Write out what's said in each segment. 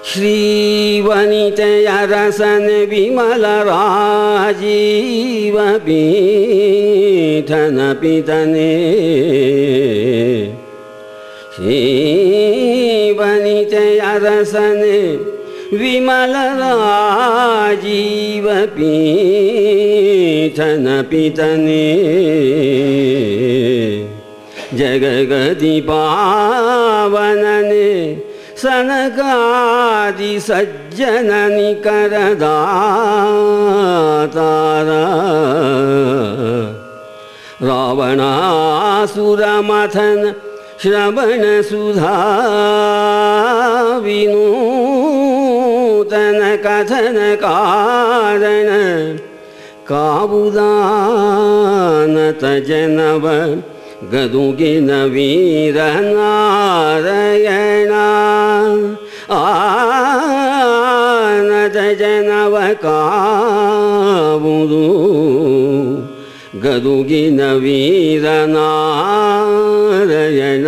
ಶ್ರೀವನಿತೆಯ ರಸನ ವಿಮಲ ರಾಜೀವ ಪೀಠನ ಪಿತನೆ ಶ್ರೀವನಿತೆಯ ರಸನೆ ವಿಮಲ ರಾಜೀವ ಪೀಠನ ಪಿತನೆ ಜಗಗತಿ ಪಾವನನೆ ಸನಗಾದಿ ಸಜ್ಜನ ನಿಕರದಾತಾರ ರಾವಣಾಸುರ ಮಥನ ಶ್ರವಣ ಸುಧಾ ವಿನೂತನ ಕಥನ ಕಾರಣ ಕಾವುದಾನತ ಜನವ ಗದುಗಿನ ವೀರ ನಾರಾಯಣ ಆನದ ಜನವ ಕಾವುದು ಗದುಗಿನ ವೀರ ನಾರಾಯಣ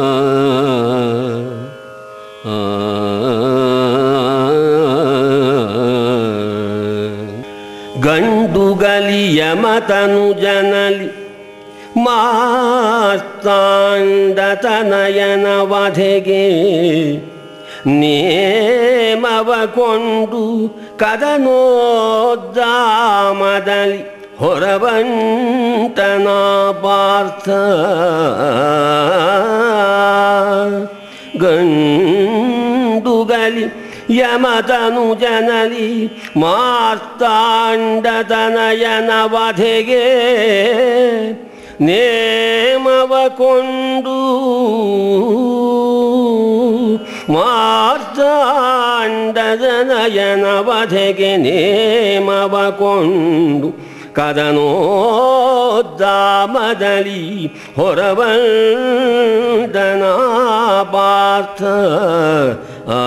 ಗಂಡುಗಲಿಯ ಮತನು ಜನಲಿ ಮಾಸ್ತಾಂಡತನಯನ ವಧೆಗೆ ನೇಮವ ಕೊಂಡು ಕದನೋದ್ದಾಮದಲ್ಲಿ ಹೊರವಂಟನ ಪಾರ್ಥ ಗಂಡುಗಲಿ ಯಮತನು ಜನಲಿ ಮಾರ್ತಾಂಡತನಯನ ವಧೆಗೆ ನೇಮವ ಕೊಂಡು ಮಾರ್ತಾಂಡದನಯನ ವಧೆಗೆ ನೇಮವ ಕೊಂಡು ಕದನೋದ್ದಾಮದಲ್ಲಿ ಹೊರವಂದನ ಪಾರ್ಥ ಆ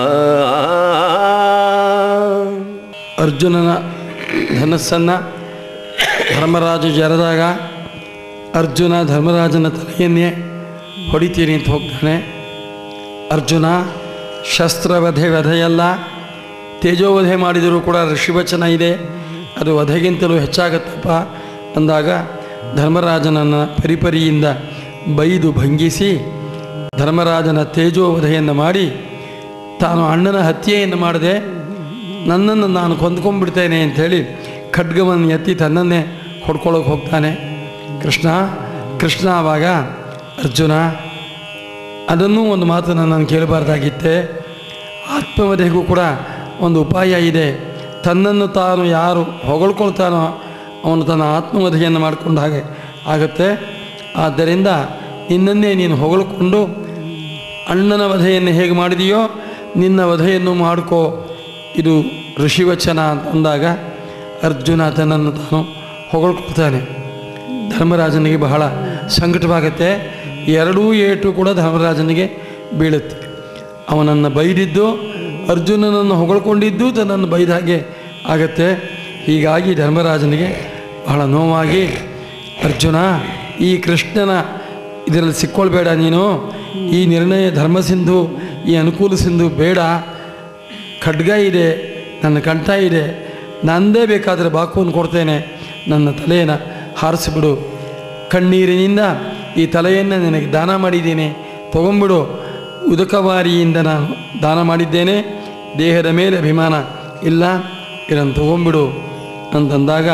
ಅರ್ಜುನನ ಧನಸ್ಸನ್ನು ಧರ್ಮರಾಜು ಜರದಾಗ ಅರ್ಜುನ ಧರ್ಮರಾಜನ ತಲೆಯನ್ನೇ ಹೊಡಿತೀನಿ ಅಂತ ಹೋಗ್ತಾನೆ ಅರ್ಜುನ ಶಸ್ತ್ರವಧೆ ವಧೆಯಲ್ಲ ತೇಜೋವಧೆ ಮಾಡಿದರೂ ಕೂಡ ಋಷಿವಚನ ಇದೆ ಅದು ವಧೆಗಿಂತಲೂ ಹೆಚ್ಚಾಗತ್ತಪ್ಪ ಅಂದಾಗ ಧರ್ಮರಾಜನನ್ನು ಪರಿಪರಿಯಿಂದ ಬೈದು ಭಂಗಿಸಿ ಧರ್ಮರಾಜನ ತೇಜೋವಧೆಯನ್ನು ಮಾಡಿ ತಾನು ಅಣ್ಣನ ಹತ್ಯೆಯನ್ನು ಮಾಡದೆ ನನ್ನನ್ನು ನಾನು ಕೊಂದ್ಕೊಂಡ್ಬಿಡ್ತೇನೆ ಅಂಥೇಳಿ ಖಡ್ಗವನ್ನು ಎತ್ತಿ ತನ್ನನ್ನೇ ಹೊಡ್ಕೊಳ್ಳೋಕೆ ಹೋಗ್ತಾನೆ ಕೃಷ್ಣ ಕೃಷ್ಣ ಆವಾಗ ಅರ್ಜುನ ಅದನ್ನೂ ಒಂದು ಮಾತನ್ನು ನಾನು ಕೇಳಬಾರ್ದಾಗಿತ್ತೆ ಆತ್ಮವಧೆಗೂ ಕೂಡ ಒಂದು ಉಪಾಯ ಇದೆ ತನ್ನನ್ನು ತಾನು ಯಾರು ಹೊಗಳ್ಕೊಳ್ತಾನೋ ಅವನು ತನ್ನ ಆತ್ಮವಧೆಯನ್ನು ಮಾಡಿಕೊಂಡ ಹಾಗೆ ಆಗುತ್ತೆ ಆದ್ದರಿಂದ ನಿನ್ನನ್ನೇ ನೀನು ಹೊಗಳ್ಕೊಂಡು ಅಣ್ಣನ ವಧೆಯನ್ನು ಹೇಗೆ ಮಾಡಿದೆಯೋ ನಿನ್ನ ವಧೆಯನ್ನು ಮಾಡ್ಕೋ ಇದು ಋಷಿವಚನ ಅಂತ ಅಂದಾಗ ಅರ್ಜುನ ತನ್ನನ್ನು ತಾನು ಹೊಗಳ್ಕೊಳ್ತಾನೆ ಧರ್ಮರಾಜನಿಗೆ ಬಹಳ ಸಂಕಟವಾಗುತ್ತೆ ಎರಡೂ ಏಟು ಕೂಡ ಧರ್ಮರಾಜನಿಗೆ ಬೀಳುತ್ತೆ ಅವನನ್ನು ಬೈದಿದ್ದು ಅರ್ಜುನನನ್ನು ಹೊಗಳ್ಕೊಂಡಿದ್ದು ತನ್ನನ್ನು ಬೈದ ಹಾಗೆ ಆಗತ್ತೆ ಹೀಗಾಗಿ ಧರ್ಮರಾಜನಿಗೆ ಬಹಳ ನೋವಾಗಿ ಅರ್ಜುನ ಈ ಕೃಷ್ಣನ ಇದರಲ್ಲಿ ಸಿಕ್ಕೊಳ್ಬೇಡ ನೀನು ಈ ನಿರ್ಣಯ ಧರ್ಮಸಿಂಧು ಈ ಅನುಕೂಲ ಸಿಂಧು ಬೇಡ ಖಡ್ಗ ಇದೆ ನನ್ನ ಕಂಠ ಇದೆ ನಂದೇ ಬೇಕಾದರೆ ಬಾಕುವನ್ನು ಕೊಡ್ತೇನೆ ನನ್ನ ತಲೆಯನ್ನು ಹಾರಿಸಿಬಿಡು ಕಣ್ಣೀರಿನಿಂದ ಈ ತಲೆಯನ್ನು ನಿನಗೆ ದಾನ ಮಾಡಿದ್ದೀನಿ ತಗೊಂಬಿಡು ಉದಕವಾರಿಯಿಂದ ನಾನು ದಾನ ಮಾಡಿದ್ದೇನೆ ದೇಹದ ಮೇಲೆ ಅಭಿಮಾನ ಇಲ್ಲ ಇದನ್ನು ತಗೊಂಬಿಡು ಅಂತಂದಾಗ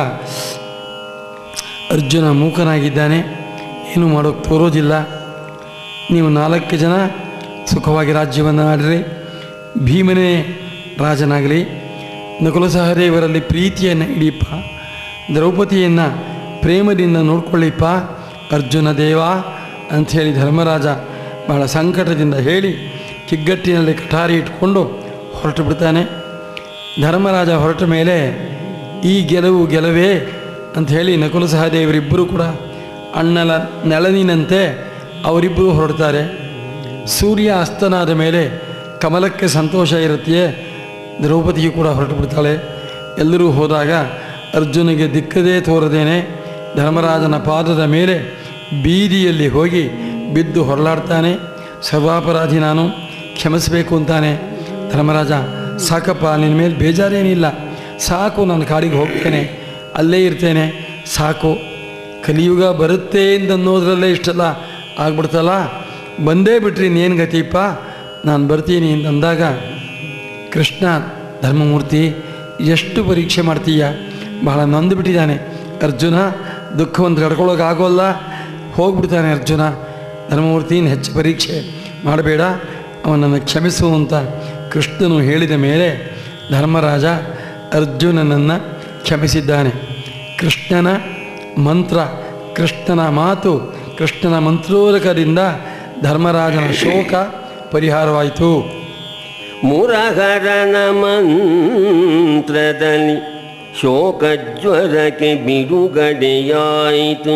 ಅರ್ಜುನ ಮೂಕನಾಗಿದ್ದಾನೆ ಏನು ಮಾಡೋಕ್ಕೆ ತೋರೋದಿಲ್ಲ ನೀವು ನಾಲ್ಕು ಜನ ಸುಖವಾಗಿ ರಾಜ್ಯವನ್ನು ಆಡ್ರಿ ಭೀಮನೇ ರಾಜನಾಗಲಿ ನಕುಲ ಸಹದೇವರಲ್ಲಿ ಪ್ರೀತಿಯನ್ನು ಇಡೀಪ ದ್ರೌಪದಿಯನ್ನು ಪ್ರೇಮದಿಂದ ನೋಡ್ಕೊಳ್ಳಿಪ್ಪ ಅರ್ಜುನ ದೇವ ಅಂಥೇಳಿ ಧರ್ಮರಾಜ ಬಹಳ ಸಂಕಟದಿಂದ ಹೇಳಿ ಕಿಗ್ಗಟ್ಟಿನಲ್ಲಿ ಕಠಾರಿ ಇಟ್ಕೊಂಡು ಹೊರಟು ಬಿಡ್ತಾನೆ ಧರ್ಮರಾಜ ಹೊರಟ ಮೇಲೆ ಈ ಗೆಲುವು ಗೆಲುವೇ ಅಂಥೇಳಿ ನಕುಲ ಸಹದೇವರಿಬ್ಬರು ಕೂಡ ಅಣ್ಣನ ನೆಳನಿನಂತೆ ಅವರಿಬ್ಬರು ಹೊರಡ್ತಾರೆ ಸೂರ್ಯ ಅಸ್ತನಾದ ಮೇಲೆ ಕಮಲಕ್ಕೆ ಸಂತೋಷ ಇರುತ್ತೆಯೇ ದ್ರೌಪದಿಯು ಕೂಡ ಹೊರಟು ಬಿಡ್ತಾಳೆ ಎಲ್ಲರೂ ಹೋದಾಗ ಅರ್ಜುನಿಗೆ ದಿಕ್ಕದೇ ತೋರದೇನೆ ಧರ್ಮರಾಜನ ಪಾದದ ಮೇಲೆ ಬೀದಿಯಲ್ಲಿ ಹೋಗಿ ಬಿದ್ದು ಹೊರಲಾಡ್ತಾನೆ ಸರ್ವಾಪರಾಧಿ ನಾನು ಕ್ಷಮಿಸಬೇಕು ಅಂತಾನೆ ಧರ್ಮರಾಜ ಸಾಕಪ್ಪ ನಿನ್ನ ಮೇಲೆ ಬೇಜಾರೇನಿಲ್ಲ ಸಾಕು ನಾನು ಕಾಡಿಗೆ ಹೋಗ್ತೇನೆ ಅಲ್ಲೇ ಇರ್ತೇನೆ ಸಾಕು ಕಲಿಯುಗ ಬರುತ್ತೆ ಅಂತನ್ನೋದ್ರಲ್ಲೇ ಇಷ್ಟೆಲ್ಲ ಆಗ್ಬಿಡ್ತಲ್ಲ ಬಂದೇ ಬಿಟ್ರಿ ಇನ್ನೇನು ಗತಿಪ್ಪ ನಾನು ಬರ್ತೀನಿ ಅಂತ ಅಂದಾಗ ಕೃಷ್ಣ ಧರ್ಮಮೂರ್ತಿ ಎಷ್ಟು ಪರೀಕ್ಷೆ ಮಾಡ್ತೀಯ ಬಹಳ ನೊಂದು ಬಿಟ್ಟಿದ್ದಾನೆ ಅರ್ಜುನ ದುಃಖವನ್ನು ತಡ್ಕೊಳ್ಳೋಕ್ಕಾಗೋಲ್ಲ ಹೋಗ್ಬಿಡ್ತಾನೆ ಅರ್ಜುನ ಧರ್ಮಮೂರ್ತಿನ ಹೆಚ್ಚು ಪರೀಕ್ಷೆ ಮಾಡಬೇಡ ಅವನನ್ನು ಕ್ಷಮಿಸು ಅಂತ ಕೃಷ್ಣನು ಹೇಳಿದ ಮೇಲೆ ಧರ್ಮರಾಜ ಅರ್ಜುನನನ್ನು ಕ್ಷಮಿಸಿದ್ದಾನೆ ಕೃಷ್ಣನ ಮಂತ್ರ ಕೃಷ್ಣನ ಮಾತು ಕೃಷ್ಣನ ಮಂತ್ರೋರಕದಿಂದ ಧರ್ಮರಾಜನ ಶೋಕ ಪರಿಹಾರವಾಯಿತು ಮುರಹರನ ಮಂತ್ರದಲ್ಲಿ ಶೋಕಜ್ವರಕ್ಕೆ ಬಿಡುಗಡೆಯಾಯಿತು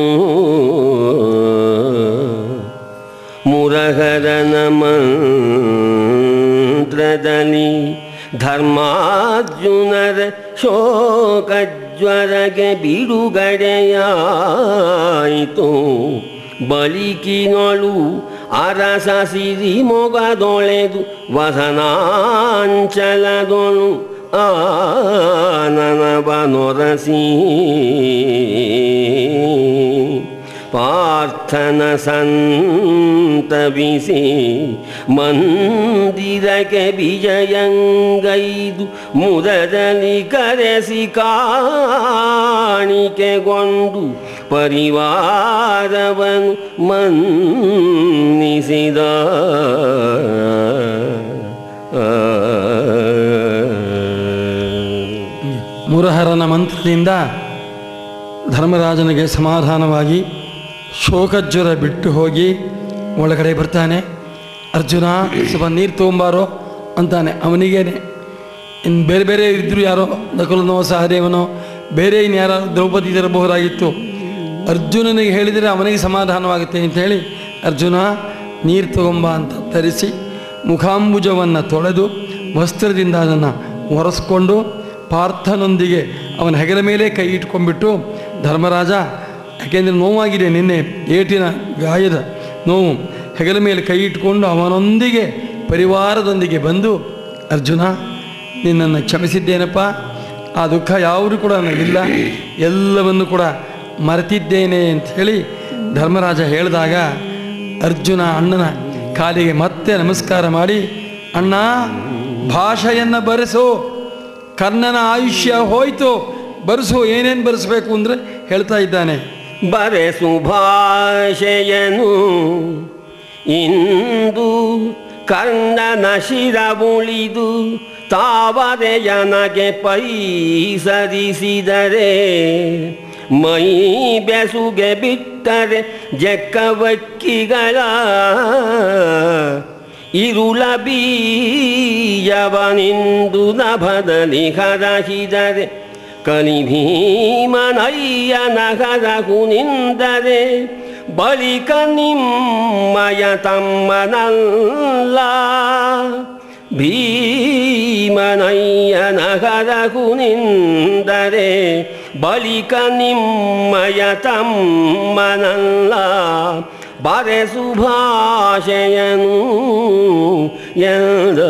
ಮುರಹರನ ಮಂತ್ರದಲ್ಲಿ ಧರ್ಮಾರ್ಜುನರ ಶೋಕಜ್ವರಗೆ ಬಿಡುಗಡೆಯಾಯಿತು ಬಳಿಕಿನೊಳು ಅರಸ ಸಿರಿ ಮೊಗದೊಳೆದು ವಸನಾಂಚಲದೊಳು ಆನನವನೊರಸಿ ಪಾರ್ಥನ ಸಂತವಿಸಿ ಮಂದಿರಕ್ಕೆ ವಿಜಯಂಗೈದು ಮುದದಲ್ಲಿ ಕರೆಸಿ ಕಾಣಿಕೆಗೊಂಡು ಪರಿವಾರವನು ಮನ್ನಿಸಿದ ಮುರಹರನ ಮಂತ್ರದಿಂದ ಧರ್ಮರಾಜನಿಗೆ ಸಮಾಧಾನವಾಗಿ ಶೋಕಜ್ವರ ಬಿಟ್ಟು ಹೋಗಿ ಒಳಗಡೆ ಬರ್ತಾನೆ ಅರ್ಜುನ ಸ್ವಲ್ಪ ನೀರು ತೊಗೊಂಬಾರೋ ಅಂತಾನೆ ಅವನಿಗೇನೆ ಇನ್ನು ಬೇರೆ ಬೇರೆ ಇದ್ದರು ಯಾರೋ ನಕಲನೋ ಸಹದೇವನೋ ಬೇರೆ ಇನ್ಯಾರೋ ದ್ರೌಪದಿ ತರಬಹುದಾಗಿತ್ತು ಅರ್ಜುನನಿಗೆ ಹೇಳಿದರೆ ಅವನಿಗೆ ಸಮಾಧಾನವಾಗುತ್ತೆ ಅಂತ ಹೇಳಿ ಅರ್ಜುನ ನೀರು ತಗೊಂಬ ಅಂತ ತರಿಸಿ ಮುಖಾಂಬುಜವನ್ನು ತೊಳೆದು ವಸ್ತ್ರದಿಂದ ಅದನ್ನು ಒರೆಸ್ಕೊಂಡು ಪಾರ್ಥನೊಂದಿಗೆ ಅವನ ಹೆಗಲ ಮೇಲೆ ಕೈ ಇಟ್ಕೊಂಡ್ಬಿಟ್ಟು ಧರ್ಮರಾಜ ಯಾಕೆಂದರೆ ನೋವಾಗಿದೆ ನಿನ್ನೆ ಏಟಿನ ಗಾಯದ ನೋವು ಹೆಗಲ ಮೇಲೆ ಕೈ ಇಟ್ಕೊಂಡು ಅವನೊಂದಿಗೆ ಪರಿವಾರದೊಂದಿಗೆ ಬಂದು ಅರ್ಜುನ ನಿನ್ನನ್ನು ಕ್ಷಮಿಸಿದ್ದೇನಪ್ಪ ಆ ದುಃಖ ಯಾವುದೂ ಕೂಡ ನನಗಿಲ್ಲ ಎಲ್ಲವನ್ನು ಕೂಡ ಮರೆತಿದ್ದೇನೆ ಅಂತ ಹೇಳಿ ಧರ್ಮರಾಜ ಹೇಳಿದಾಗ ಅರ್ಜುನ ಅಣ್ಣನ ಕಾಲಿಗೆ ಮತ್ತೆ ನಮಸ್ಕಾರ ಮಾಡಿ ಅಣ್ಣ ಭಾಷೆಯನ್ನು ಬರೆಸು ಕರ್ಣನ ಆಯುಷ್ಯ ಹೋಯ್ತು ಬರೆಸು ಏನೇನು ಬರೆಸಬೇಕು ಅಂದರೆ ಹೇಳ್ತಾ ಇದ್ದಾನೆ ಬರೆಸು ಭಾಷೆಯನು ಇಂದು ಕರ್ಣನ ಶಿರ ಉಳಿದು ತಾವರೆಯನಗೆ ಪೈಸರಿಸಿದರೆ ಮೈ ಬೆಸುಗೆ ಬಿಟ್ಟರೆ ಜಕ್ಕವಕ್ಕಿಗಳ ಇರುಳ ಬೀಯವನಿಂದು ನಭದಲ್ಲಿ ಹರಹಿದರೆ ಕಲಿ ಭೀಮನಯ್ಯ ನಗರಕು ನಿಂದರೆ ಬಳಿಕ ನಿಮ್ಮಯ ತಮ್ಮನಲ್ಲ ಭೀಮನಯ್ಯ ನಗರಕು ನಿಂದರೆ ಬಳಿಕ ನಿಮ್ಮಯ ತಮ್ಮನಲ್ಲ ಬರೆಸು ಭಾಷೆಯನು ಎಂದ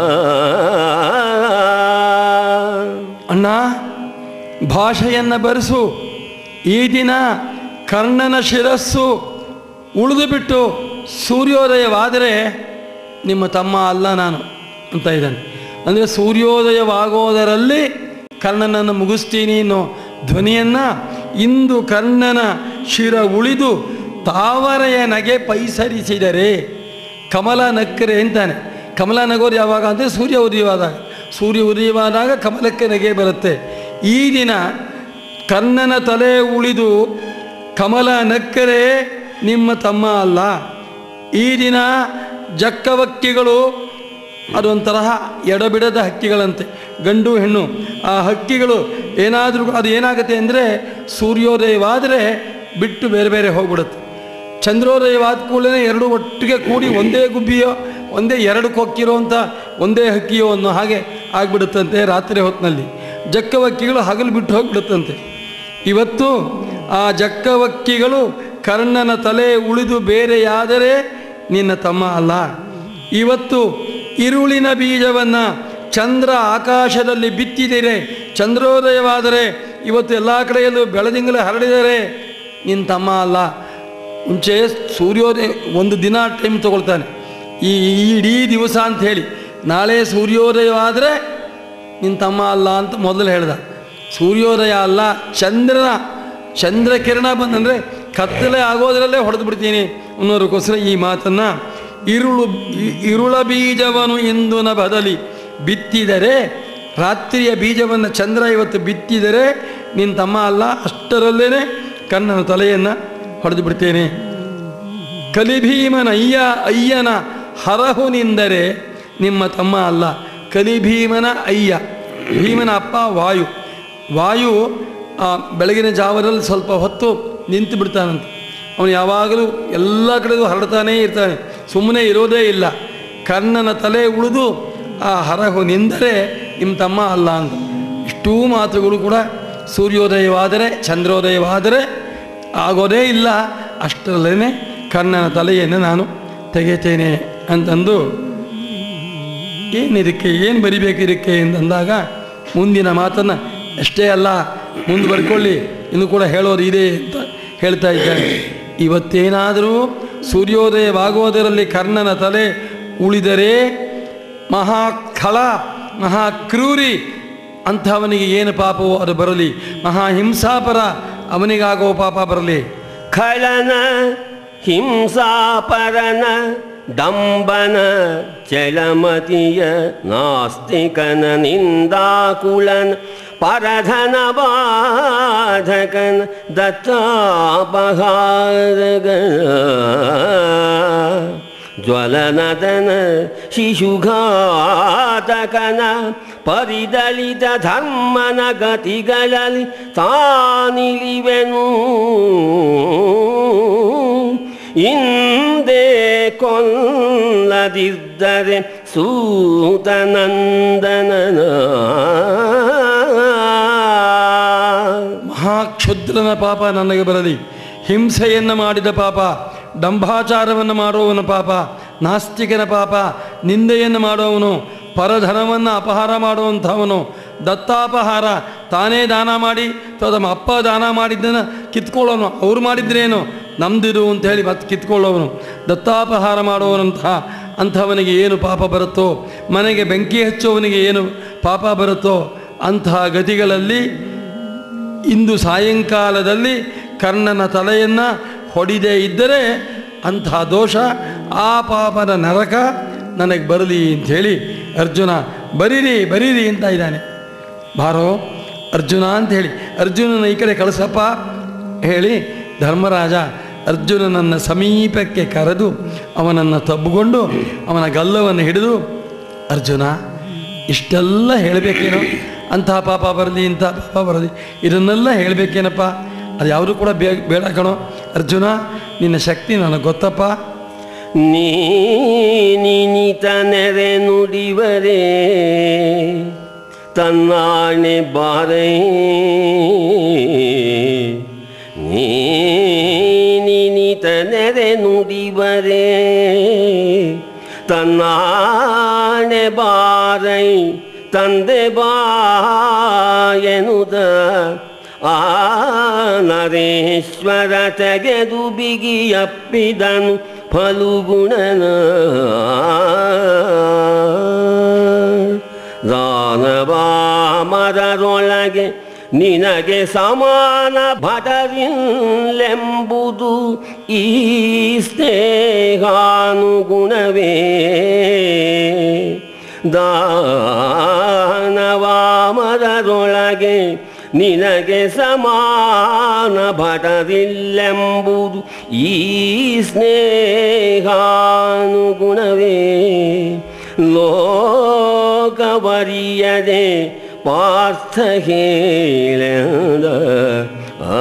ಅಣ್ಣ ಭಾಷೆಯನ್ನು ಬರೆಸು ಈ ದಿನ ಕರ್ಣನ ಶಿರಸ್ಸು ಉಳಿದು ಬಿಟ್ಟು ಸೂರ್ಯೋದಯವಾದರೆ ನಿಮ್ಮ ತಮ್ಮ ಅಲ್ಲ ನಾನು ಅಂತ ಇದ್ದಾನೆ ಅಂದರೆ ಸೂರ್ಯೋದಯವಾಗೋದರಲ್ಲಿ ಕರ್ಣನನ್ನು ಮುಗಿಸ್ತೀನಿ ಅನ್ನೋ ಧ್ವನಿಯನ್ನು ಇಂದು ಕರ್ಣನ ಶಿರ ಉಳಿದು ತಾವರೆಯ ನಗೆ ಪೈಸರಿಸಿದರೆ ಕಮಲ ನಕ್ಕರೆ ಅಂತಾನೆ ಕಮಲ ನಗೋರು ಯಾವಾಗ ಅಂದರೆ ಸೂರ್ಯ ಉದಯವಾದಾಗ ಸೂರ್ಯ ಉದಯವಾದಾಗ ಕಮಲಕ್ಕೆ ನಗೆ ಬರುತ್ತೆ ಈ ದಿನ ಕರ್ಣನ ತಲೆ ಉಳಿದು ಕಮಲ ನಕ್ಕರೆ ನಿಮ್ಮ ತಮ್ಮ ಅಲ್ಲ ಈ ದಿನ ಜಕ್ಕವಕ್ಕಿಗಳು ಅದೊಂಥರ ಎಡಬಿಡದ ಹಕ್ಕಿಗಳಂತೆ ಗಂಡು ಹೆಣ್ಣು ಆ ಹಕ್ಕಿಗಳು ಏನಾದರೂ ಅದು ಏನಾಗುತ್ತೆ ಅಂದರೆ ಸೂರ್ಯೋದಯವಾದರೆ ಬಿಟ್ಟು ಬೇರೆ ಬೇರೆ ಹೋಗ್ಬಿಡುತ್ತೆ ಚಂದ್ರೋದಯವಾದ ಕೂಡಲೇ ಎರಡು ಒಟ್ಟಿಗೆ ಕೂಡಿ ಒಂದೇ ಗುಬ್ಬಿಯೋ ಒಂದೇ ಎರಡು ಕೊಕ್ಕಿರೋ ಅಂತ ಒಂದೇ ಹಕ್ಕಿಯೋ ಅನ್ನೋ ಹಾಗೆ ಆಗಿಬಿಡುತ್ತಂತೆ ರಾತ್ರಿ ಹೊತ್ತಿನಲ್ಲಿ ಜಕ್ಕವಕ್ಕಿಗಳು ಹಗಲು ಬಿಟ್ಟು ಹೋಗ್ಬಿಡುತ್ತಂತೆ ಇವತ್ತು ಆ ಜಕ್ಕವಕ್ಕಿಗಳು ಕರ್ಣನ ತಲೆ ಉಳಿದು ಬೇರೆಯಾದರೆ ನಿನ್ನ ತಮ್ಮ ಅಲ್ಲ ಇವತ್ತು ಇರುಳಿನ ಬೀಜವನ್ನು ಚಂದ್ರ ಆಕಾಶದಲ್ಲಿ ಬಿತ್ತಿದರೆ ಚಂದ್ರೋದಯವಾದರೆ ಇವತ್ತು ಎಲ್ಲ ಕಡೆಯಲ್ಲೂ ಬೆಳದಿಂಗಳು ಹರಡಿದರೆ ನಿನ್ನ ತಮ್ಮ ಅಲ್ಲ ಮುಂಚೆ ಸೂರ್ಯೋದಯ ಒಂದು ದಿನ ಟೈಮ್ ತಗೊಳ್ತಾನೆ ಈ ಈ ಇಡೀ ದಿವಸ ಅಂತ ಹೇಳಿ ನಾಳೆ ಸೂರ್ಯೋದಯವಾದರೆ ನಿನ್ನ ತಮ್ಮ ಅಲ್ಲ ಅಂತ ಮೊದಲು ಹೇಳ್ದ ಸೂರ್ಯೋದಯ ಅಲ್ಲ ಚಂದ್ರನ ಚಂದ್ರ ಕಿರಣ ಬಂದಂದರೆ ಕತ್ತಲೆ ಆಗೋದರಲ್ಲೇ ಹೊಡೆದು ಬಿಡ್ತೀನಿ ಅನ್ನೋದಕ್ಕೋಸ್ಕರ ಈ ಮಾತನ್ನು ಇರುಳು ಇ- ಇರುಳ ಬೀಜವನು ಇಂದು ನ ಬದಲಿ ಬಿತ್ತಿದರೆ ರಾತ್ರಿಯ ಬೀಜವನ್ನು ಚಂದ್ರ ಇವತ್ತು ಬಿತ್ತಿದರೆ ನಿನ್ನ ತಮ್ಮ ಅಲ್ಲ ಅಷ್ಟರಲ್ಲೇ ಕಣ್ಣನ ತಲೆಯನ್ನು ಹೊಡೆದು ಬಿಡ್ತೇನೆ ಕಲಿಭೀಮನ ಅಯ್ಯ ಅಯ್ಯನ ಹರಹು ನಿಂದರೆ ನಿಮ್ಮ ತಮ್ಮ ಅಲ್ಲ ಕಲಿಭೀಮನ ಅಯ್ಯ ಭೀಮನ ಅಪ್ಪ ವಾಯು ವಾಯು ಆ, ಬೆಳಗಿನ ಜಾವದಲ್ಲಿ ಸ್ವಲ್ಪ ಹೊತ್ತು ನಿಂತು ಬಿಡ್ತಾನಂತೆ ಅವನು ಯಾವಾಗಲೂ ಎಲ್ಲ ಕಡೆಗೂ ಹರಡ್ತಾನೇ ಇರ್ತಾನೆ ಸುಮ್ಮನೆ ಇರೋದೇ ಇಲ್ಲ ಕರ್ಣನ ತಲೆ ಉಳಿದು ಆ ಹರಹು ನಿಂದರೆ ನಿಮ್ಮ ತಮ್ಮ ಅಲ್ಲ ಅಂತ ಇಷ್ಟೂ ಮಾತುಗಳು ಕೂಡ ಸೂರ್ಯೋದಯವಾದರೆ ಚಂದ್ರೋದಯವಾದರೆ ಆಗೋದೇ ಇಲ್ಲ ಅಷ್ಟರಲ್ಲೇ ಕರ್ಣನ ತಲೆಯನ್ನು ನಾನು ತೆಗೆತೇನೆ ಅಂತಂದು ಏನಿದಕ್ಕೆ ಏನು ಬರಿಬೇಕು ಇದಕ್ಕೆ ಅಂತಂದಾಗ ಮುಂದಿನ ಮಾತನ್ನು ಅಷ್ಟೇ ಅಲ್ಲ ಮುಂದೆ ಬರ್ಕೊಳ್ಳಿ ಇನ್ನು ಕೂಡ ಹೇಳೋದು ಇದೆ ಅಂತ ಹೇಳ್ತಾ ಇದ್ದಾರೆ ಇವತ್ತೇನಾದರೂ ಸೂರ್ಯೋದಯವಾಗುವುದರಲ್ಲಿ ಕರ್ಣನ ತಲೆ ಉಳಿದರೆ ಮಹಾಖಳ ಮಹಾಕ್ರೂರಿ ಅಂಥವನಿಗೆ ಏನು ಪಾಪವೋ ಅದು ಬರಲಿ ಮಹಾಹಿಂಸಾಪರ ಅವನಿಗಾಗೋ ಪಾಪ ಬರಲಿ ಖಳನ ಹಿಂಸಾಪರನ ಡಂಬನ ಚಲಮತಿಯ ನಾಸ್ತಿಕನ ನಿಂದಾಕುಳನ ಪರಧನ ಬಾಧಕನ ದತ್ತಾಪಹಾರಗನ ಜ್ವಲನದನ ಶಿಶುಘಾತಕನ ಪರಿದಲಿತ ಧರ್ಮನ ಗತಿಗಳಲ್ಲಿ ತಾನಿಲಿವೆನು ಇಂದೇ ಕೊಲ್ಲದಿದ್ದರೆ ಸೂತನಂದನನ ಮಹಾಕ್ಷುದ್ರನ ಪಾಪ ನನಗೆ ಬರಲಿ ಹಿಂಸೆಯನ್ನು ಮಾಡಿದ ಪಾಪ ಡಂಭಾಚಾರವನ್ನು ಮಾಡುವವನ ಪಾಪ ನಾಸ್ತಿಕನ ಪಾಪ ನಿಂದೆಯನ್ನು ಮಾಡುವವನು ಪರಧನವನ್ನು ಅಪಹಾರ ಮಾಡುವಂಥವನು ದತ್ತಾಪಹಾರ ತಾನೇ ದಾನ ಮಾಡಿ ಅಥವಾ ತಮ್ಮ ಅಪ್ಪ ದಾನ ಮಾಡಿದ್ದನ್ನು ಕಿತ್ಕೊಳ್ಳೋನು ಅವ್ರು ಮಾಡಿದ್ರೇನು ನಮ್ದಿರು ಅಂತ ಹೇಳಿ ಮತ್ತೆ ಕಿತ್ಕೊಳ್ಳೋವನು ದತ್ತಾಪಹಾರ ಮಾಡುವವನಂತಹ ಅಂಥವನಿಗೆ ಏನು ಪಾಪ ಬರುತ್ತೋ ಮನೆಗೆ ಬೆಂಕಿ ಹಚ್ಚುವವನಿಗೆ ಏನು ಪಾಪ ಬರುತ್ತೋ ಅಂತಹ ಗತಿಗಳಲ್ಲಿ ಇಂದು ಸಾಯಂಕಾಲದಲ್ಲಿ ಕರ್ಣನ ತಲೆಯನ್ನು ಹೊಡಿದೇ ಇದ್ದರೆ ಅಂತಹ ದೋಷ ಆ ಪಾಪದ ನರಕ ನನಗೆ ಬರಲಿ ಅಂಥೇಳಿ ಅರ್ಜುನ ಬರೀರಿ ಬರೀರಿ ಅಂತ ಇದ್ದಾನೆ ಬಾರೋ ಅರ್ಜುನ ಅಂತ ಹೇಳಿ ಅರ್ಜುನನ ಈ ಕಡೆ ಕಳಿಸಪ್ಪ ಹೇಳಿ ಧರ್ಮರಾಜ ಅರ್ಜುನನನ್ನು ಸಮೀಪಕ್ಕೆ ಕರೆದು ಅವನನ್ನು ತಬ್ಬಿಕೊಂಡು ಅವನ ಗಲ್ಲವನ್ನು ಹಿಡಿದು ಅರ್ಜುನ ಇಷ್ಟೆಲ್ಲ ಹೇಳಬೇಕೇನೋ ಅಂತಹ ಪಾಪ ಬರಲಿ ಇಂತಹ ಪಾಪ ಬರಲಿ ಇದನ್ನೆಲ್ಲ ಹೇಳಬೇಕೇನಪ್ಪ ಅದು ಯಾವುದು ಕೂಡ ಬೇ ಬೇಡ ಕಣೋ ಅರ್ಜುನ ನಿನ್ನ ಶಕ್ತಿ ನನಗೆ ಗೊತ್ತಪ್ಪ ನೀನಿತ ನೆರೆ ನುಡಿವರೇ ತನ್ನಾಣೆ ಬಾರೇ ನೀನಿತ ನೆರೆ ನುಡಿವರೇ ತನ್ನಾಣೆ ಬಾರೈ ತಂದೆ ಬಾಯನುದ ಆ ನರೇಶ್ವರ ತೆಗೆದು ಬಿಗಿಯಪ್ಪಿದನು ಫಲುಗುಣನ ದಾನವಾಮರರೊಳಗೆ ನಿನಗೆ ಸಮಾನ ಭಟರಿಲ್ಲೆಂಬುದು ಈ ಸ್ನೇಹಾನುಗುಣವೇ ದಾನವಾಮರರೊಳಗೆ ನಿನಗೆ ಸಮಾನ ಭಟರಿಲ್ಲೆಂಬುದು ಈ ಸ್ನೇಹಾನುಗುಣವೇ ಲೋಕವರಿಯದೆ ಪಾರ್ಥ ಹೇಳದ ಆ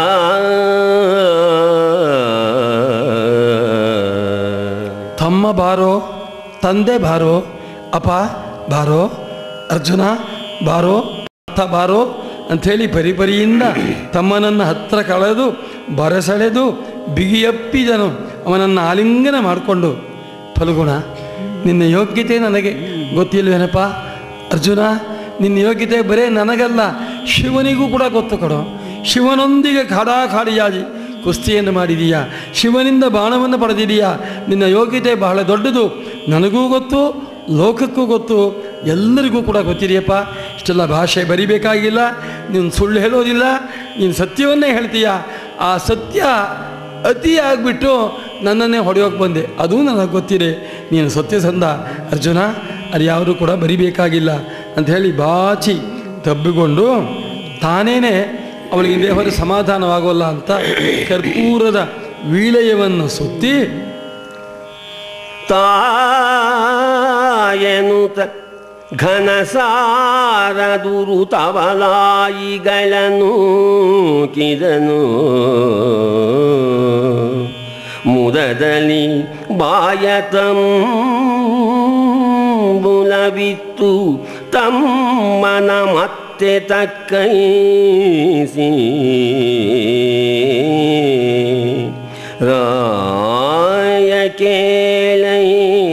ತಮ್ಮ ಬಾರೋ ತಂದೆ ಬಾರೋ ಅಪ್ಪ ಬಾರೋ ಅರ್ಜುನ ಬಾರೋ ಅರ್ಥ ಬಾರೋ ಅಂಥೇಳಿ ಪರಿಪರಿಯಿಂದ ತಮ್ಮನನ್ನು ಹತ್ರ ಕಳೆದು ಬರಸೆಳೆದು ಬಿಗಿಯಪ್ಪಿದನು ಅವನನ್ನು ಆಲಿಂಗನ ಮಾಡಿಕೊಂಡು ಫಲಗುಣ ನಿನ್ನ ಯೋಗ್ಯತೆ ನನಗೆ ಗೊತ್ತಿಲ್ವೇನಪ್ಪ ಅರ್ಜುನ ನಿನ್ನ ಯೋಗ್ಯತೆ ಬರೇ ನನಗಲ್ಲ ಶಿವನಿಗೂ ಕೂಡ ಗೊತ್ತು ಕಣೋ ಶಿವನೊಂದಿಗೆ ಖಾಡಾಖಾಡಿಯಾಗಿ ಕುಸ್ತಿಯನ್ನು ಮಾಡಿದೀಯಾ ಶಿವನಿಂದ ಬಾಣವನ್ನು ಪಡೆದಿದೀಯಾ ನಿನ್ನ ಯೋಗ್ಯತೆ ಬಹಳ ದೊಡ್ಡದು ನನಗೂ ಗೊತ್ತು ಲೋಕಕ್ಕೂ ಗೊತ್ತು ಎಲ್ಲರಿಗೂ ಕೂಡ ಗೊತ್ತಿದೆಯಪ್ಪ ಇಷ್ಟೆಲ್ಲ ಭಾಷೆ ಬರಿಬೇಕಾಗಿಲ್ಲ ನೀನು ಸುಳ್ಳು ಹೇಳೋದಿಲ್ಲ ನೀನು ಸತ್ಯವನ್ನೇ ಹೇಳ್ತೀಯ ಆ ಸತ್ಯ ಅತಿ ಆಗಿಬಿಟ್ಟು ನನ್ನನ್ನೇ ಹೊಡೆಯೋಕೆ ಬಂದೆ ಅದು ನನಗೆ ಗೊತ್ತಿದೆ ನೀನು ಸತ್ಯಸಂಧ ಅರ್ಜುನ ಅದು ಯಾವುದು ಕೂಡ ಬರಿಬೇಕಾಗಿಲ್ಲ ಅಂತ ಹೇಳಿ ಬಾಚಿ ತಬ್ಬಿಕೊಂಡು ತಾನೇನೆ ಅವಳಿಗೆ ದೇವರ ಸಮಾಧಾನವಾಗೋಲ್ಲ ಅಂತ ಕರ್ಪೂರದ ವೀಳಯವನ್ನು ಸುತ್ತಿ ತಾಯನುತ ಘನಸಾರದುರು ತವಲಾಯಿಗಳನ್ನು ಕಿದನು ಮುದದಲ್ಲಿ ಬಾಯತಂಬುಲವಿತ್ತು ತಮ್ಮನ ಮತ್ತೆ ತಕ್ಕೈಸಿ ರಾಯ ಕೇಳೈ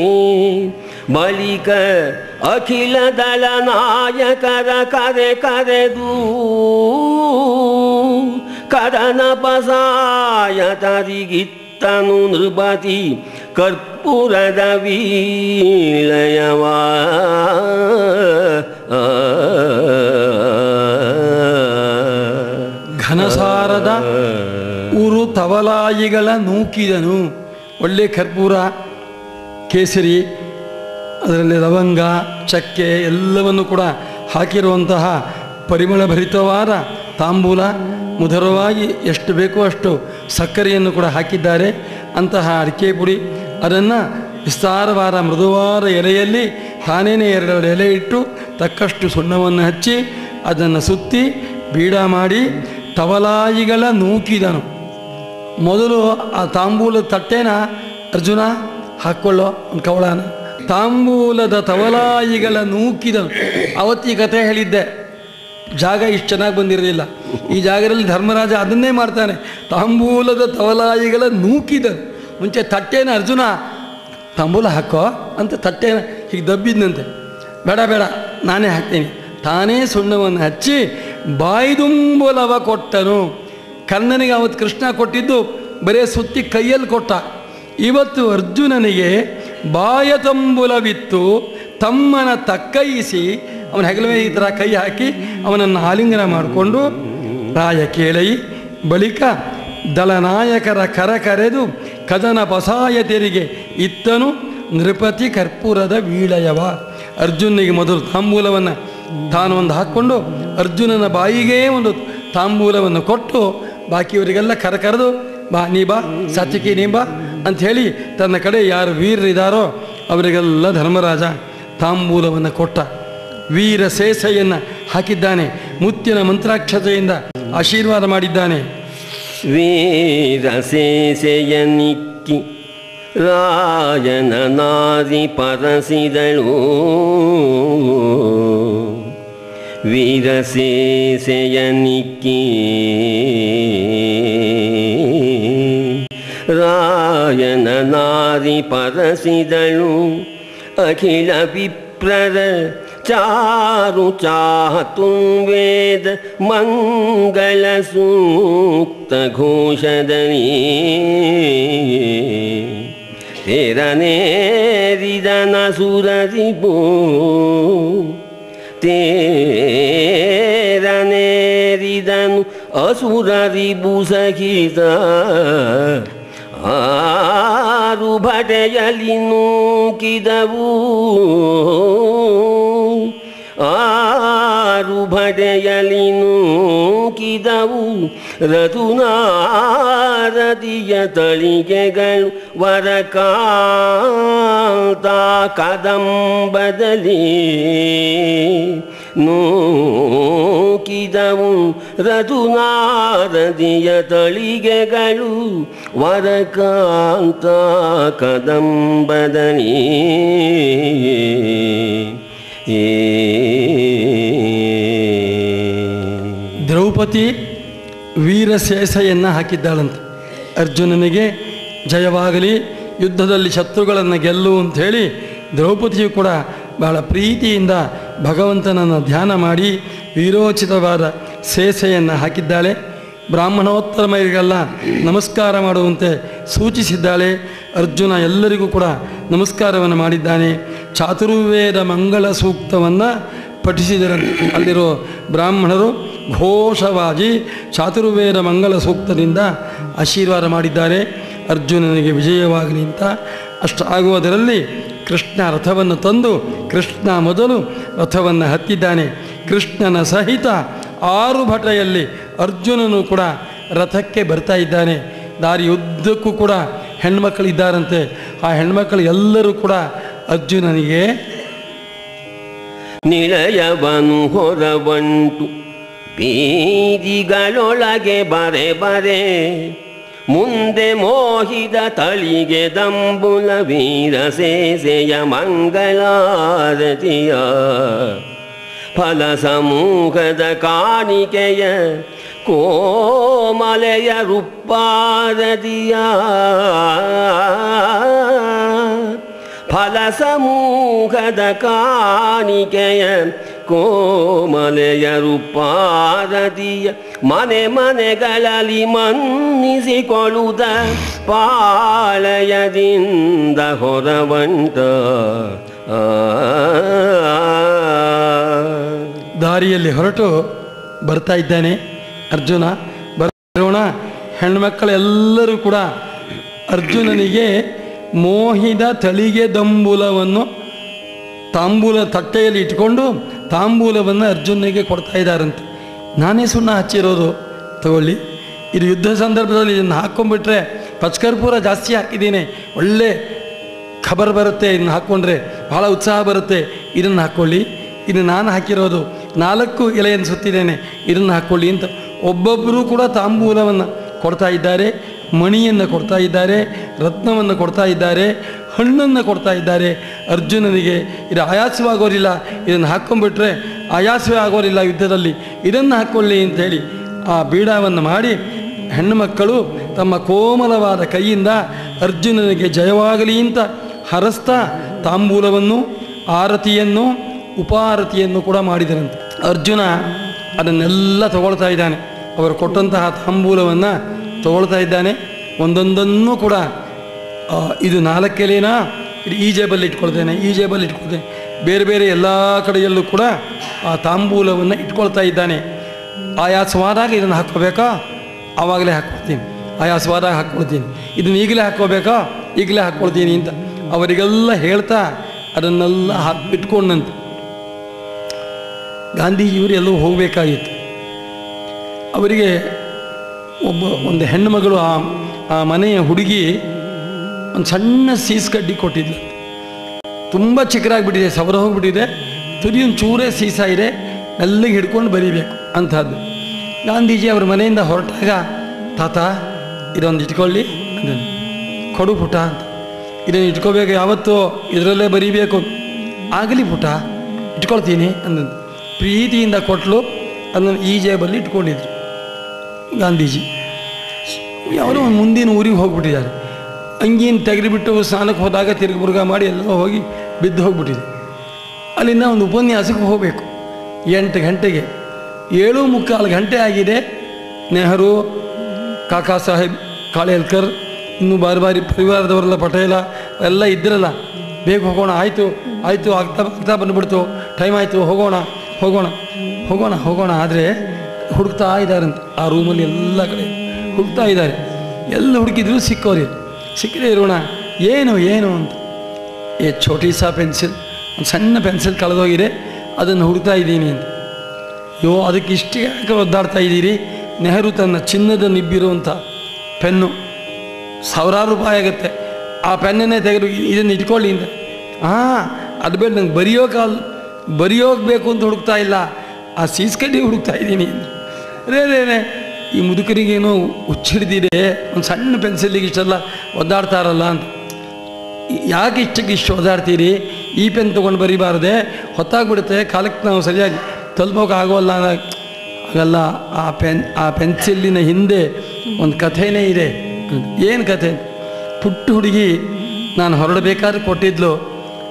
ಬಳಿಕ ಅಖಿಲ ದಳ ನಾಯಕರ ಕರೆ ಕರೆದು ಕದನ ಪಸಾಯ ತರಿಗಿತ್ತನು ನೃಪತಿ ಕರ್ಪೂರದ ವೀಳಯವ ಘನಸಾರದ ಊರು ತವಲಾಯಿಗಳ ನೂಕಿದನು ಒಳ್ಳೆ ಕರ್ಪೂರ ಕೇಸರಿ ಅದರಲ್ಲಿ ಲವಂಗ ಚಕ್ಕೆ ಎಲ್ಲವನ್ನು ಕೂಡ ಹಾಕಿರುವಂತಹ ಪರಿಮಳ ಭರಿತವಾದ ತಾಂಬೂಲ ಮಧುರವಾಗಿ ಎಷ್ಟು ಬೇಕೋ ಅಷ್ಟು ಸಕ್ಕರೆಯನ್ನು ಕೂಡ ಹಾಕಿದ್ದಾರೆ ಅಂತಹ ಅಡಿಕೆ ಪುಡಿ ಅದನ್ನು ವಿಸ್ತಾರವಾದ ಮೃದುವಾದ ಎಲೆಯಲ್ಲಿ ತಾನೇನೆ ಎರಡೆರಡು ಎಲೆ ಇಟ್ಟು ತಕ್ಕಷ್ಟು ಸುಣ್ಣವನ್ನು ಹಚ್ಚಿ ಅದನ್ನು ಸುತ್ತಿ ಬೀಡ ಮಾಡಿ ತವಲಾಯಿಗಳ ನೂಕಿದನು ಮೊದಲು ಆ ತಾಂಬೂಲದ ತಟ್ಟೆನ ಅರ್ಜುನ ಹಾಕ್ಕೊಳ್ಳೋ ಒಂದು ಕವಳನ ತಾಂಬೂಲದ ತವಲಾಯಿಗಳ ನೂಕಿದನು ಅವತ್ತಿ ಕಥೆ ಹೇಳಿದ್ದೆ ಜಾಗ ಇಷ್ಟು ಚೆನ್ನಾಗಿ ಬಂದಿರಲಿಲ್ಲ ಈ ಜಾಗದಲ್ಲಿ ಧರ್ಮರಾಜ ಅದನ್ನೇ ಮಾಡ್ತಾನೆ ತಾಂಬೂಲದ ತವಲಾಯಿಗಳ ನೂಕಿದನು ಮುಂಚೆ ತಟ್ಟೆನ ಅರ್ಜುನ ತಾಂಬೂಲ ಹಾಕೋ ಅಂತ ತಟ್ಟೆನ ಹೀಗೆ ದಬ್ಬಿದ್ನಂತೆ ಬೇಡ ಬೇಡ ನಾನೇ ಹಾಕ್ತೀನಿ ತಾನೇ ಸುಣ್ಣವನ್ನು ಹಚ್ಚಿ ಬಾಯ್ದುಂಬುಲವ ಕೊಟ್ಟನು ಕರ್ಣನಿಗೆ ಅವತ್ತು ಕೃಷ್ಣ ಕೊಟ್ಟಿದ್ದು ಬರೇ ಸುತ್ತಿ ಕೈಯಲ್ಲಿ ಕೊಟ್ಟ ಇವತ್ತು ಅರ್ಜುನನಿಗೆ ಬಾಯತಂಬುಲವಿತ್ತು ತಮ್ಮನ ತಕ್ಕೈಸಿ ಅವನ ಹೆಗಲ ಮೇಲೆ ಈ ಥರ ಕೈ ಹಾಕಿ ಅವನನ್ನು ಆಲಿಂಗನ ಮಾಡಿಕೊಂಡು ರಾಯ ಕೇಳೈ ಬಳಿಕ ದಳನಾಯಕರ ಕರ ಕರೆದು ಕದನ ಪಸಾಯ ತೆರಿಗೆ ಇತ್ತನು ನೃಪತಿ ಕರ್ಪೂರದ ವೀಳಯವ ಅರ್ಜುನಿಗೆ ಮೊದಲು ತಾಂಬೂಲವನ್ನು ತಾನು ಒಂದು ಹಾಕ್ಕೊಂಡು ಅರ್ಜುನನ ಬಾಯಿಗೇ ಒಂದು ತಾಂಬೂಲವನ್ನು ಕೊಟ್ಟು ಬಾಕಿಯವರಿಗೆಲ್ಲ ಕರ ಕರೆದು ಬಾ ನೀ ಬಾ ಸತ್ಯಕ್ಕೆ ನೀ ಬಾ ಅಂಥೇಳಿ ತನ್ನ ಕಡೆ ಯಾರು ವೀರರಿದ್ದಾರೋ ಅವರಿಗೆಲ್ಲ ಧರ್ಮರಾಜ ತಾಂಬೂಲವನ್ನು ಕೊಟ್ಟ ವೀರ ಸೇಸೆಯನ್ನು ಹಾಕಿದ್ದಾನೆ ಮುತ್ತಿನ ಮಂತ್ರಾಕ್ಷತೆಯಿಂದ ಆಶೀರ್ವಾದ ಮಾಡಿದ್ದಾನೆ ವೀರಸೇಸೆಯ ನಿಕ್ಕಿ ರಾಯನ ನಾರಿ ಪರಸಿದಳು ವೀರಸೇಸೆಯ ನಿಕ್ಕಿ ರಾಯನ ನಾರಿ ಪರಸಿದಳು ಅಖಿಲ ವಿಪ್ರರ ಚಾರು ಚಾತುರ್ವೇದ ಮಂಗಳ ಸೂಕ್ತ ಘೋಷದಲ್ಲಿ ತೆರನೇರಿದನ ಸುರರಿಬೋ ತೇರನೇರಿದನು ಅಸುರರಿಬು ಸಹಿತ ಆರು ಭಟೆಯಲಿ ನೂಕಿದವು ಆರು ಭಟೆಯಲಿ ನೂಕಿದವು ರಘುನಾರದಿಯ ತಳಿಗೆಗಳು ವರಕಾಂತ ಕದಂಬದಲ್ಲಿ ನೂಕಿದವು ರಘುನಾರದಿಯ ತಳಿಗೆಗಳು ವರಕಾಂತ ಕದಂಬದಲ್ಲಿ ಏ ದ್ರೌಪದಿ ವೀರಶೇಷೆಯನ್ನು ಹಾಕಿದ್ದಾಳಂತೆ ಅರ್ಜುನನಿಗೆ ಜಯವಾಗಲಿ ಯುದ್ಧದಲ್ಲಿ ಶತ್ರುಗಳನ್ನು ಗೆಲ್ಲು ಅಂಥೇಳಿ ದ್ರೌಪದಿಯು ಕೂಡ ಬಹಳ ಪ್ರೀತಿಯಿಂದ ಭಗವಂತನನ್ನು ಧ್ಯಾನ ಮಾಡಿ ವೀರೋಚಿತವಾದ ಸೇಸೆಯನ್ನು ಹಾಕಿದ್ದಾಳೆ ಬ್ರಾಹ್ಮಣೋತ್ತರಮರಿಗೆಲ್ಲ ನಮಸ್ಕಾರ ಮಾಡುವಂತೆ ಸೂಚಿಸಿದ್ದಾಳೆ ಅರ್ಜುನ ಎಲ್ಲರಿಗೂ ಕೂಡ ನಮಸ್ಕಾರವನ್ನು ಮಾಡಿದ್ದಾನೆ ಚಾತುರ್ವೇದ ಮಂಗಳ ಸೂಕ್ತವನ್ನು ಪಠಿಸಿದರಂತೆ ಅಲ್ಲಿರೋ ಬ್ರಾಹ್ಮಣರು ಘೋಷವಾಗಿ ಚಾತುರ್ವೇದ ಮಂಗಳ ಸೂಕ್ತದಿಂದ ಆಶೀರ್ವಾದ ಮಾಡಿದ್ದಾರೆ ಅರ್ಜುನನಿಗೆ ವಿಜಯವಾಗಲಿ ಅಂತ ಅಷ್ಟಾಗುವುದರಲ್ಲಿ ಕೃಷ್ಣ ರಥವನ್ನು ತಂದು ಕೃಷ್ಣ ಮೊದಲು ರಥವನ್ನು ಹತ್ತಿದ್ದಾನೆ ಕೃಷ್ಣನ ಸಹಿತ ಆರು ಭಟೆಯಲ್ಲಿ ಅರ್ಜುನನು ಕೂಡ ರಥಕ್ಕೆ ಬರ್ತಾ ಇದ್ದಾನೆ ದಾರಿಯುದ್ದಕ್ಕೂ ಕೂಡ ಹೆಣ್ಮಕ್ಕಳಿದ್ದಾರಂತೆ ಆ ಹೆಣ್ಮಕ್ಕಳು ಎಲ್ಲರೂ ಕೂಡ ಅರ್ಜುನನಿಗೆ ನಿಳಯವನು ಹೊರವಂಟು ಬೀದಿಗಳೊಳಗೆ ಬರೆ ಬರೆ ಮುಂದೆ ಮೋಹಿದ ತಳಿಗೆ ದಂಬುಲ ವೀರ ಸೇಸೆಯ ಮಂಗಳಾರತಿಯ ಫಲ ಸಮೂಹದ ಕಾಣಿಕೆಯ ಕೋಮಲೆಯ ರುಪ್ಪಾರದಿಯ ಫಲ ಸಮೂಹದ ಕಾಣಿಕೆಯ ಕೋಮಲೆಯ ರೂಪಾರದಿಯ ಮನೆ ಮನೆಗಳಲ್ಲಿ ಮನ್ನಿಸಿಕೊಳ್ಳುದ ಪಾಳಯದಿಂದ ಹೊರವಂಟ ಆ ದಾರಿಯಲ್ಲಿ ಹೊರಟು ಬರ್ತಾ ಇದ್ದಾನೆ ಅರ್ಜುನ ಬರೋಣ ಹೆಣ್ಮಕ್ಕಳೆಲ್ಲರೂ ಕೂಡ ಅರ್ಜುನನಿಗೆ ಮೋಹಿದ ತಳಿಗೆ ದಂಬೂಲವನ್ನು ತಾಂಬೂಲ ತಟ್ಟೆಯಲ್ಲಿ ಇಟ್ಕೊಂಡು ತಾಂಬೂಲವನ್ನು ಅರ್ಜುನಿಗೆ ಕೊಡ್ತಾ ಇದ್ದಾರಂತೆ ನಾನೇ ಸುಣ್ಣ ಹಚ್ಚಿರೋದು ತಗೊಳ್ಳಿ ಇದು ಯುದ್ಧ ಸಂದರ್ಭದಲ್ಲಿ ಇದನ್ನು ಹಾಕ್ಕೊಂಡ್ಬಿಟ್ರೆ ಪಚ್ಕರ್ಪೂರ ಜಾಸ್ತಿ ಹಾಕಿದ್ದೀನಿ ಒಳ್ಳೆ ಖಬರ್ ಬರುತ್ತೆ ಇದನ್ನು ಹಾಕ್ಕೊಂಡ್ರೆ ಭಾಳ ಉತ್ಸಾಹ ಬರುತ್ತೆ ಇದನ್ನು ಹಾಕ್ಕೊಳ್ಳಿ ಇದು ನಾನು ಹಾಕಿರೋದು ನಾಲ್ಕು ಎಲೆಯನ್ನು ಸುತ್ತಿದ್ದೇನೆ ಇದನ್ನು ಹಾಕ್ಕೊಳ್ಳಿ ಅಂತ ಒಬ್ಬೊಬ್ಬರೂ ಕೂಡ ತಾಂಬೂಲವನ್ನು ಕೊಡ್ತಾ ಇದ್ದಾರೆ ಮಣಿಯನ್ನು ಕೊಡ್ತಾ ಇದ್ದಾರೆ ರತ್ನವನ್ನು ಕೊಡ್ತಾ ಇದ್ದಾರೆ ಹಣ್ಣನ್ನು ಕೊಡ್ತಾ ಇದ್ದಾರೆ ಅರ್ಜುನನಿಗೆ ಇದು ಆಯಾಸವಾಗೋರಿಲ್ಲ ಇದನ್ನು ಹಾಕ್ಕೊಂಡ್ಬಿಟ್ರೆ ಆಯಾಸವೇ ಆಗೋರಿಲ್ಲ ಯುದ್ಧದಲ್ಲಿ ಇದನ್ನು ಹಾಕ್ಕೊಳ್ಳಿ ಅಂತೇಳಿ ಆ ಬೀಡಾವನ್ನು ಮಾಡಿ ಹೆಣ್ಣುಮಕ್ಕಳು ತಮ್ಮ ಕೋಮಲವಾದ ಕೈಯಿಂದ ಅರ್ಜುನನಿಗೆ ಜಯವಾಗಲಿ ಅಂತ ಹರಸ್ತಾ ತಾಂಬೂಲವನ್ನು ಆರತಿಯನ್ನು ಉಪಾರತಿಯನ್ನು ಕೂಡ ಮಾಡಿದರಂತೆ ಅರ್ಜುನ ಅದನ್ನೆಲ್ಲ ತಗೊಳ್ತಾ ಇದ್ದಾನೆ ಅವರು ಕೊಟ್ಟಂತಹ ತಾಂಬೂಲವನ್ನು ತಗೊಳ್ತಾ ಇದ್ದಾನೆ ಒಂದೊಂದನ್ನು ಕೂಡ ಆ, ಇದು ನಾಲ್ಕೆಲೆನಾ ಇದು ಈ ಜೇಬಲ್ಲಿ ಇಟ್ಕೊಳ್ತೇನೆ ಈ ಜೇಬಲ್ಲಿ ಇಟ್ಕೊಳ್ತೇನೆ ಬೇರೆ ಬೇರೆ ಎಲ್ಲ ಕಡೆಯಲ್ಲೂ ಕೂಡ ಆ ತಾಂಬೂಲವನ್ನು ಇಟ್ಕೊಳ್ತಾ ಇದ್ದಾನೆ ಆಯಾಸವಾದಾಗ ಇದನ್ನು ಹಾಕ್ಕೋಬೇಕಾ ಆವಾಗಲೇ ಹಾಕ್ಕೊಳ್ತೀನಿ ಆಯಾಸವಾದಾಗ ಹಾಕ್ಕೊಳ್ತೀನಿ ಇದನ್ನು ಈಗಲೇ ಹಾಕ್ಕೋಬೇಕಾ ಈಗಲೇ ಹಾಕ್ಕೊಳ್ತೀನಿ ಅಂತ ಅವರಿಗೆಲ್ಲ ಹೇಳ್ತಾ ಅದನ್ನೆಲ್ಲ ಹಾಕಿ ಇಟ್ಕೊಂಡಂತೆ ಗಾಂಧೀಜಿಯವರು ಎಲ್ಲೋ ಹೋಗಬೇಕಾಗಿತ್ತು ಅವರಿಗೆ ಒಬ್ಬ ಒಂದು ಹೆಣ್ಣು ಮಗಳು ಆ ಆ ಮನೆಯ ಹುಡುಗಿ ಒಂದು ಸಣ್ಣ ಸೀಸ್ ಕಡ್ಡಿ ಕೊಟ್ಟಿದ್ಲು ತುಂಬ ಚಿಕ್ಕದಾಗ್ಬಿಟ್ಟಿದೆ ಸವರ ಹೋಗ್ಬಿಟ್ಟಿದೆ ತುದಿ ಒಂದು ಚೂರೇ ಸೀಸ ಇದೆ ಮೆಲ್ಲಗೆ ಹಿಡ್ಕೊಂಡು ಬರೀಬೇಕು ಅಂಥದ್ದು ಗಾಂಧೀಜಿ ಅವ್ರ ಮನೆಯಿಂದ ಹೊರಟಾಗ ತಾತ ಇದೊಂದು ಇಟ್ಕೊಳ್ಳಿ ಅಂದನು ಕೊಡು ಪುಟ ಅಂತ ಇದನ್ನು ಇಟ್ಕೋಬೇಕು ಯಾವತ್ತೂ ಇದರಲ್ಲೇ ಬರೀಬೇಕು ಆಗಲಿ ಪುಟ ಇಟ್ಕೊಳ್ತೀನಿ ಅಂದಂದು ಪ್ರೀತಿಯಿಂದ ಕೊಟ್ಟಲು ಅದನ್ನು ಈ ಜೇಬಲ್ಲಿ ಇಟ್ಕೊಂಡಿದ್ರು ಗಾಂಧೀಜಿ ಯಾವುದೋ ಒಂದು ಮುಂದಿನ ಊರಿಗೆ ಹೋಗ್ಬಿಟ್ಟಿದ್ದಾರೆ ಅಂಗೀನ ತೆಗೆದುಬಿಟ್ಟು ಸ್ನಾನಕ್ಕೆ ಹೋದಾಗ ತಿರುಗಿ ಮುರುಗ ಮಾಡಿ ಎಲ್ಲ ಹೋಗಿ ಬಿದ್ದು ಹೋಗ್ಬಿಟ್ಟಿದೆ ಅಲ್ಲಿಂದ ಒಂದು ಉಪನ್ಯಾಸಕ್ಕೆ ಹೋಗಬೇಕು ಎಂಟು ಗಂಟೆಗೆ ಏಳು ಮುಕ್ಕಾಲು ಗಂಟೆ ಆಗಿದೆ ನೆಹರು ಕಾಕಾ ಸಾಹೇಬ್ ಕಾಳೇಲ್ಕರ್ ಇನ್ನೂ ಬಾರಿ ಬಾರಿ ಪರಿವಾರದವರೆಲ್ಲ ಪಟೇಲ ಎಲ್ಲ ಇದ್ರಲ್ಲ ಬೇಗ ಹೋಗೋಣ ಆಯಿತು ಆಯಿತು ಆಗ್ತಾ ಆಗ್ತಾ ಬಂದುಬಿಡ್ತು ಟೈಮ್ ಆಯಿತು ಹೋಗೋಣ ಹೋಗೋಣ ಹೋಗೋಣ ಹೋಗೋಣ ಆದರೆ ಹುಡುಕ್ತಾ ಇದ್ದಾರಂತೆ ಆ ರೂಮಲ್ಲಿ ಎಲ್ಲ ಕಡೆ ಹುಡುಕ್ತಾ ಇದ್ದಾರೆ ಎಲ್ಲ ಹುಡುಕಿದ್ರು ಸಿಕ್ಕೋರಿ ಸಿಕ್ಕದೇ ಇರೋಣ ಏನು ಏನು ಅಂತ ಏ ಛೋಟಿ ಸಾ ಪೆನ್ಸಿಲ್ ಒಂದು ಸಣ್ಣ ಪೆನ್ಸಿಲ್ ಕಳೆದೋಗಿದೆ ಅದನ್ನು ಹುಡುಕ್ತಾ ಇದ್ದೀನಿ ಅಂತ ಯೋ ಅದಕ್ಕೆ ಇಷ್ಟು ಯಾಕೆ ಒದ್ದಾಡ್ತಾ ಇದ್ದೀರಿ ನೆಹರು ತನ್ನ ಚಿನ್ನದ ನಿಬ್ಬಿರುವಂಥ ಪೆನ್ನು ಸಾವಿರಾರು ರೂಪಾಯಿ ಆಗುತ್ತೆ ಆ ಪೆನ್ನನ್ನೇ ತೆಗೆದು ಇದನ್ನು ಇಟ್ಕೊಳ್ಳಿ ಅಂತ ಹಾಂ ಅದು ಬೇಡ ನಂಗೆ ಬರೆಯೋಕಾಲ್ ಬರೆಯೋಕೆ ಬೇಕು ಅಂತ ಹುಡುಕ್ತಾ ಇಲ್ಲ ಆ ಸೀಸ್ಕಡ್ಡಿ ಹುಡುಕ್ತಾ ಇದ್ದೀನಿ ಅಂದ್ರು. ರೇ ರೇ ರೇ ಈ ಮುದುಕರಿಗೇನೋ ಹುಚ್ಚಿಡ್ದಿದೆ ಒಂದು ಸಣ್ಣ ಪೆನ್ಸಿಲಿಗೆ ಇಷ್ಟೆಲ್ಲ ಒದ್ದಾಡ್ತಾರಲ್ಲ ಅಂತ ಯಾಕೆ ಇಷ್ಟಕ್ಕೆ ಇಷ್ಟು ಓದಾಡ್ತೀರಿ ಈ ಪೆನ್ ತೊಗೊಂಡು ಬರೀಬಾರ್ದೆ ಹೊತ್ತಾಗ್ಬಿಡುತ್ತೆ ಕಾಲಕ್ಕೆ ನಾವು ಸರಿಯಾಗಿ ತಲುಪೋಕೆ ಆಗೋಲ್ಲ ಅಂದಾಗ ಹಾಗಲ್ಲ ಆ ಪೆನ್ ಆ ಪೆನ್ಸಿಲ್ಲಿನ ಹಿಂದೆ ಒಂದು ಕಥೆನೇ ಇದೆ ಏನು ಕಥೆ ಪುಟ್ಟ ಹುಡುಗಿ ನಾನು ಹೊರಡಬೇಕಾದ್ರೆ ಕೊಟ್ಟಿದ್ಲು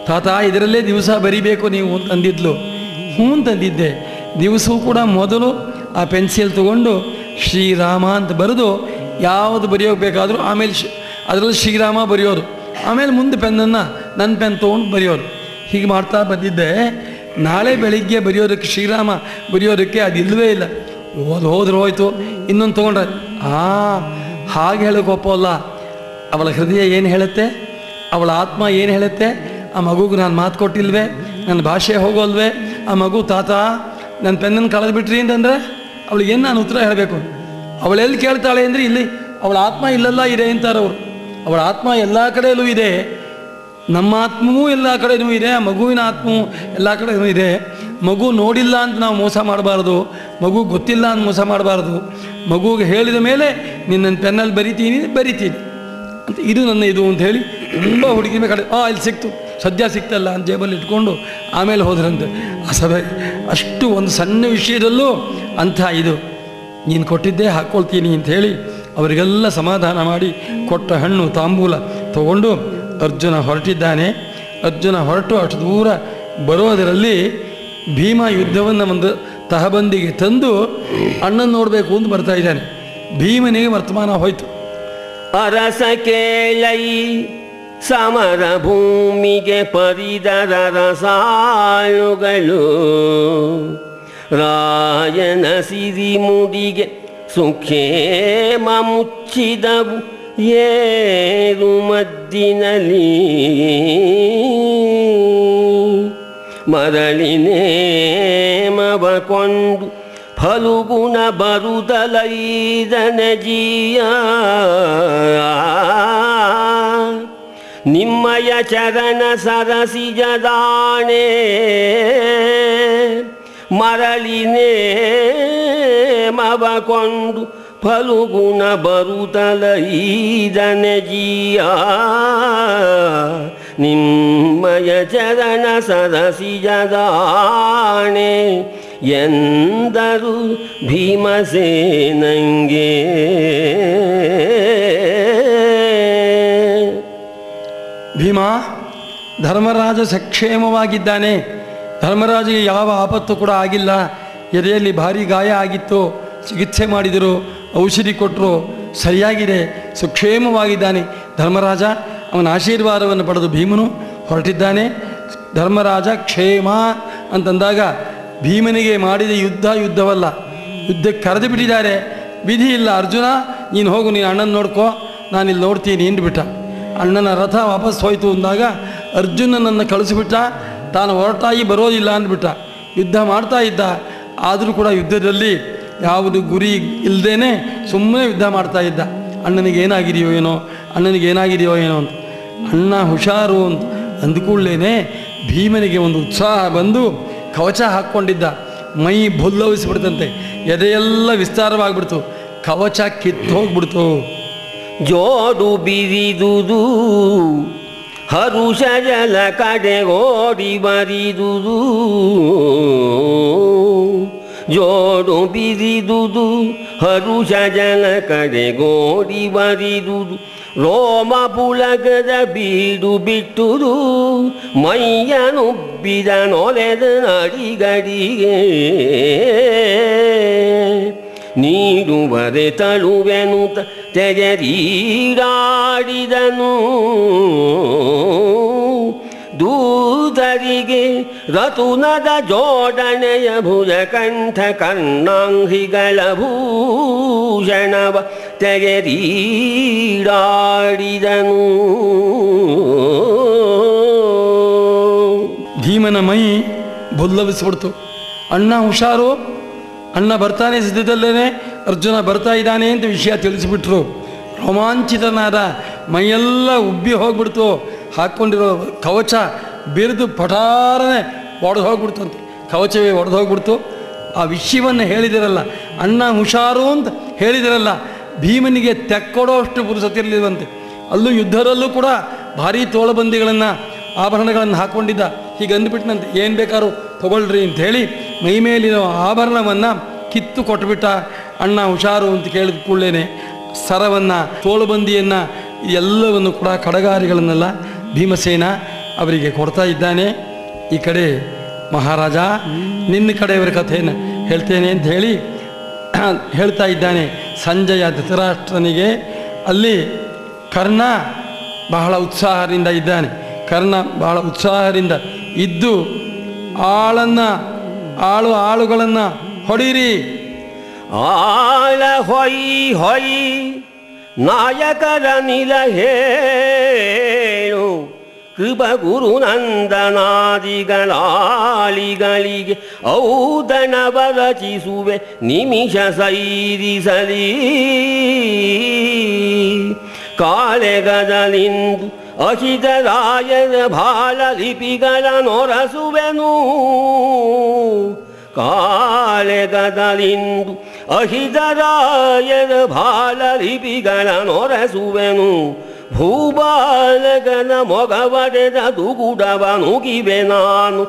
ತಾತ ಇದರಲ್ಲೇ ದಿವಸ ಬರಿಬೇಕು ನೀವು ಅಂತ ಅಂದಿದ್ಲು ಹ್ಞೂ ಅಂತಂದಿದ್ದೆ ದಿವಸವೂ ಕೂಡ ಮೊದಲು ಆ ಪೆನ್ಸಿಲ್ ತಗೊಂಡು ಶ್ರೀರಾಮ ಅಂತ ಬರೆದು ಯಾವುದು ಬರೆಯೋಕೆ ಬೇಕಾದರೂ ಆಮೇಲೆ ಶ್ ಅದರಲ್ಲಿ ಶ್ರೀರಾಮ ಬರೆಯೋರು ಆಮೇಲೆ ಮುಂದೆ ಪೆನ್ನನ್ನು ನನ್ನ ಪೆನ್ ತೊಗೊಂಡು ಬರೆಯೋರು ಹೀಗೆ ಮಾಡ್ತಾ ಬಂದಿದ್ದೆ ನಾಳೆ ಬೆಳಿಗ್ಗೆ ಬರೆಯೋದಕ್ಕೆ ಶ್ರೀರಾಮ ಬರೆಯೋದಕ್ಕೆ ಅದು ಇಲ್ಲವೇ ಇಲ್ಲ ಹೋದ್ ಹೋದ್ರೆ ಹೋಯ್ತು ಇನ್ನೊಂದು ತೊಗೊಂಡ್ರೆ ಆ ಹಾಗೆ ಹೇಳೋಕೆ ಒಪ್ಪಲ್ಲ ಅವಳ ಹೃದಯ ಏನು ಹೇಳುತ್ತೆ ಅವಳ ಆತ್ಮ ಏನು ಹೇಳುತ್ತೆ ಆ ಮಗುಗೆ ನಾನು ಮಾತು ಕೊಟ್ಟಿಲ್ವೇ ನನ್ನ ಭಾಷೆ ಹೋಗೋಲ್ವೇ ಆ ಮಗು ತಾತ ನನ್ನ ಪೆನ್ನನ್ನು ಕಳೆದು ಬಿಟ್ರಿ ಅಂತಂದರೆ ಅವಳಿಗೆ ಏನು ನಾನು ಉತ್ತರ ಹೇಳಬೇಕು ಅವಳೆಲ್ಲಿ ಕೇಳ್ತಾಳೆ ಅಂದರೆ ಇಲ್ಲಿ ಅವಳ ಆತ್ಮ ಇಲ್ಲೆಲ್ಲ ಇದೆ ಅಂತಾರೆ ಅವರು ಅವಳ ಆತ್ಮ ಎಲ್ಲ ಕಡೆಯಲ್ಲೂ ಇದೆ ನಮ್ಮ ಆತ್ಮವೂ ಎಲ್ಲ ಕಡೆನೂ ಇದೆ ಆ ಮಗುವಿನ ಆತ್ಮವೂ ಎಲ್ಲ ಕಡೆನೂ ಇದೆ ಮಗು ನೋಡಿಲ್ಲ ಅಂತ ನಾವು ಮೋಸ ಮಾಡಬಾರ್ದು ಮಗು ಗೊತ್ತಿಲ್ಲ ಅಂತ ಮೋಸ ಮಾಡಬಾರ್ದು ಮಗುಗೆ ಹೇಳಿದ ಮೇಲೆ ನಿನ್ನನ್ನು ಪೆನ್ನಲ್ಲಿ ಬರಿತೀನಿ ಬರಿತೀನಿ ಅಂತ ಇದು ನನ್ನ ಇದು ಅಂತ ಹೇಳಿ ತುಂಬ ಹುಡುಗಿ ಕಡೆ ಆ ಇಲ್ಲಿ ಸಿಕ್ತು ಸದ್ಯ ಸಿಕ್ತಲ್ಲ ಅಂತ ಜೇಬಲ್ಲಿ ಇಟ್ಕೊಂಡು ಆಮೇಲೆ ಹೋದ್ರಂತೆ ಆ ಸಭೆ ಅಷ್ಟು ಒಂದು ಸಣ್ಣ ವಿಷಯದಲ್ಲೂ ಅಂಥ ಇದು ನೀನು ಕೊಟ್ಟಿದ್ದೇ ಹಾಕ್ಕೊಳ್ತೀನಿ ಅಂತ ಹೇಳಿ ಅವರಿಗೆಲ್ಲ ಸಮಾಧಾನ ಮಾಡಿ ಕೊಟ್ಟ ಹಣ್ಣು ತಾಂಬೂಲ ತಗೊಂಡು ಅರ್ಜುನ ಹೊರಟಿದ್ದಾನೆ ಅರ್ಜುನ ಹೊರಟು ಅಷ್ಟು ದೂರ ಬರೋದರಲ್ಲಿ ಭೀಮ ಯುದ್ಧವನ್ನು ಒಂದು ತಹಬಂದಿಗೆ ತಂದು ಅಣ್ಣನ ನೋಡಬೇಕು ಅಂತ ಬರ್ತಾ ಇದ್ದಾನೆ ಭೀಮನಿಗೆ ವರ್ತಮಾನ ಹೋಯ್ತು ಅರಸ ಕೇಳೈ ಸಮರ ಭೂಮಿಗೆ ಪರಿದರ ರಸಾಳುಗಳು ರಾಯನ ಸಿರಿಮುಡಿಗೆ ಸುಖೇಮ ಮುಚ್ಚಿದವು ಏರು ಮದ್ದಿನಲ್ಲಿ ಮರಳಿನೇಮವ ಕೊಂಡು ಫಲುಗುಣ ಬರುದಲೈದನ ಜೀಯ ನಿಮ್ಮಯ ಚರಣ ಸರಸಿಜದಾಣೆ ಮರಳಿನೇಮವ ಕೊಂಡು ಫಲುಗುಣ ಬರುತ್ತಲೈದನ ಜೀಯ ನಿಮ್ಮಯ ಚರಣ ಸರಸಿಜದಾಣೆ ಎಂದರು ಭೀಮಸೇನಂಗೆ ಭೀಮ ಧರ್ಮರಾಜ ಸಕ್ಷೇಮವಾಗಿದ್ದಾನೆ ಧರ್ಮರಾಜಿಗೆ ಯಾವ ಆಪತ್ತು ಕೂಡ ಆಗಿಲ್ಲ ಎದೆಯಲ್ಲಿ ಭಾರಿ ಗಾಯ ಆಗಿತ್ತು ಚಿಕಿತ್ಸೆ ಮಾಡಿದರು ಔಷಧಿ ಕೊಟ್ಟರು ಸರಿಯಾಗಿದೆ ಸುಕ್ಷೇಮವಾಗಿದ್ದಾನೆ ಧರ್ಮರಾಜ ಅವನ ಆಶೀರ್ವಾದವನ್ನು ಪಡೆದು ಭೀಮನು ಹೊರಟಿದ್ದಾನೆ ಧರ್ಮರಾಜ ಕ್ಷೇಮ ಅಂತಂದಾಗ ಭೀಮನಿಗೆ ಮಾಡಿದ ಯುದ್ಧ ಯುದ್ಧವಲ್ಲ ಯುದ್ಧಕ್ಕೆ ಕರೆದು ಬಿಟ್ಟಿದ್ದಾರೆ ವಿಧಿ ಇಲ್ಲ ಅರ್ಜುನ ನೀನು ಹೋಗು ನೀನು ಅಣ್ಣನ ನೋಡ್ಕೋ ನಾನು ಇಲ್ಲಿ ನೋಡ್ತೀನಿ ಅಂದ್ಬಿಟ್ಟ ಅಣ್ಣನ ರಥ ವಾಪಸ್ ಹೋಯ್ತು ಅಂದಾಗ ಅರ್ಜುನನನ್ನು ಕಳಿಸಿಬಿಟ್ಟ ತಾನು ಹೊರಟಾಗಿ ಬರೋದಿಲ್ಲ ಅಂದ್ಬಿಟ್ಟ ಯುದ್ಧ ಮಾಡ್ತಾ ಇದ್ದ ಆದರೂ ಕೂಡ ಯುದ್ಧದಲ್ಲಿ ಯಾವುದು ಗುರಿ ಇಲ್ಲದೇನೆ ಸುಮ್ಮನೆ ಯುದ್ಧ ಮಾಡ್ತಾ ಇದ್ದ ಅಣ್ಣನಿಗೆ ಏನಾಗಿದೆಯೋ ಏನೋ ಅಣ್ಣನಿಗೆ ಏನಾಗಿದೆಯೋ ಏನೋ ಅಂತ ಅಣ್ಣ ಹುಷಾರು ಅಂತ ಅಂದ್ಕೂಡ್ಲೇನೆ ಭೀಮನಿಗೆ ಒಂದು ಉತ್ಸಾಹ ಬಂದು ಕವಚ ಹಾಕ್ಕೊಂಡಿದ್ದ ಮೈ ಭುಲ್ಲವಿಸ್ಬಿಡ್ತಂತೆ ಎದೆಯೆಲ್ಲ ವಿಸ್ತಾರವಾಗಿಬಿಡ್ತು ಕವಚ ಕಿತ್ತು ಹೋಗ್ಬಿಡ್ತು ಜೋಡು ಬಿರಿದುದು ಹರುಷ ಜಲ ಕಡೆಗೋಡಿ ಬರಿದುದು ಜೋಡು ಬಿರಿದುದು ಹರುಷ ಜಲ ಕಡೆಗೋಡಿ ಬರಿದುದು ರೋಮ ಪುಳಗದ ಬೀಡು ಬಿಟ್ಟುದು ಮೈಯನುಬ್ಬಿದ ನೊಲೆದ ನಡಿಗಡಿಗೆ ನೀಡುವರೆ ತಳುವೆನು ತೆಗೆದೀಡಾಡಿದನು ದೂತರಿಗೆ ರತುನದ ಜೋಡಣೆಯ ಭುಜಕಂಠ ಕರ್ಣಾಂಘ್ರಿಗಳ ಭೂಷಣವ ತೆಗೆದೀಡಾಡಿದನು ಭೀಮನ ಮೈ ಬುಲ್ಲವಿಸ್ಬಿಡ್ತು ಅಣ್ಣ ಹುಷಾರು ಅಣ್ಣ ಬರ್ತಾನೆ ಸಿದ್ಧದಲ್ಲೇನೆ ಅರ್ಜುನ ಬರ್ತಾ ಇದ್ದಾನೆ ಅಂತ ವಿಷಯ ತಿಳಿಸಿಬಿಟ್ರು ರೋಮಾಂಚಿತನಾದ ಮೈಯೆಲ್ಲ ಉಬ್ಬಿ ಹೋಗ್ಬಿಡ್ತು ಹಾಕ್ಕೊಂಡಿರೋ ಕವಚ ಬಿರಿದು ಪಠಾರನೆ ಒಡೆದು ಹೋಗ್ಬಿಡ್ತಂತೆ ಕವಚವೇ ಒಡೆದು ಹೋಗ್ಬಿಡ್ತು ಆ ವಿಷಯವನ್ನು ಹೇಳಿದಿರಲ್ಲ ಅಣ್ಣ ಹುಷಾರು ಅಂತ ಹೇಳಿದಿರಲ್ಲ ಭೀಮನಿಗೆ ತೆಕ್ಕೊಡೋಷ್ಟು ಪುರುಸತಿರಲಿಲ್ವಂತೆ ಅಲ್ಲೂ ಯುದ್ಧದಲ್ಲೂ ಕೂಡ ಭಾರೀ ತೋಳಬಂದಿಗಳನ್ನು ಆಭರಣಗಳನ್ನು ಹಾಕ್ಕೊಂಡಿದ್ದ ಹೀಗೆ ಅಂದ್ಬಿಟ್ನಂತೆ ಏನು ಬೇಕಾದ್ರೂ ತಗೊಳ್ರಿ ಅಂತ ಹೇಳಿ ಮೈ ಮೇಲಿರೋ ಆಭರಣವನ್ನು ಕಿತ್ತು ಕೊಟ್ಬಿಟ್ಟ ಅಣ್ಣ ಹುಷಾರು ಅಂತ ಕೇಳಿದ ಕೂಡಲೇ ಸರವನ್ನು ತೋಳುಬಂದಿಯನ್ನು ಎಲ್ಲವನ್ನು ಕೂಡ ಕಡಗಾರಿಗಳನ್ನೆಲ್ಲ ಭೀಮಸೇನ ಅವರಿಗೆ ಕೊಡ್ತಾ ಇದ್ದಾನೆ ಈ ಕಡೆ ಮಹಾರಾಜ ನಿನ್ನ ಕಡೆಯವರ ಕಥೆಯನ್ನು ಹೇಳ್ತೇನೆ ಅಂತ ಹೇಳಿ ಹೇಳ್ತಾ ಇದ್ದಾನೆ ಸಂಜಯ ಧೃತರಾಷ್ಟ್ರನಿಗೆ ಅಲ್ಲಿ ಕರ್ಣ ಬಹಳ ಉತ್ಸಾಹದಿಂದ ಇದ್ದಾನೆ ಕರ್ಣ ಬಹಳ ಉತ್ಸಾಹದಿಂದ ಇದ್ದು ಆಳನ್ನು ಆಳು ಆಳುಗಳನ್ನು ಹೊಡೀರಿ ಆಳ ಹೊಯ್ ಹೊಯ್ ನಾಯಕರ ನಿಲ ಹೇಳು ಕೃಪ ಗುರು ನಂದನಾದಿಗಳಾಳಿಗಳಿಗೆ ಔದಣವ ರಚಿಸುವೆ ನಿಮಿಷ ಸೈರಿಸಲಿ ಕಾಳೆಗದಲಿಂದು ಅಹಿತರಾಯರ ಬಾಳ ಲಿಪಿಗಳ ನೊರಸುವೆನು ಕಾಳೆಗದಲಿಂದು ಅಹಿತರಾಯರ ಬಾಳ ಲಿಪಿಗಳ ನೊರಸುವೆನು ಭೂಬಾಲಗನ ಮೊಗವಡೆದ ದುಗುಡವ ನುಗಿವೆ ನಾನು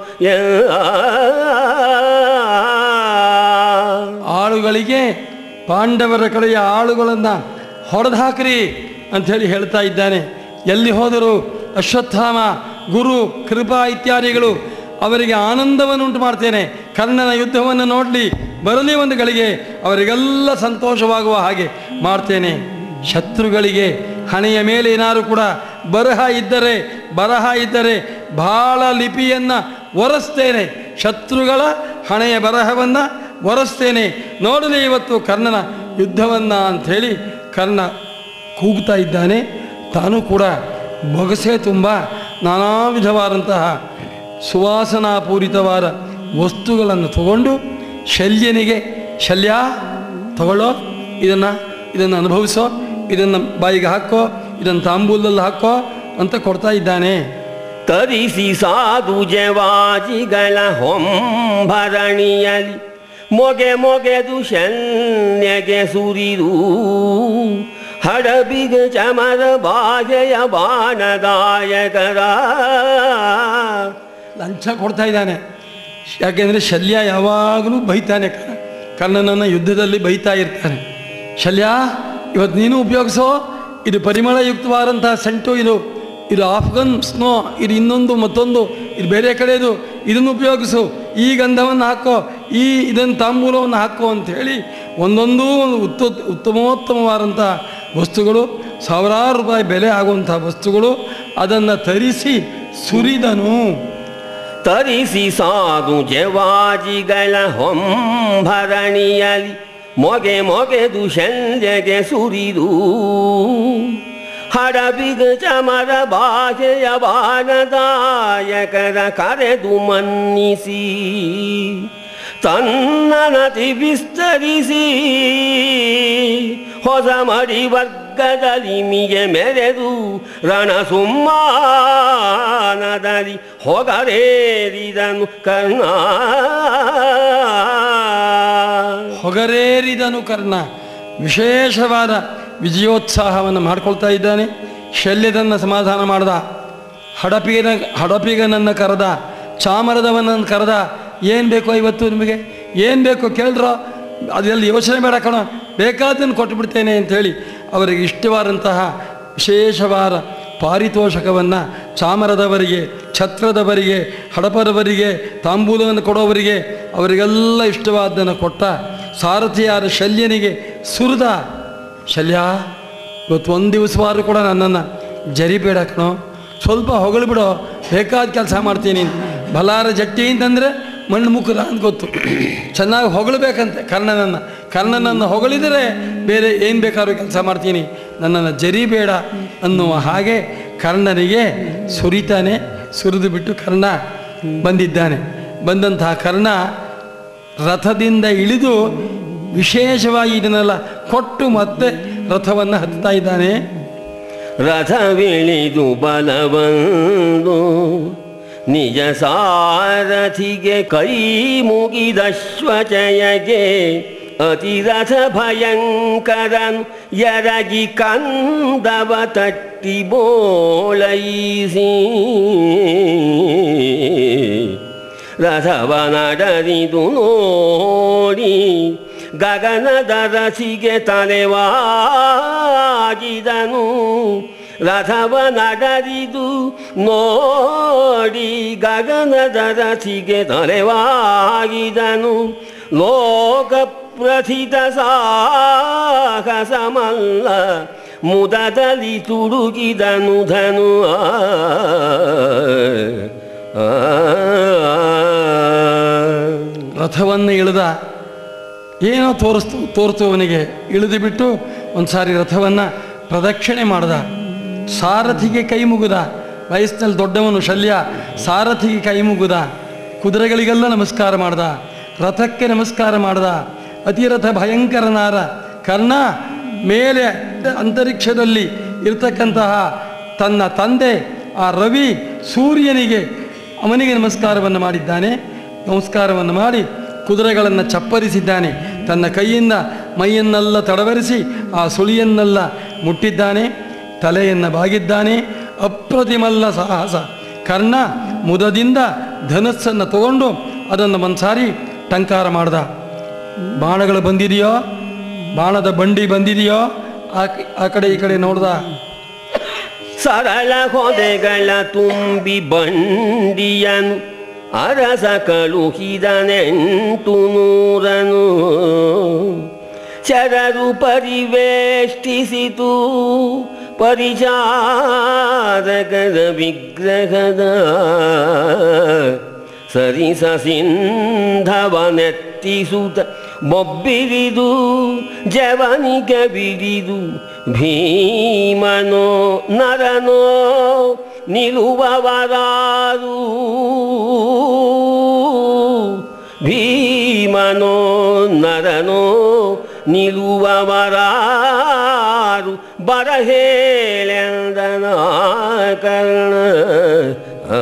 ಆಳುಗಳಿಗೆ ಪಾಂಡವರ ಕಡೆಯ ಆಳುಗಳನ್ನು ಹೊಡೆದು ಹಾಕ್ರಿ ಅಂಥೇಳಿ ಹೇಳ್ತಾ ಇದ್ದಾನೆ ಎಲ್ಲಿ ಹೋದರು ಅಶ್ವತ್ಥಾಮ ಗುರು ಕೃಪಾ ಇತ್ಯಾದಿಗಳು ಅವರಿಗೆ ಆನಂದವನ್ನುಂಟು ಮಾಡ್ತೇನೆ ಕರ್ಣನ ಯುದ್ಧವನ್ನು ನೋಡಲಿ ಬರಲಿ ಒಂದು ಗಳಿಗೆ ಅವರಿಗೆಲ್ಲ ಸಂತೋಷವಾಗುವ ಹಾಗೆ ಮಾಡ್ತೇನೆ ಶತ್ರುಗಳಿಗೆ ಹಣೆಯ ಮೇಲೆ ಏನಾದರೂ ಕೂಡ ಬರಹ ಇದ್ದರೆ ಬರಹ ಇದ್ದರೆ ಬಹಳ ಲಿಪಿಯನ್ನು ಒರೆಸ್ತೇನೆ ಶತ್ರುಗಳ ಹಣೆಯ ಬರಹವನ್ನು ಒರೆಸ್ತೇನೆ ನೋಡಲಿ ಇವತ್ತು ಕರ್ಣನ ಯುದ್ಧವನ್ನು ಅಂಥೇಳಿ ಕರ್ಣ ಕೂಗ್ತಾ ಇದ್ದಾನೆ ತಾನು ಕೂಡ ಬೊಗಸೆ ತುಂಬ ನಾನಾ ವಿಧವಾದಂತಹ ಸುವಾಸನಾಪೂರಿತವಾದ ವಸ್ತುಗಳನ್ನು ತಗೊಂಡು ಶಲ್ಯನಿಗೆ ಶಲ್ಯ ತಗೊಳ್ಳೋ ಇದನ್ನು ಇದನ್ನು ಅನುಭವಿಸೋ ಇದನ್ನು ಬಾಯಿಗೆ ಹಾಕೋ ಇದನ್ನು ತಾಂಬೂಲದಲ್ಲಿ ಹಾಕೋ ಅಂತ ಕೊಡ್ತಾ ಇದ್ದಾನೆ ತರಿಸಿ ಸಾಧು ಜವಾಜಿಗಳ ಹೊಂಭರಣಿಯಲಿ ಮೊಗೆ ಮೊಗೆದು ಶಲ್ಯಗೆ ಸುರಿದು ಹಡಬಿಗ ಚಮರ ಬಾಗೆಯ ಬಾಣದಾಯಕರ ಲಂಚ ಕೊಡ್ತಾ ಇದ್ದಾನೆ ಯಾಕೆಂದರೆ ಶಲ್ಯ ಯಾವಾಗಲೂ ಬೈತಾನೆ ಕರ್ಣ ಕರ್ಣನನ್ನು ಯುದ್ಧದಲ್ಲಿ ಬೈತಾ ಇರ್ತಾನೆ ಶಲ್ಯ ಇವತ್ತು ನೀನು ಉಪಯೋಗಿಸೋ ಇದು ಪರಿಮಳಯುಕ್ತವಾದಂತಹ ಸೆಂಟು ಇದು ಇದು ಆಫ್ಘನ್ ಸ್ನೋ ಇದು ಇನ್ನೊಂದು ಮತ್ತೊಂದು ಇದು ಬೇರೆ ಕಡೆದು ಇದನ್ನು ಉಪಯೋಗಿಸು ಈ ಗಂಧವನ್ನು ಹಾಕೋ ಈ ಇದನ್ನು ತಾಂಬೂಲವನ್ನು ಹಾಕೋ ಅಂಥೇಳಿ ಒಂದೊಂದೂ ಒಂದು ಉತ್ತ ಉತ್ತಮೋತ್ತಮವಾದಂಥ ವಸ್ತುಗಳು ಸಾವಿರಾರು ರೂಪಾಯಿ ಬೆಲೆ ಆಗುವಂಥ ವಸ್ತುಗಳು ಅದನ್ನು ತರಿಸಿ ಸುರಿದನು ತರಿಸಿ ಸಾಧು ಜವಾಜಿಗಳ ಹೊಂಭರಣಿಯಲಿ ಮೊಗೆ ಮೊಗೆದು ಶಲ್ಯಗೆ ಸುರಿದು ಹಡಬಿಗ ಚಮರ ಬಾಹೆಯ ಬಾಣದಾಯಕರ ಕರೆದು ಮನ್ನಿಸಿ ತನ್ನನತಿ ವಿಸ್ತರಿಸಿ ಹೊಸ ಮಡಿ ವರ್ಗದಲ್ಲಿ ಮಿಗೆ ಮೆರೆದು ರಣಸುಮ್ಮಾನದಲ್ಲಿ ಹೊಗರೇರಿದನು ಕರ್ಣ ಹೊಗರೇರಿದನು ಕರ್ಣ ವಿಶೇಷವಾದ ವಿಜಯೋತ್ಸಾಹವನ್ನು ಮಾಡ್ಕೊಳ್ತಾ ಇದ್ದಾನೆ ಶಲ್ಯದನ್ನು ಸಮಾಧಾನ ಮಾಡ್ದ ಹಡಪಿಗನ ಹಡಪಿಗನನ್ನು ಕರೆದ ಚಾಮರದವನನ್ನು ಕರೆದ ಏನು ಬೇಕೋ ಇವತ್ತು ನಿಮಗೆ ಏನು ಬೇಕೋ ಕೇಳ್ರೋ ಅದೆಲ್ಲ ಯೋಚನೆ ಬೇಡ ಕಣೋ ಬೇಕಾದನ್ನು ಕೊಟ್ಟುಬಿಡ್ತೇನೆ ಅಂಥೇಳಿ ಅವರಿಗೆ ಇಷ್ಟವಾದಂತಹ ವಿಶೇಷವಾದ ಪಾರಿತೋಷಕವನ್ನು ಚಾಮರದವರಿಗೆ ಛತ್ರದವರಿಗೆ ಹಡಪರವರಿಗೆ ತಾಂಬೂಲವನ್ನು ಕೊಡೋವರಿಗೆ ಅವರಿಗೆಲ್ಲ ಇಷ್ಟವಾದ್ದನ್ನು ಕೊಟ್ಟ ಸಾರಥಿಯಾದ ಶಲ್ಯನಿಗೆ ಸುರಿದ ಶಲ್ಯ ಇವತ್ತು ಒಂದು ದಿವಸವಾದರೂ ಕೂಡ ನನ್ನನ್ನು ಜರಿಬೇಡ ಕಣೋ ಸ್ವಲ್ಪ ಹೊಗಳಿಬಿಡೋ ಬೇಕಾದ ಕೆಲಸ ಮಾಡ್ತೀನಿ ಬಲಾರ ಜಟ್ಟಿ ಅಂತಂದರೆ ಮಣ್ಣು ಮುಕ್ಕದ ಅಂತ ಗೊತ್ತು ಚೆನ್ನಾಗಿ ಹೊಗಳಬೇಕಂತೆ ಕರ್ಣನನ್ನು ಕರ್ಣನನ್ನು ಹೊಗಳಿದರೆ ಬೇರೆ ಏನು ಬೇಕಾದ್ರೂ ಕೆಲಸ ಮಾಡ್ತೀನಿ ನನ್ನನ್ನು ಜರಿಬೇಡ ಅನ್ನುವ ಹಾಗೆ ಕರ್ಣನಿಗೆ ಸುರಿತಾನೆ ಸುರಿದು ಬಿಟ್ಟು ಕರ್ಣ ಬಂದಿದ್ದಾನೆ ಬಂದಂತಹ ಕರ್ಣ ರಥದಿಂದ ಇಳಿದು ವಿಶೇಷವಾಗಿ ಇದನ್ನೆಲ್ಲ ಕೊಟ್ಟು ಮತ್ತೆ ರಥವನ್ನು ಹತ್ತಾ ಇದ್ದಾನೆ ರಥವಿಳಿದು ಬಲವಂದು ನಿಜ ಸಾರಥಿಗೆ ಕೈ ಮುಗಿದಶ್ವಚಯಗೆ ಅತಿರಥ ಭಯಂಕರನು ಎರಗಿ ಕಂದವ ತಟ್ಟಿ ಬೋಳೈಸಿ ರಥವ ನಡೆದಿದು ನೋಡಿ ಗಗನದ ರಸಿಗೆ ತಲೆವಾಗಿದನು ರಥವ ನಡರಿದು ನೋಡಿ ಗಗನದ ರಥಿಗೆ ತಲೆವಾಗಿದನು ಲೋಕ ಪ್ರಥಿತ ಸಾಹಸಮಲ್ಲ ಮುದದಲ್ಲಿ ತುಡುಗಿದನು ಧನು ಆ, ಆ, ಆ. ರಥವನ್ನು ಇಳಿದ ಏನೋ ತೋರಿಸ್ತು ತೋರ್ತು ಅವನಿಗೆ ಇಳಿದು ಬಿಟ್ಟು ಒಂದು ಸಾರಿ ರಥವನ್ನು ಪ್ರದಕ್ಷಿಣೆ ಮಾಡ್ದ ಸಾರಥಿಗೆ ಕೈ ಮುಗಿದ ವಯಸ್ಸಿನಲ್ಲಿ ದೊಡ್ಡವನು ಶಲ್ಯ ಸಾರಥಿಗೆ ಕೈ ಮುಗಿದ ಕುದುರೆಗಳಿಗೆಲ್ಲ ನಮಸ್ಕಾರ ಮಾಡ್ದ ರಥಕ್ಕೆ ನಮಸ್ಕಾರ ಮಾಡ್ದ ಅತಿರಥ ಭಯಂಕರನಾರ ಕರ್ಣ ಮೇಲೆ ಅಂತರಿಕ್ಷದಲ್ಲಿ ಇರ್ತಕ್ಕಂತಹ ತನ್ನ ತಂದೆ ಆ ರವಿ ಸೂರ್ಯನಿಗೆ ಅವನಿಗೆ ನಮಸ್ಕಾರವನ್ನು ಮಾಡಿದ್ದಾನೆ ನಮಸ್ಕಾರವನ್ನು ಮಾಡಿ ಕುದುರೆಗಳನ್ನು ಚಪ್ಪರಿಸಿದ್ದಾನೆ ತನ್ನ ಕೈಯಿಂದ ಮೈಯನ್ನೆಲ್ಲ ತಡವರಿಸಿ ಆ ಸುಳಿಯನ್ನೆಲ್ಲ ಮುಟ್ಟಿದ್ದಾನೆ ತಲೆಯನ್ನು ಬಾಗಿದ್ದಾನೆ ಅಪ್ರತಿಮಲ್ಲ ಸಾಹಸ ಕರ್ಣ ಮುದದಿಂದ ಧನಸ್ಸನ್ನು ತಗೊಂಡು ಅದನ್ನು ಒಂದ್ಸಾರಿ ಟಂಕಾರ ಮಾಡ್ದ ಬಾಣಗಳು ಬಂದಿದೆಯೋ ಬಾಣದ ಬಂಡಿ ಬಂದಿದೆಯೋ ಆ ಆ ಕಡೆ ಈ ಕಡೆ ನೋಡ್ದ ಸರಳ ಹೊದೆಗಳ ತುಂಬಿ ಬಂಡಿಯನು ಅರಸ ಕಳುಹಿದನೆಂಟು ನೂರನು ಚರರು ಪರಿವೇಷ್ಟಿಸಿತು ಪರಿಚಾರಕರ ವಿಗ್ರಹದ ಸರಿಸ ಸಿಂಧವನೆತ್ತಿಸುತ್ತ ಬೊಬ್ಬಿರಿದು ಜವನಿಗ ಬಿರಿದು ಭೀಮನೋ ನರನೋ ನಿಲುವವರಾರು ಭೀಮನೋ ನರನೋ ನಿಲುವವರಾರು ಬರಹೇಳೆಂದನ ಕರ್ಣ ಆ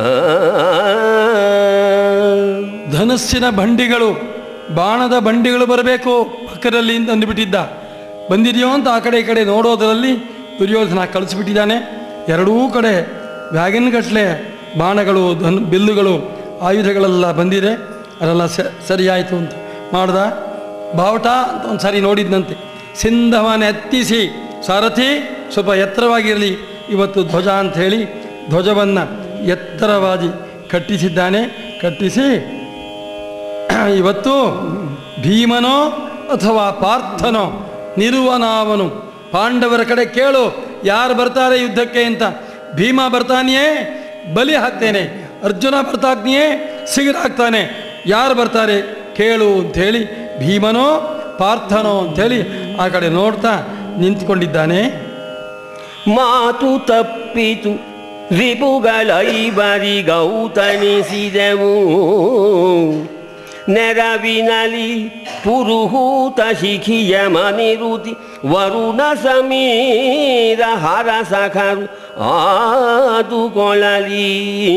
ಧನಸ್ಸಿನ ಬಂಡಿಗಳು ಬಾಣದ ಬಂಡಿಗಳು ಬರಬೇಕು ಪಕ್ಕದಲ್ಲಿ ಅಂತ ಅಂದುಬಿಟ್ಟಿದ್ದ ಬಂದಿದೆಯೋ ಅಂತ ಆ ಕಡೆ ಈ ಕಡೆ ನೋಡೋದರಲ್ಲಿ ದುರ್ಯೋಧನ ಕಳಿಸ್ಬಿಟ್ಟಿದ್ದಾನೆ ಎರಡೂ ಕಡೆ ವ್ಯಾಗಿನ್ಗಟ್ಲೆ ಬಾಣಗಳು ಧನ್ ಬಿಲ್ಲುಗಳು ಆಯುಧಗಳೆಲ್ಲ ಬಂದಿದೆ ಅದೆಲ್ಲ ಸ- ಸರಿಯಾಯಿತು ಅಂತ ಮಾಡ್ದ ಬಾವುಟ ಅಂತ ಒಂದು ಸರಿ ನೋಡಿದ್ನಂತೆ ಸಿಂಧವನ ಎತ್ತಿಸಿ ಸಾರಥಿ ಸ್ವಲ್ಪ ಎತ್ತರವಾಗಿರಲಿ ಇವತ್ತು ಧ್ವಜ ಅಂತ ಹೇಳಿ ಧ್ವಜವನ್ನು ಎತ್ತರವಾಗಿ ಕಟ್ಟಿಸಿದ್ದಾನೆ ಕಟ್ಟಿಸಿ ಇವತ್ತು ಭೀಮನೋ ಅಥವಾ ಪಾರ್ಥನೋ ನಿರುವನಾವನು ಪಾಂಡವರ ಕಡೆ ಕೇಳು ಯಾರು ಬರ್ತಾರೆ ಯುದ್ಧಕ್ಕೆ ಅಂತ ಭೀಮ ಬರ್ತಾನೆಯೇ ಬಲಿ ಹಾಕ್ತೇನೆ ಅರ್ಜುನ ಬರ್ತಾಗ್ನೆಯೇ ಸಿಗದಾಗ್ತಾನೆ ಯಾರು ಬರ್ತಾರೆ ಕೇಳು ಅಂಥೇಳಿ ಭೀಮನೋ ಪಾರ್ಥನೋ ಅಂಥೇಳಿ ಆ ಕಡೆ ನೋಡ್ತಾ ನಿಂತ್ಕೊಂಡಿದ್ದಾನೆ ಮಾತು ತಪ್ಪಿತು ರಿಪುಗಳೈಬರಿ ಗೌತಣಿಸಿದೆವು ನೆರವಿನಲಿ ಪುರುಹೂತ ಶಿಖಿಯ ಮನಿರುತಿ ವರುಣ ಸಮೀರ ಹರಸಖರು ಆದುಕೊಳ್ಳಲಿ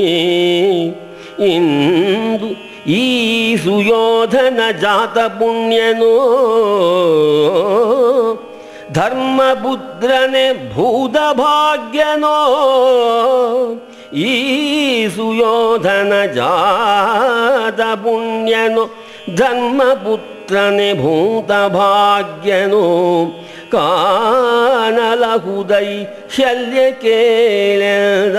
ಇಂದು ಈ ಸುಯೋಧನ ಜಾತ ಪುಣ್ಯನೋ ಧರ್ಮಪುತ್ರನೆ ಭೂತ ಭಾಗ್ಯನೋ ಈ ಸುಯೋಧನ ಜಾತ ಪುಣ್ಯನೋ ಧರ್ಮಪುತ್ರನೆ ಭೂತ ಭಾಗ್ಯನೋ ಕಾನಲಹುದೈ ಶಲ್ಯ ಕೇಳದ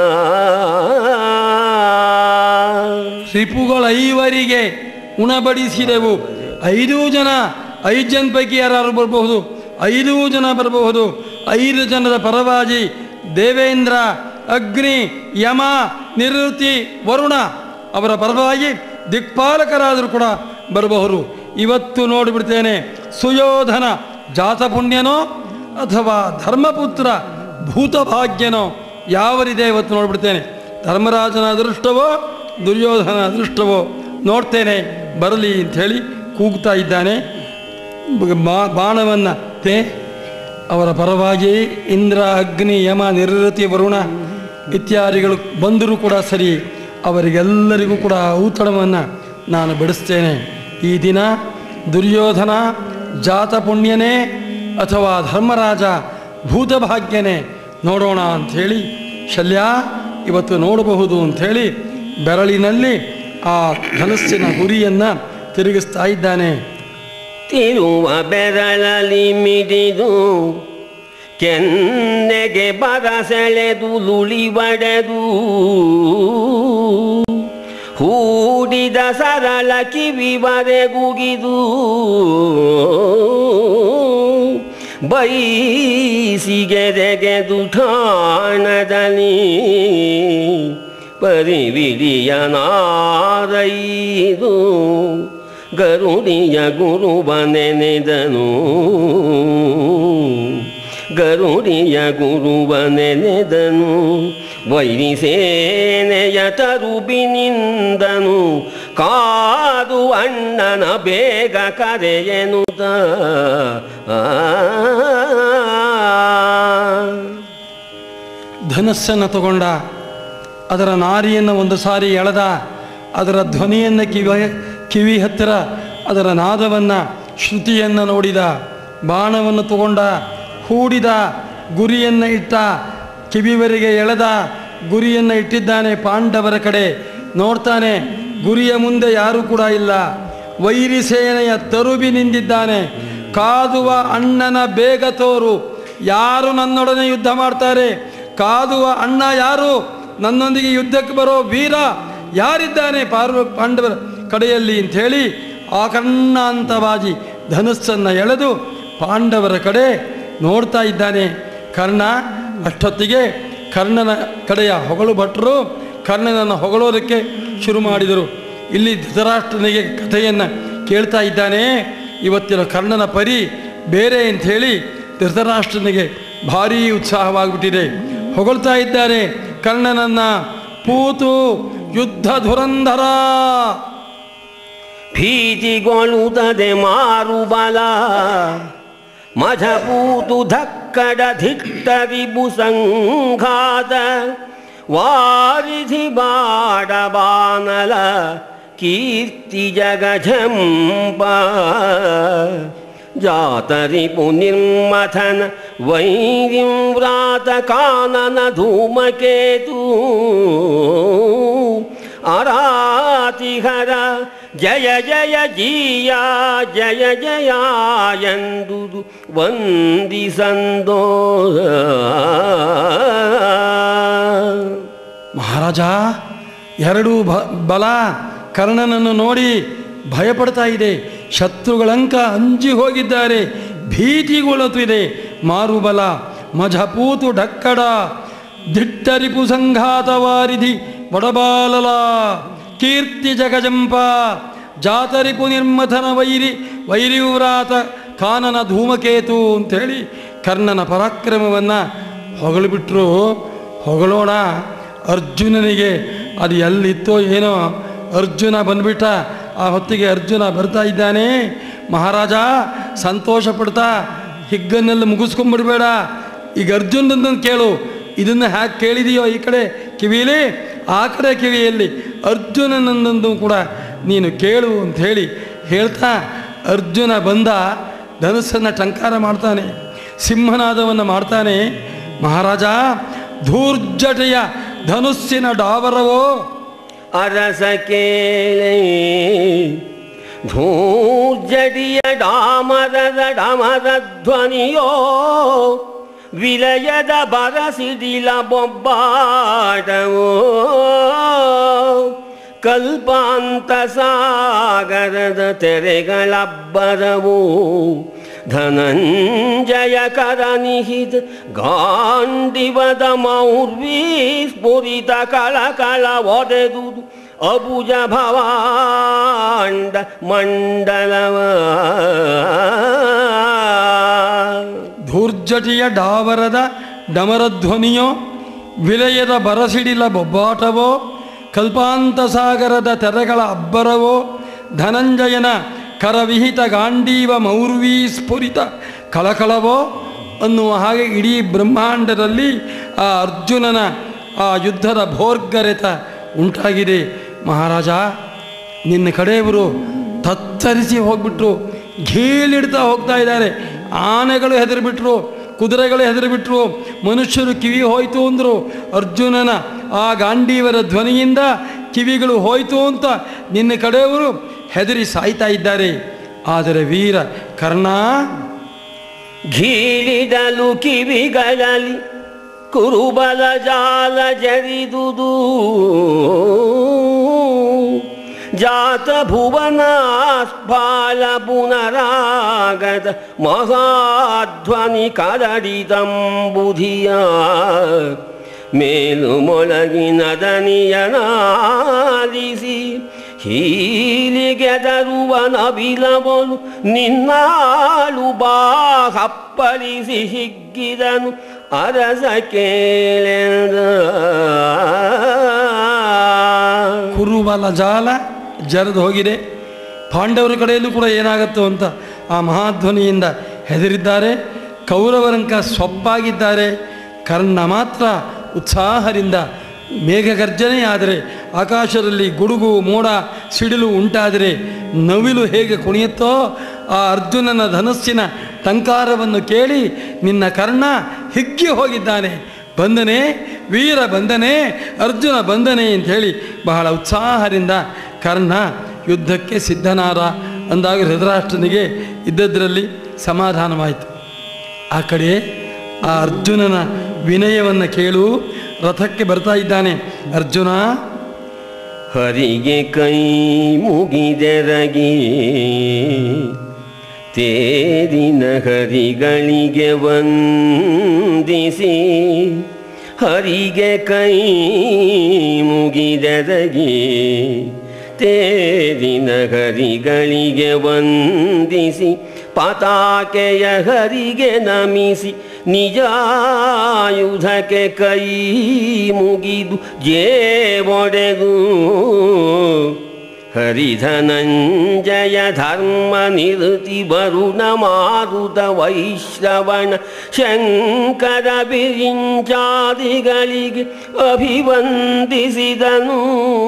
ರಿಪುಗಳೈವರಿಗೆ ಉಣಬಡಿಸಿದೆವು ಐದು ಜನ ಐದು ಜನ ಪೈಕಿ ಯಾರು ಬರಬಹುದು ಐದು ಜನ ಬರಬಹುದು ಐದು ಜನರ ಪರವಾಗಿ ದೇವೇಂದ್ರ ಅಗ್ನಿ ಯಮ ನಿವೃತ್ತಿ ವರುಣ ಅವರ ಪರವಾಗಿ ದಿಕ್ಪಾಲಕರಾದರೂ ಕೂಡ ಬರಬಹುದು ಇವತ್ತು ನೋಡಿಬಿಡ್ತೇನೆ ಸುಯೋಧನ ಜಾತಪುಣ್ಯನೋ ಅಥವಾ ಧರ್ಮಪುತ್ರ ಭೂತಭಾಗ್ಯನೋ ಯಾವರಿದೆ ಇವತ್ತು ನೋಡ್ಬಿಡ್ತೇನೆ ಧರ್ಮರಾಜನ ಅದೃಷ್ಟವೋ ದುರ್ಯೋಧನ ಅದೃಷ್ಟವೋ ನೋಡ್ತೇನೆ ಬರಲಿ ಅಂಥೇಳಿ ಕೂಗ್ತಾ ಇದ್ದಾನೆ ಬ- ಬಾ- ಬಾಣವನ್ನು ತೇ ಅವರ ಪರವಾಗಿ ಇಂದ್ರ ಅಗ್ನಿ ಯಮ ನಿರೃತಿ ವರುಣ ಇತ್ಯಾದಿಗಳು ಬಂದರೂ ಕೂಡ ಸರಿ ಅವರಿಗೆಲ್ಲರಿಗೂ ಕೂಡ ಔತಣವನ್ನು ನಾನು ಬಿಡಿಸ್ತೇನೆ ಈ ದಿನ ದುರ್ಯೋಧನ ಜಾತ ಪುಣ್ಯನೇ ಅಥವಾ ಧರ್ಮರಾಜ ಭೂತಭಾಗ್ಯನೇ ನೋಡೋಣ ಅಂಥೇಳಿ ಶಲ್ಯ ಇವತ್ತು ನೋಡಬಹುದು ಅಂಥೇಳಿ ಬೆರಳಿನಲ್ಲಿ ಆ ಧನಸ್ಸಿನ ಗುರಿಯನ್ನು ತಿರುಗಿಸ್ತಾ ಇದ್ದಾನೆ ತಿರುವ ಬೆರಳಲಿ ಮಿಡಿದು ಕೆನ್ನೆಗೆ ಬರಸೆಳೆದು ಲುಳಿ ಬಡೆದು ಹೂಡಿದ ಸರಳ ಕಿವಿವರೆಗುಗಿದು ಬೈಸಿಗೆರೆಗೆದು ಠಾಣದಲ್ಲಿ ಪರಿವಿಡಿಯ ನಾರೈದು ಗರುಡಿಯ ಗುರುವ ನೆನೆದನು ಗರುಡಿಯ ಗುರುವ ನೆನೆದನು ವೈರಿ ಸೇನೆಯ ತರುಬಿನಿಂದನು ಕಾದು ಅಣ್ಣನ ಬೇಗ ಕರೆಯನುತ ಧನಸ್ಸನ್ನು ತಗೊಂಡ ಅದರ ನಾರಿಯನ್ನು ಒಂದು ಸಾರಿ ಎಳೆದ ಅದರ ಧ್ವನಿಯನ್ನು ಕಿವಿ ಕಿವಿ ಹತ್ತಿರ ಅದರ ನಾದವನ್ನು ಶ್ರುತಿಯನ್ನು ನೋಡಿದ ಬಾಣವನ್ನು ತಗೊಂಡ ಹೂಡಿದ ಗುರಿಯನ್ನು ಇಟ್ಟ ಕಿವಿವರೆಗೆ ಎಳೆದ ಗುರಿಯನ್ನು ಇಟ್ಟಿದ್ದಾನೆ ಪಾಂಡವರ ಕಡೆ ನೋಡ್ತಾನೆ ಗುರಿಯ ಮುಂದೆ ಯಾರೂ ಕೂಡ ಇಲ್ಲ ವೈರಿ ಸೇನೆಯ ತರುಬಿ ನಿಂದಿದ್ದಾನೆ ಕಾದುವ ಅಣ್ಣನ ಬೇಗ ತೋರು ಯಾರು ನನ್ನೊಡನೆ ಯುದ್ಧ ಮಾಡ್ತಾರೆ ಕಾದುವ ಅಣ್ಣ ಯಾರು ನನ್ನೊಂದಿಗೆ ಯುದ್ಧಕ್ಕೆ ಬರೋ ವೀರ ಯಾರಿದ್ದಾನೆ ಪಾರ್ವ ಪಾಂಡವರ ಕಡೆಯಲ್ಲಿ ಅಂಥೇಳಿ ಆಕರ್ಣಾಂತವಾಗಿ ಧನುಸ್ಸನ್ನು ಎಳೆದು ಪಾಂಡವರ ಕಡೆ ನೋಡ್ತಾ ಇದ್ದಾನೆ ಕರ್ಣ ಅಷ್ಟೊತ್ತಿಗೆ ಕರ್ಣನ ಕಡೆಯ ಹೊಗಳು ಭಟ್ರು ಕರ್ಣನನ್ನು ಹೊಗಳೋದಕ್ಕೆ ಶುರು ಮಾಡಿದರು ಇಲ್ಲಿ ಧೃತರಾಷ್ಟ್ರನಿಗೆ ಕಥೆಯನ್ನು ಕೇಳ್ತಾ ಇದ್ದಾನೆ ಇವತ್ತಿನ ಕರ್ಣನ ಪರಿ ಬೇರೆ ಅಂಥೇಳಿ ಧೃತರಾಷ್ಟ್ರನಿಗೆ ಭಾರೀ ಉತ್ಸಾಹವಾಗಿಬಿಟ್ಟಿದೆ ಹೊಗಳ್ತಾ ಇದ್ದಾರೆ ಕರ್ಣನನ್ನ ಪೂತು ಯುದ್ಧ ಧುರಂಧರ ಭೀತಿಗೊಳ್ಳುತ್ತದೆ ಮಾರುಬಲ ಮಧಪೂತು ಧಕ್ಕಡ ಧಿಟ್ಟರಿಬು ಸಂಘಾತ ವಾರಿಧಿ ಬಾಡ ಬಾನಲ ಕೀರ್ತಿ ಜಗಜಂಪ ಜಾತರಿಪು ನಿರ್ಮಥನ ವೈರಿಂ ವ್ರಾತ ಕಾನನ ಧೂಮಕೇತು ಅರಾತಿಹರ ಜಯ ಜಯ ಜೀಯ ಜಯ ಜಯ ಎಂದುದು ವಂದಿಸಂದೋ ಮಹಾರಾಜ ಎರಡೂ ಬ ಬಲ ಕರ್ಣನನ್ನು ನೋಡಿ ಭಯಪಡ್ತಾ ಇದೆ ಶತ್ರುಗಳಂಕ ಅಂಜಿ ಹೋಗಿದ್ದಾರೆ ಭೀತಿಗೊಳ್ಳುತ್ತಿದೆ ಮಾರುಬಲ ಮಜಪೂತು ಢಕ್ಕಡ ದಿಟ್ಟರಿಪು ಸಂಘಾತ ವಾರಿಧಿ ಬಡಬಾಲಲ ಕೀರ್ತಿ ಜಗಜಂಪ ಜಾತರಿಪು ನಿರ್ಮಥನ ವೈರಿ ವೈರಿವ್ರಾತ ಕಾನನ ಧೂಮಕೇತು ಅಂಥೇಳಿ ಕರ್ಣನ ಪರಾಕ್ರಮವನ್ನು ಹೊಗಳಿಬಿಟ್ರು ಹೊಗಳೋಣ ಅರ್ಜುನನಿಗೆ ಅದು ಎಲ್ಲಿತ್ತೋ ಏನೋ ಅರ್ಜುನ ಬಂದ್ಬಿಟ್ಟ ಆ ಹೊತ್ತಿಗೆ ಅರ್ಜುನ ಬರ್ತಾ ಇದ್ದಾನೆ ಮಹಾರಾಜ ಸಂತೋಷ ಪಡ್ತಾ ಹಿಗ್ಗನ್ನೆಲ್ಲ ಮುಗಿಸ್ಕೊಂಡ್ಬಿಡ್ಬೇಡ ಈಗ ಅರ್ಜುನಂದನ್ನು ಕೇಳು ಇದನ್ನು ಹ್ಯಾಕೆ ಕೇಳಿದೆಯೋ ಈ ಕಡೆ ಕಿವಿಲಿ ಆ ಕಡೆ ಕಿವಿಯಲ್ಲಿ ಅರ್ಜುನನಂದನ್ನು ಕೂಡ ನೀನು ಕೇಳು ಅಂತ ಹೇಳಿ ಹೇಳ್ತಾ ಅರ್ಜುನ ಬಂದ ಧನುಸ್ಸನ್ನು ಟಂಕಾರ ಮಾಡ್ತಾನೆ ಸಿಂಹನಾದವನ್ನು ಮಾಡ್ತಾನೆ ಮಹಾರಾಜ ಧೂರ್ಜಟೆಯ ಧನುಸ್ಸಿನ ಡಾವರವೋ ಅರಸ ಕೇಳೆ ಧೂರ್ಜಡಿಯ ಡಾಮರದ ಡಮರ ಧ್ವನಿಯೋ ವಿಲಯದ ಬರಸಿಡಿಲ ಬೊಬ್ಬಾಟವೋ ಕಲ್ಪಾಂತ ಸಾಗರದ ತೆರೆಗಳಬ್ಬರವು ಧನಂಜಯ ಕರ ನಿಹಿತ ಗಾಂಡಿವದ ಮೌರ್ವಿ ಸ್ಫುರಿತ ಕಳಕಳ ಒಡೆದುದು ಅಬುಜ ಭವಾಂಡ ಮಂಡಲವ ಧೂರ್ಜಟಿಯ ಡಾವರದ ಡಮರಧ್ವನಿಯೋ ವಿಲಯದ ಬರಸಿಡಿಲ ಬೊಬ್ಬಾಟವೋ ಕಲ್ಪಾಂತ ಸಾಗರದ ತೆರೆಗಳ ಅಬ್ಬರವೋ ಧನಂಜಯನ ಕರವಿಹಿತ ಗಾಂಡೀವ ಮೌರ್ವಿ ಸ್ಫುರಿತ ಕಳಕಳವೋ ಅನ್ನುವ ಹಾಗೆ ಇಡೀ ಬ್ರಹ್ಮಾಂಡದಲ್ಲಿ ಆ ಅರ್ಜುನನ ಆ ಯುದ್ಧದ ಭೋರ್ಗರೆತ ಉಂಟಾಗಿದೆ ಮಹಾರಾಜ ನಿನ್ನ ಕಡೆಯವರು ತತ್ತರಿಸಿ ಹೋಗ್ಬಿಟ್ರು ಘೀಲಿಡ್ತಾ ಹೋಗ್ತಾ ಇದ್ದಾರೆ ಆನೆಗಳು ಹೆದರಿಬಿಟ್ರು ಕುದುರೆಗಳು ಹೆದರಿಬಿಟ್ರು ಮನುಷ್ಯರು ಕಿವಿ ಹೋಯ್ತು ಅಂದರು ಅರ್ಜುನನ ಆ ಗಾಂಡೀವರ ಧ್ವನಿಯಿಂದ ಕಿವಿಗಳು ಹೋಯ್ತು ಅಂತ ನಿನ್ನ ಕಡೆಯವರು ಹೆದರಿ ಸಾಯ್ತಾ ಇದ್ದಾರೆ ಆದರೆ ವೀರ ಕರ್ಣ ಘೀಳಿದಲು ಕಿವಿಗಳಲ್ಲಿ ಕುರುಬಲ ಜಾಲ ಜರಿದುದು ಜಾತ ಭುವನ ಸ್ಫಾಲ ಪುನರಾಗತ ಮಹಾಧ್ವನಿ ಕರಡಿದಂಬುಧಿಯ ಮೇಲು ಮೊಳಗಿನ ದನಿಯನಾಲಿಸಿ ಹೀಲಿಗೆದರುವ ನಬಿಲವನು ನಿನ್ನಾಳು ಬಾ ಹಪ್ಪಳಿಸಿ ಹಿಗ್ಗಿದನು ಅರಸ ಕೇಳೆಂದ ಕುರುಬಲ ಜಾಲ ಜರದು ಹೋಗಿದೆ ಪಾಂಡವರ ಕಡೆಯಲ್ಲೂ ಕೂಡ ಏನಾಗತ್ತೋ ಅಂತ ಆ ಮಹಾಧ್ವನಿಯಿಂದ ಹೆದರಿದ್ದಾರೆ ಕೌರವರಂಕ ಸೊಪ್ಪಾಗಿದ್ದಾರೆ ಕರ್ಣ ಮಾತ್ರ ಉತ್ಸಾಹದಿಂದ ಮೇಘಗರ್ಜನೆಯಾದರೆ ಆಕಾಶದಲ್ಲಿ ಗುಡುಗು ಮೋಡ ಸಿಡಿಲು ಉಂಟಾದರೆ ನವಿಲು ಹೇಗೆ ಕುಣಿಯುತ್ತೋ ಆ ಅರ್ಜುನನ ಧನಸ್ಸಿನ ಟಂಕಾರವನ್ನು ಕೇಳಿ ನಿನ್ನ ಕರ್ಣ ಹಿಗ್ಗಿ ಹೋಗಿದ್ದಾನೆ ಬಂದನೆ ವೀರ ಬಂದನೆ ಅರ್ಜುನ ಬಂದನೆ ಅಂತ ಹೇಳಿ ಬಹಳ ಉತ್ಸಾಹದಿಂದ ಕರ್ಣ ಯುದ್ಧಕ್ಕೆ ಸಿದ್ಧನಾದ ಅಂದಾಗ ಧೃತರಾಷ್ಟ್ರನಿಗೆ ಇದ್ದದ್ರಲ್ಲಿ ಸಮಾಧಾನವಾಯಿತು ಆ ಕಡೆ ಆ ಅರ್ಜುನನ ವಿನಯವನ್ನು ಕೇಳು ರಥಕ್ಕೆ ಬರ್ತಾ ಇದ್ದಾನೆ ಅರ್ಜುನ ಹರಿಗೆ ಕೈ ಮುಗಿದೆರಗಿ ತೇರಿನ ಹರಿಗಳಿಗೆ ವಂದಿಸಿ ಹರಿಗೆ ಕೈ ಮುಗಿದೆರಗಿ ತೇರಿನ ಹರಿಗಳಿಗೆ ವಂದಿಸಿ ಪತಾಕೆಯ ಹರಿಗೆ ನಮಿಸಿ ನಿಜಾಯುಧಕ್ಕೆ ಕೈ ಮುಗಿದು ಜೇ ಒಡೆದು ಹರಿಧನಂಜಯ ಧರ್ಮ ನಿರುತಿ ವರುಣ ಮಾರುತ ವೈಶ್ರವಣ ಶಂಕರ ಬಿರಿಂಚಾದಿಗಳಿಗೆ ಅಭಿವಂದಿಸಿದನು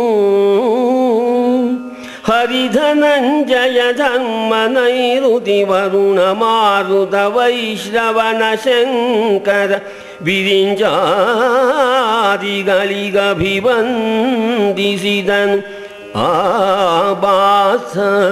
ಹರಿಧನಂಜಯ ಧರ್ಮ ನೈರುತಿ ವರುಣ ಮಾರುತ ವೈಶ್ರವಣ ಶಂಕರ ಬಿರಿಂಜಾದಿಗಳಿಗಭಿವಂದಿಸಿದನು ಆಬಾಸ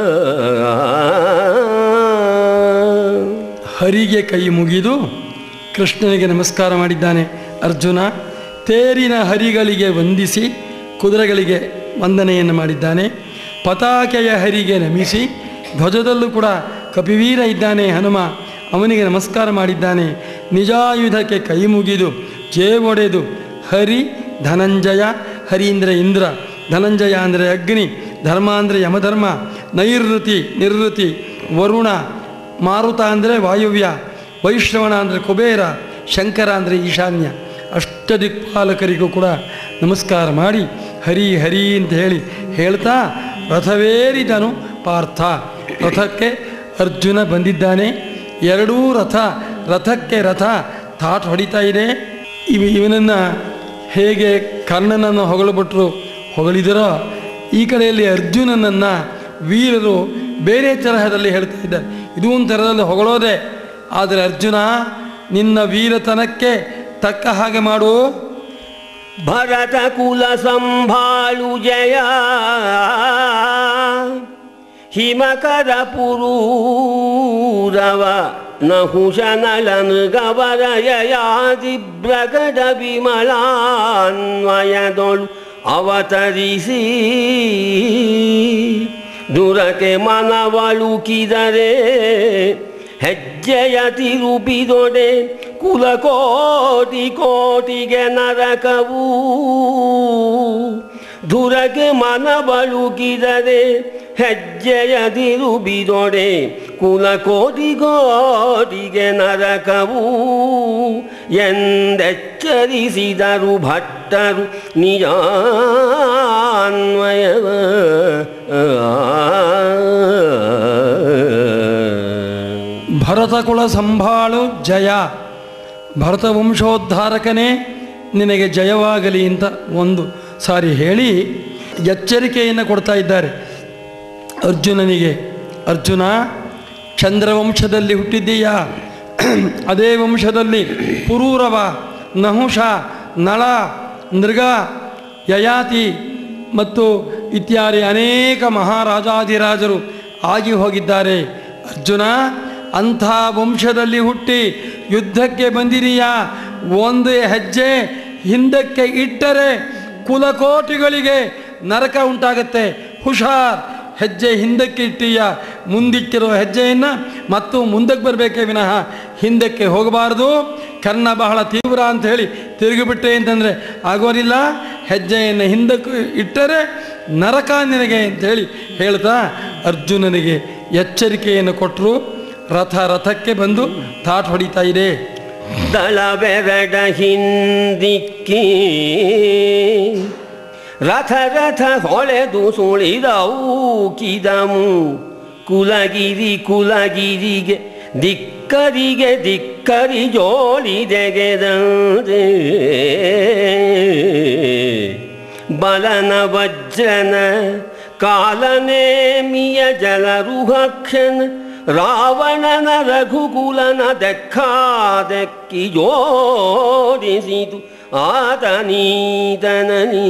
ಹರಿಗೆ ಕೈ ಮುಗಿದು ಕೃಷ್ಣನಿಗೆ ನಮಸ್ಕಾರ ಮಾಡಿದ್ದಾನೆ ಅರ್ಜುನ ತೇರಿನ ಹರಿಗಳಿಗೆ ವಂದಿಸಿ ಕುದುರೆಗಳಿಗೆ ವಂದನೆಯನ್ನು ಮಾಡಿದ್ದಾನೆ ಪತಾಕೆಯ ಹರಿಗೆ ನಮಿಸಿ ಧ್ವಜದಲ್ಲೂ ಕೂಡ ಕಪಿವೀರ ಇದ್ದಾನೆ ಹನುಮ ಅವನಿಗೆ ನಮಸ್ಕಾರ ಮಾಡಿದ್ದಾನೆ ನಿಜಾಯುಧಕ್ಕೆ ಕೈ ಮುಗಿದು ಜೇ ಒಡೆದು ಹರಿ ಧನಂಜಯ ಹರಿ ಅಂದರೆ ಇಂದ್ರ ಧನಂಜಯ ಅಂದರೆ ಅಗ್ನಿ ಧರ್ಮ ಅಂದರೆ ಯಮಧರ್ಮ ನೈಋತಿ ನಿರ್ವೃತಿ ವರುಣ ಮಾರುತ ಅಂದರೆ ವಾಯುವ್ಯ ವೈಶ್ರವಣ ಅಂದರೆ ಕುಬೇರ ಶಂಕರ ಅಂದರೆ ಈಶಾನ್ಯ ಅಷ್ಟದಿಕ್ಪಾಲಕರಿಗೂ ಕೂಡ ನಮಸ್ಕಾರ ಮಾಡಿ ಹರಿ ಹರಿ ಅಂತ ಹೇಳಿ ಹೇಳ್ತಾ ರಥವೇರಿದನು ಪಾರ್ಥ ರಥಕ್ಕೆ ಅರ್ಜುನ ಬಂದಿದ್ದಾನೆ ಎರಡೂ ರಥ ರಥಕ್ಕೆ ರಥ ತಾಟ್ ಹೊಡಿತಾ ಇದೆ ಇವ ಇವನನ್ನು ಹೇಗೆ ಕರ್ಣನನ್ನು ಹೊಗಳಬಿಟ್ರು ಹೊಗಳಿದರೋ ಈ ಕಡೆಯಲ್ಲಿ ಅರ್ಜುನನನ್ನು ವೀರರು ಬೇರೆ ತರಹದಲ್ಲಿ ಹೇಳ್ತಾ ಇದ್ದಾರೆ ಇದು ಒಂದು ಥರದಲ್ಲಿ ಹೊಗಳೋದೆ ಆದರೆ ಅರ್ಜುನ ನಿನ್ನ ವೀರತನಕ್ಕೆ ತಕ್ಕ ಹಾಗೆ ಮಾಡು ಭರತ ಕುಲ ಸಂಭಾಳು ಜಯ ಹಿಮಕರ ಪುರೂರವ ನಹುಶನಲನು ಗವರಯಾದಿ ಬ್ರಗಡ ವಿಮಲಾನ್ವಯದೊಳು ಅವತರಿಸಿ ದುರಕೆ ಮನವಳುಕಿದರೆ ಹೆಜ್ಜೆಯ ತಿರುಪಿದೊಡೆ ಕುಲಕೋಟಿ ಕೋಟಿಗೆ ನರಕವು ದುರಗೆ ಮನ ಬಳುಕಿದರೆ ಹೆಜ್ಜೆಯ ತಿರುಬಿದೊಡೆ ಕುಲಕೋಟಿ ಕೋಟಿಗೆ ನರಕವು ಎಂದೆಚ್ಚರಿಸಿದರು ಭಟ್ಟರು ನಿಜಾನ್ವಯವ ಭರತಕುಲ ಸಂಭಾಳು ಜಯ ಭರತ ವಂಶೋದ್ಧಾರಕನೇ ನಿನಗೆ ಜಯವಾಗಲಿ ಅಂತ ಒಂದು ಸಾರಿ ಹೇಳಿ ಎಚ್ಚರಿಕೆಯನ್ನು ಕೊಡ್ತಾ ಇದ್ದಾರೆ ಅರ್ಜುನನಿಗೆ ಅರ್ಜುನ ಚಂದ್ರವಂಶದಲ್ಲಿ ಹುಟ್ಟಿದ್ದೀಯಾ ಅದೇ ವಂಶದಲ್ಲಿ ಪುರೂರವ ನಹುಷ ನಳ ನೃಗ ಯಯಾತಿ ಮತ್ತು ಇತ್ಯಾದಿ ಅನೇಕ ಮಹಾರಾಜಾಧಿರಾಜರು ಆಗಿ ಹೋಗಿದ್ದಾರೆ ಅರ್ಜುನ ಅಂಥ ವಂಶದಲ್ಲಿ ಹುಟ್ಟಿ ಯುದ್ಧಕ್ಕೆ ಬಂದಿದೀಯಾ ಒಂದು ಹೆಜ್ಜೆ ಹಿಂದಕ್ಕೆ ಇಟ್ಟರೆ ಕುಲಕೋಟಿಗಳಿಗೆ ನರಕ ಉಂಟಾಗತ್ತೆ ಹುಷಾರ್ ಹೆಜ್ಜೆ ಹಿಂದಕ್ಕೆ ಇಟ್ಟೀಯ ಮುಂದಿಟ್ಟಿರೋ ಹೆಜ್ಜೆಯನ್ನು ಮತ್ತು ಮುಂದಕ್ಕೆ ಬರಬೇಕೇ ವಿನಃ ಹಿಂದಕ್ಕೆ ಹೋಗಬಾರದು ಕರ್ಣ ಬಹಳ ತೀವ್ರ ಅಂತ ಹೇಳಿ ತಿರುಗಿಬಿಟ್ಟೆ ಅಂತಂದರೆ ಆಗೋದಿಲ್ಲ ಹೆಜ್ಜೆಯನ್ನು ಹಿಂದಕ್ಕೆ ಇಟ್ಟರೆ ನರಕ ನಿನಗೆ ಅಂತೇಳಿ ಹೇಳ್ತಾ ಅರ್ಜುನನಿಗೆ ಎಚ್ಚರಿಕೆಯನ್ನು ಕೊಟ್ಟರು ರಥ ರಥಕ್ಕೆ ಬಂದು ತಾಟ್ ಹೊಡಿತಾ ಇದೆ ದಳಬೆರಡ ಹಿಂದಿಕ್ಕಿ ರಥ ರಥ ಹೊಳೆದು ಸುಳಿದವು ಕಿದಮು ಕುಲಗಿರಿ ಕುಲಗಿರಿಗೆ ದಿಕ್ಕರಿಗೆ ದಿಕ್ಕರಿ ಜೋಳಿದೆಗೆದಂದೆ ಬಲನ ವಜ್ರನ ಕಾಲನೇಮಿಯ ಜಲರುಹಕ್ಷನ ರಾವಣನ ರಘುಕುಲನ ದೆಕ್ಕಾದೆಕ್ಕಿ ಜೋಡಿಸಿತು ಆತನೀತನನಿ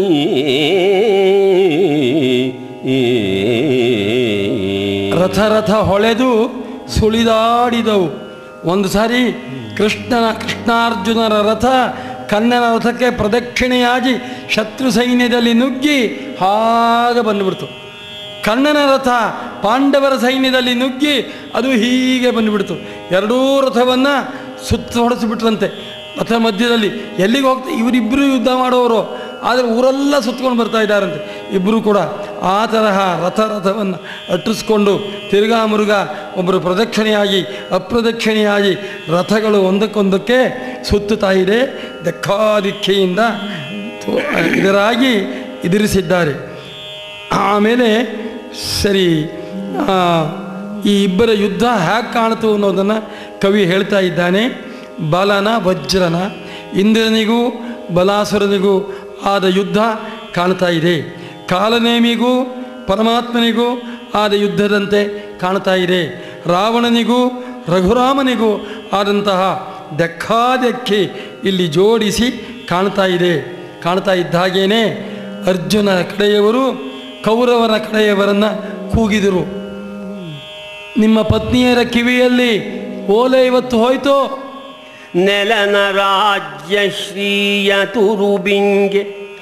ರಥ ರಥ ಹೊಳೆದು ಸುಳಿದಾಡಿದವು ಒಂದು ಸಾರಿ ಕೃಷ್ಣನ ಕೃಷ್ಣಾರ್ಜುನರ ರಥ ಕನ್ನನ ರಥಕ್ಕೆ ಪ್ರದಕ್ಷಿಣೆಯಾಗಿ ಶತ್ರು ಸೈನ್ಯದಲ್ಲಿ ನುಗ್ಗಿ ಹಾಗೆ ಬಂದುಬಿಡ್ತು ಕರ್ಣನ ರಥ ಪಾಂಡವರ ಸೈನ್ಯದಲ್ಲಿ ನುಗ್ಗಿ ಅದು ಹೀಗೆ ಬಂದುಬಿಡ್ತು ಎರಡೂ ರಥವನ್ನು ಸುತ್ತ ಹೊಡೆಸಿಬಿಟ್ರಂತೆ ರಥ ಮಧ್ಯದಲ್ಲಿ ಎಲ್ಲಿಗೆ ಹೋಗ್ತಾ ಇವರಿಬ್ಬರು ಯುದ್ಧ ಮಾಡೋರು ಆದರೆ ಊರೆಲ್ಲ ಸುತ್ಕೊಂಡು ಬರ್ತಾ ಇದ್ದಾರಂತೆ ಇಬ್ಬರು ಕೂಡ ಆ ತರಹ ರಥ ರಥವನ್ನು ಅಟ್ಟಿಸ್ಕೊಂಡು ತಿರುಗಾ ಮುರುಗ ಒಬ್ಬರು ಪ್ರದಕ್ಷಿಣೆಯಾಗಿ ಅಪ್ರದಕ್ಷಿಣೆಯಾಗಿ ರಥಗಳು ಒಂದಕ್ಕೊಂದಕ್ಕೆ ಸುತ್ತುತ್ತಾ ಇದೆ ದಕ್ಕಾದಿಕ್ಕೆಯಿಂದ ತೋ- ಇದರಾಗಿ ಎದುರಿಸಿದ್ದಾರೆ ಆಮೇಲೆ ಸರಿ ಆ, ಈ ಇಬ್ಬರ ಯುದ್ಧ ಹೇಗೆ ಕಾಣ್ತು ಅನ್ನೋದನ್ನು ಕವಿ ಹೇಳ್ತಾ ಇದ್ದಾನೆ ಬಲನ ವಜ್ರನ ಇಂದ್ರನಿಗೂ ಬಲಾಸುರನಿಗೂ ಆದ ಯುದ್ಧ ಕಾಣ್ತಾ ಇದೆ ಕಾಲನೇಮಿಗೂ ಪರಮಾತ್ಮನಿಗೂ ಆದ ಯುದ್ಧದಂತೆ ಕಾಣ್ತಾ ಇದೆ ರಾವಣನಿಗೂ ರಘುರಾಮನಿಗೂ ಆದಂತಹ ದಕ್ಕಾದೆಕ್ಕಿ ಇಲ್ಲಿ ಜೋಡಿಸಿ ಕಾಣ್ತಾ ಇದೆ ಕಾಣ್ತಾ ಇದ್ದ ಹಾಗೇನೆ ಅರ್ಜುನ ಕಡೆಯವರು ಕೌರವರ ಕಡೆಯವರನ್ನು ಕೂಗಿದರು ನಿಮ್ಮ ಪತ್ನಿಯರ ಕಿವಿಯಲ್ಲಿ ಓಲೆ ಇವತ್ತು ಹೋಯ್ತು ನೆಲನ ರಾಜ್ಯ ಶ್ರೀಯ ತುರುಬಿಂಗೆ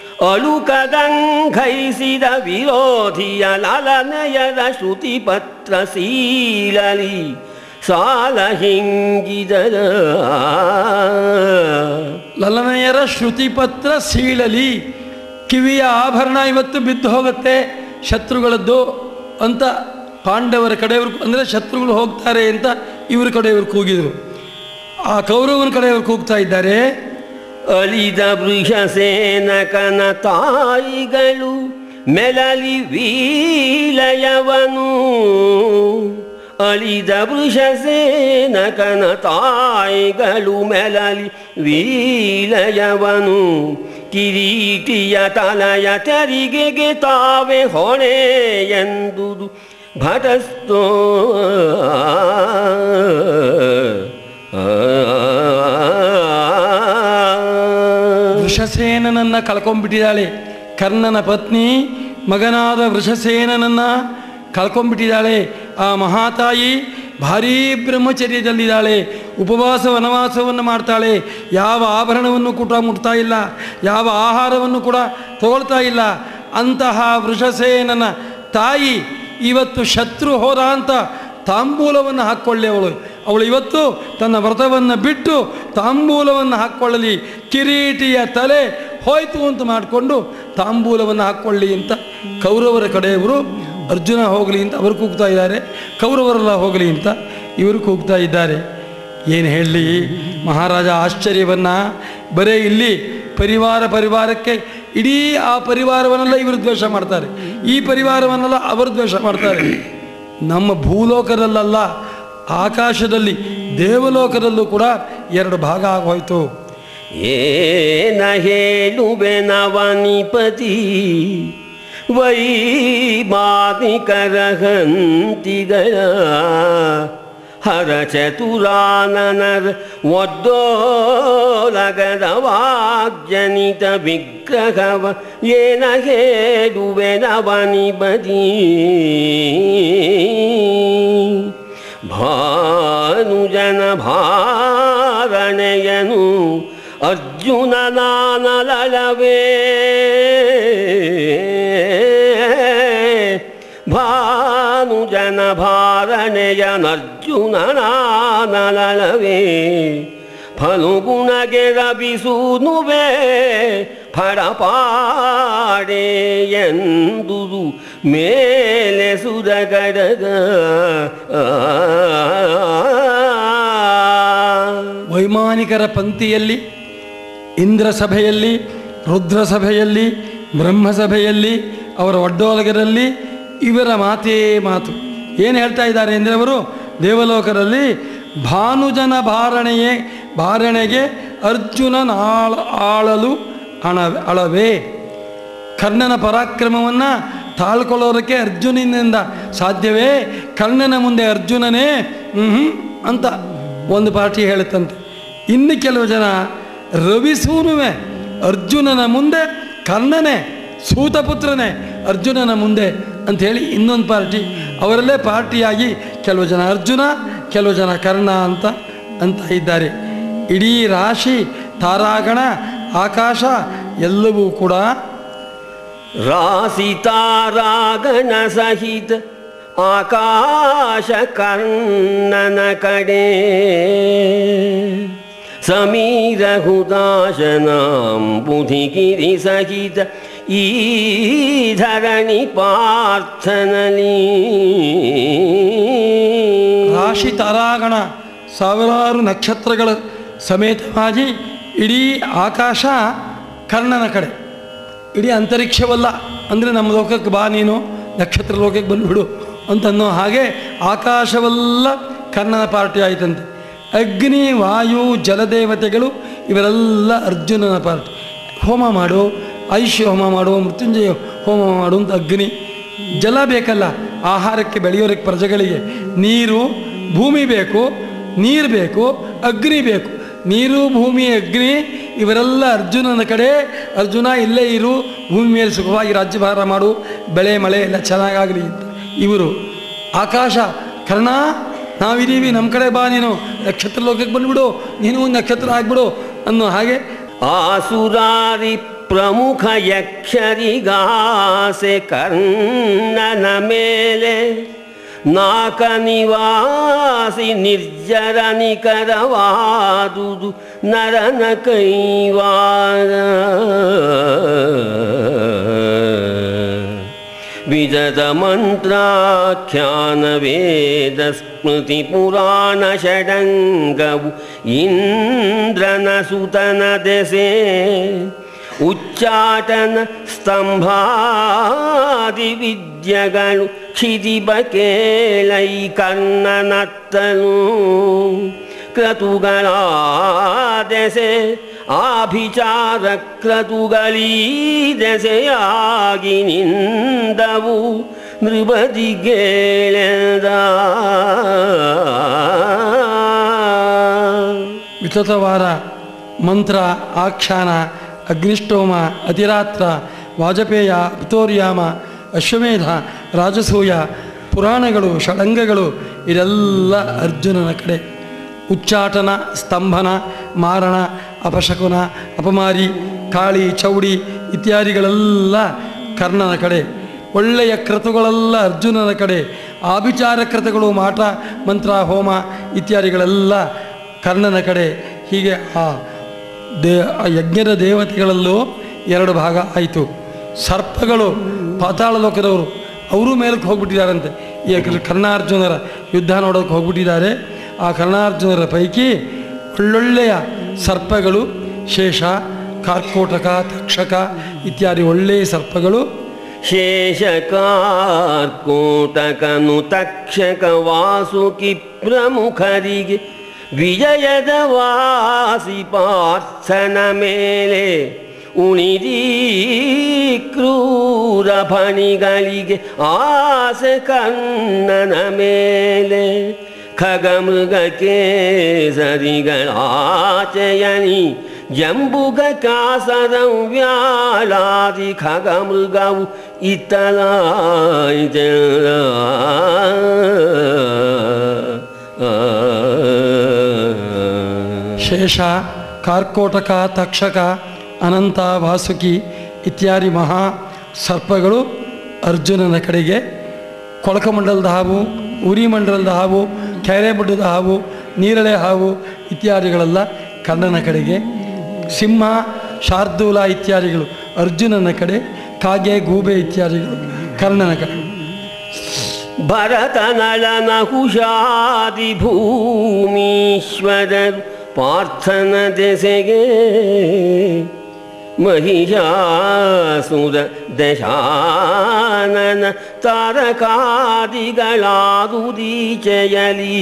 ಅಳುಕದಂಘೈಸಿದ ವಿರೋಧಿಯ ಲಲನಯದ ಶ್ರುತಿ ಪತ್ರ ಸೀಲಲಿ ಸಾಲ ಹಿಂಗಿದರ ಲಲನೆಯರ ಶ್ರುತಿಪತ್ರ ಸೀಳಲಿ ಕಿವಿಯ ಆಭರಣ ಇವತ್ತು ಬಿದ್ದು ಹೋಗುತ್ತೆ ಶತ್ರುಗಳದ್ದು ಅಂತ ಪಾಂಡವರ ಕಡೆಯವರು ಅಂದರೆ ಶತ್ರುಗಳು ಹೋಗ್ತಾರೆ ಅಂತ ಇವ್ರ ಕಡೆಯವರು ಕೂಗಿದರು ಆ ಕೌರವನ ಕಡೆಯವರು ಕೂಗ್ತಾ ಇದ್ದಾರೆ ಅಲಿದ ವೃಷಸೇನಕನ ತಾಯಿಗಳು ಮೆಲಲಿ ವೀಲಯವನು ಅಲಿದ ವೃಷಸೇನಕನ ತಾಯಿಗಳು ಮೆಲಲಿ ವೀಲಯವನು ಕಿರೀಟಿಯ ತಲಯ ತೆರಿಗೆಗೆ ತಾವೇ ಹೊಣೆ ಎಂದುದು ಭಟಸ್ತೋ ವೃಷಸೇನನನ್ನು ಕಳ್ಕೊಂಡ್ಬಿಟ್ಟಿದ್ದಾಳೆ ಕರ್ಣನ ಪತ್ನಿ ಮಗನಾದ ವೃಷಸೇನನನ್ನು ಕಳ್ಕೊಂಡ್ಬಿಟ್ಟಿದ್ದಾಳೆ ಆ ಮಹಾತಾಯಿ ಭಾರೀ ಬ್ರಹ್ಮಚರ್ಯದಲ್ಲಿದ್ದಾಳೆ ಉಪವಾಸ ವನವಾಸವನ್ನು ಮಾಡ್ತಾಳೆ ಯಾವ ಆಭರಣವನ್ನು ಕೂಡ ಮುಟ್ತಾ ಇಲ್ಲ ಯಾವ ಆಹಾರವನ್ನು ಕೂಡ ತಗೊಳ್ತಾ ಇಲ್ಲ ಅಂತಹ ವೃಷಸೇನನ ತಾಯಿ ಇವತ್ತು ಶತ್ರು ಹೋದ ಅಂತ ತಾಂಬೂಲವನ್ನು ಹಾಕ್ಕೊಳ್ಳಿ ಅವಳು ಅವಳು ಇವತ್ತು ತನ್ನ ವ್ರತವನ್ನು ಬಿಟ್ಟು ತಾಂಬೂಲವನ್ನು ಹಾಕ್ಕೊಳ್ಳಲಿ ಕಿರೀಟಿಯ ತಲೆ ಹೋಯ್ತು ಅಂತ ಮಾಡಿಕೊಂಡು ತಾಂಬೂಲವನ್ನು ಹಾಕ್ಕೊಳ್ಳಿ ಅಂತ ಕೌರವರ ಕಡೆಯವರು ಅರ್ಜುನ ಹೋಗಲಿ ಅಂತ ಅವರು ಕೂಗ್ತಾ ಇದ್ದಾರೆ ಕೌರವರೆಲ್ಲ ಹೋಗಲಿ ಅಂತ ಇವರು ಕೂಗ್ತಾ ಇದ್ದಾರೆ ಏನು ಹೇಳಲಿ ಮಹಾರಾಜ ಆಶ್ಚರ್ಯವನ್ನು ಬರೇ ಇಲ್ಲಿ ಪರಿವಾರ ಪರಿವಾರಕ್ಕೆ ಇಡೀ ಆ ಪರಿವಾರವನ್ನೆಲ್ಲ ಇವರು ದ್ವೇಷ ಮಾಡ್ತಾರೆ ಈ ಪರಿವಾರವನ್ನೆಲ್ಲ ಅವರು ದ್ವೇಷ ಮಾಡ್ತಾರೆ ನಮ್ಮ ಭೂಲೋಕದಲ್ಲಲ್ಲ ಆಕಾಶದಲ್ಲಿ ದೇವಲೋಕದಲ್ಲೂ ಕೂಡ ಎರಡು ಭಾಗ ಆಗೋಯ್ತು ಏನ ಹೇಳುವೆ ನವನಿಪತಿ ವೈಮಾನಿಕರ ಹಂತಿಗಳ ಹರ ಚತುರಾನನರ ಒದ್ದೋಲಗದ ವಾಗ್ಜನಿತ ವಿಗ್ರಹವ ಏನ ಹೇಳುವೆ ನವನಿಪತಿ ಭಾರಣೆಯನು ಅರ್ಜುನ ನಾನಲಳವೇ ಭಾನುಜನ ಭಾರಣೆಯನರ್ಜುನ ನಾನಲಳವೇ ಫಲುಗುಣಗೆ ರಬಿಸೂನುವೆ ಫಡಪಾಡೆ ಎಂದುದು ಮೇಲೆ ಸುರಗಡಗ ವೈಮಾನಿಕರ ಪಂಕ್ತಿಯಲ್ಲಿ ಇಂದ್ರ ಸಭೆಯಲ್ಲಿ ರುದ್ರ ಸಭೆಯಲ್ಲಿ ಬ್ರಹ್ಮ ಸಭೆಯಲ್ಲಿ ಅವರ ಒಡ್ಡೋಲಗರಲ್ಲಿ ಇವರ ಮಾತೇ ಮಾತು ಏನು ಹೇಳ್ತಾ ಇದ್ದಾರೆ ಅಂದರೆ ಅವರು ದೇವಲೋಕದಲ್ಲಿ ಭಾನುಜನ ಭಾರಣೆಯೇ ಭಾರಣೆಗೆ ಅರ್ಜುನನ ಆಳ ಆಳಲು ಹಣ ಅಳವೇ ಕರ್ಣನ ಪರಾಕ್ರಮವನ್ನು ತಾಳ್ಕೊಳ್ಳೋದಕ್ಕೆ ಅರ್ಜುನನಿಂದ ಸಾಧ್ಯವೇ ಕರ್ಣನ ಮುಂದೆ ಅರ್ಜುನನೇ ಹ್ಮ್ ಅಂತ ಒಂದು ಪಾರ್ಟಿ ಹೇಳುತ್ತಂತೆ ಇನ್ನು ಕೆಲವು ಜನ ರವಿಸೂನುವೆ ಅರ್ಜುನನ ಮುಂದೆ ಕರ್ಣನೇ ಸೂತಪುತ್ರನೇ ಅರ್ಜುನನ ಮುಂದೆ ಅಂಥೇಳಿ ಇನ್ನೊಂದು ಪಾರ್ಟಿ ಅವರಲ್ಲೇ ಪಾರ್ಟಿಯಾಗಿ ಕೆಲವು ಜನ ಅರ್ಜುನ ಕೆಲವು ಜನ ಕರ್ಣ ಅಂತ ಅಂತ ಇದ್ದಾರೆ ಇಡೀ ರಾಶಿ ತಾರಾಗಣ ಆಕಾಶ ಎಲ್ಲವೂ ಕೂಡ ರಾಸಿ ತಾರಾಗಣ ಸಹಿತ ಆಕಾಶ ಕರ್ಣನ ಕಡೆ ಸಮೀರ ಹುದಾಶನಾಂ ಬುಧಿಗಿರಿ ಸಹಿತ ಈ ಧರಣಿ ಪಾರ್ಥನಲಿ ರಾಶಿ ತಾರಾಗಣ ಸಾವಿರಾರು ನಕ್ಷತ್ರಗಳ ಸಮೇತವಾಗಿ ಇಡೀ ಆಕಾಶ ಕರ್ಣನ ಕಡೆ ಇಡೀ ಅಂತರಿಕ್ಷವಲ್ಲ ಅಂದರೆ ನಮ್ಮ ಲೋಕಕ್ಕೆ ಬಾ ನೀನು ನಕ್ಷತ್ರ ಲೋಕಕ್ಕೆ ಬಂದುಬಿಡು ಅಂತನ್ನೋ ಹಾಗೆ ಆಕಾಶವೆಲ್ಲ ಕರ್ಣನ ಪಾರ್ಟಿ ಆಯ್ತಂತೆ ಅಗ್ನಿ ವಾಯು ಜಲದೇವತೆಗಳು ಇವರೆಲ್ಲ ಅರ್ಜುನನ ಪಾರ್ಟಿ ಹೋಮ ಮಾಡು ಆಯುಷ್ಯ ಹೋಮ ಮಾಡು ಮೃತ್ಯುಂಜಯ ಹೋಮ ಮಾಡು ಅಂತ ಅಗ್ನಿ ಜಲ ಬೇಕಲ್ಲ ಆಹಾರಕ್ಕೆ ಬೆಳೆಯೋದಕ್ಕೆ ಪ್ರಜೆಗಳಿಗೆ ನೀರು ಭೂಮಿ ಬೇಕು ನೀರು ಬೇಕು ಅಗ್ನಿ ಬೇಕು ನೀರು ಭೂಮಿ ಅಗ್ನಿ ಇವರೆಲ್ಲ ಅರ್ಜುನನ ಕಡೆ ಅರ್ಜುನ ಇಲ್ಲೇ ಇರು ಭೂಮಿ ಮೇಲೆ ಸುಖವಾಗಿ ರಾಜ್ಯಭಾರ ಮಾಡು ಬೆಳೆ ಮಳೆ ಎಲ್ಲ ಚೆನ್ನಾಗಾಗಲಿ ಅಂತ ಇವರು ಆಕಾಶ ಕರ್ಣ ನಾವಿದ್ದೀವಿ ನಮ್ಮ ಕಡೆ ಬಾ ನೀನು ನಕ್ಷತ್ರ ಲೋಕಕ್ಕೆ ಬಂದ್ಬಿಡು ನೀನು ಒಂದು ನಕ್ಷತ್ರ ಆಗ್ಬಿಡು ಅನ್ನೋ ಹಾಗೆ ಆಸುರಾರಿ ಪ್ರಮುಖ ಯಕ್ಷರಿಗಾಸೆ ಕರ್ಣನ ಮೇಲೆ ನಾಕ ನಿವಾಸಿ ನಿರ್ಜರ ನಿಕರವಾದುದು ನರನ ಕೈವಾರ ವಿಜದ ಮಂತ್ರಾಖ್ಯಾನ ವೇದ ಸ್ಮೃತಿ ಪುರಾಣ ಷಡಂಗವು ಇಂದ್ರನ ಸುತನ ದೆಸೆ ಉಚ್ಚಾಟನ ಸ್ತಂಭಾದಿ ವಿದ್ಯೆಗಳು ಕ್ಷಿತಿಬ ಕೇಳೈ ಕರ್ಣನತ್ತನು ಕ್ರತುಗಳ ದೆಸೆ ಆಭಿಚಾರ ಕ್ರತುಗಳೀ ದೆಸೆಯಾಗಿ ನಿಂದವು ನೃಪದಿಗೇಳೆದ ವಿತತವಾರ ಮಂತ್ರ ಆಖ್ಯಾನ ಅಗ್ನಿಷ್ಟೋಮ ಅತಿರಾತ್ರ ವಾಜಪೇಯ ಪಿತೋರ್ಯಾಮ ಅಶ್ವಮೇಧ ರಾಜಸೂಯ ಪುರಾಣಗಳು ಷಡಂಗಗಳು ಇದೆಲ್ಲ ಅರ್ಜುನನ ಕಡೆ ಉಚ್ಚಾಟನ ಸ್ತಂಭನ ಮಾರಣ ಅಪಶಕುನ ಅಪಮಾರಿ ಕಾಳಿ ಚೌಡಿ ಇತ್ಯಾದಿಗಳೆಲ್ಲ ಕರ್ಣನ ಕಡೆ ಒಳ್ಳೆಯ ಕ್ರತುಗಳೆಲ್ಲ ಅರ್ಜುನನ ಕಡೆ ಆಭಿಚಾರ ಕ್ರತುಗಳು ಮಾಟ ಮಂತ್ರ ಹೋಮ ಇತ್ಯಾದಿಗಳೆಲ್ಲ ಕರ್ಣನ ಕಡೆ ಹೀಗೆ ಆ ದೇ ಆ ಯಜ್ಞದ ದೇವತೆಗಳಲ್ಲೂ ಎರಡು ಭಾಗ ಆಯಿತು ಸರ್ಪಗಳು ಪಾತಾಳ ಲೋಕದವರು ಅವರು ಮೇಲಕ್ಕೆ ಹೋಗ್ಬಿಟ್ಟಿದ್ದಾರಂತೆ ಈ ಕರ್ಣಾರ್ಜುನರ ಯುದ್ಧ ನೋಡೋಕೆ ಹೋಗ್ಬಿಟ್ಟಿದ್ದಾರೆ ಆ ಕರ್ಣಾರ್ಜುನರ ಪೈಕಿ ಒಳ್ಳೊಳ್ಳೆಯ ಸರ್ಪಗಳು ಶೇಷ ಕಾರ್ಕೋಟಕ ತಕ್ಷಕ ಇತ್ಯಾದಿ ಒಳ್ಳೆಯ ಸರ್ಪಗಳು ಶೇಷಕಾರ್ಕೋಟಕನು ತಕ್ಷಕ ವಾಸುಕಿ ಪ್ರಮುಖರಿಗೆ ವಿಜಯದ ವಾಸಿ ಪಾರ್ಥನ ಮೇಲೆ ಉಣಿದೀ ಕ್ರೂರ ಫಣಿಗಳಿಗೆ ಆಸೆ ಕಣ್ಣನ ಮೇಲೆ ಖಗಮೃಗ ಕೇಸರಿಗಳಾಚಯನಿ ಜಂಬುಗ ಕಾಸರಂ ವ್ಯಾಳಾದಿ ಖಗಮೃಗವು ಇತ್ತಲಾಯ್ತ ಶೇಷ ಕಾರ್ಕೋಟಕ ತಕ್ಷಕ ಅನಂತ ವಾಸುಕಿ ಇತ್ಯಾದಿ ಮಹಾ ಸರ್ಪಗಳು ಅರ್ಜುನನ ಕಡೆಗೆ ಕೊಳಕಮಂಡಲದ ಹಾವು ಉರಿ ಮಂಡಲದ ಹಾವು ಕೆರೆಮುಡ್ಡದ ಹಾವು ನೀರಳೆ ಹಾವು ಇತ್ಯಾದಿಗಳೆಲ್ಲ ಕರ್ಣನ ಕಡೆಗೆ ಸಿಂಹ ಶಾರ್ದೂಲ ಇತ್ಯಾದಿಗಳು ಅರ್ಜುನನ ಕಡೆ ಕಾಗೆ ಗೂಬೆ ಇತ್ಯಾದಿಗಳು ಕರ್ಣನ ಕಡೆ ಭರತನಳನ ಹುಷಾದಿ ಭೂಮೀಶ್ವರರು ಪಾರ್ಥನ ದೆಸೆಗೆ ಮಹಿಷಾಸುರ ದಶಾನನ ತಾರಕಾದಿಗಳಾದುದೀಚೆಯಲಿ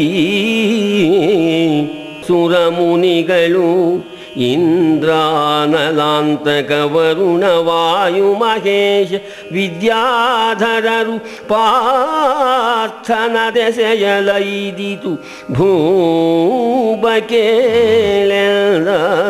ಸುರಮುನಿಗಳು ಇಂದ್ರಾನಲಾಂತಕ ವರುಣ ವಾಯು ಮಹೇಶ ವಿದ್ಯಾಧರರು ಪಾರ್ಥನ ದೆಸೆಯಲೈದಿತು ಭೂಬಕೇಳೆಲ್ಲ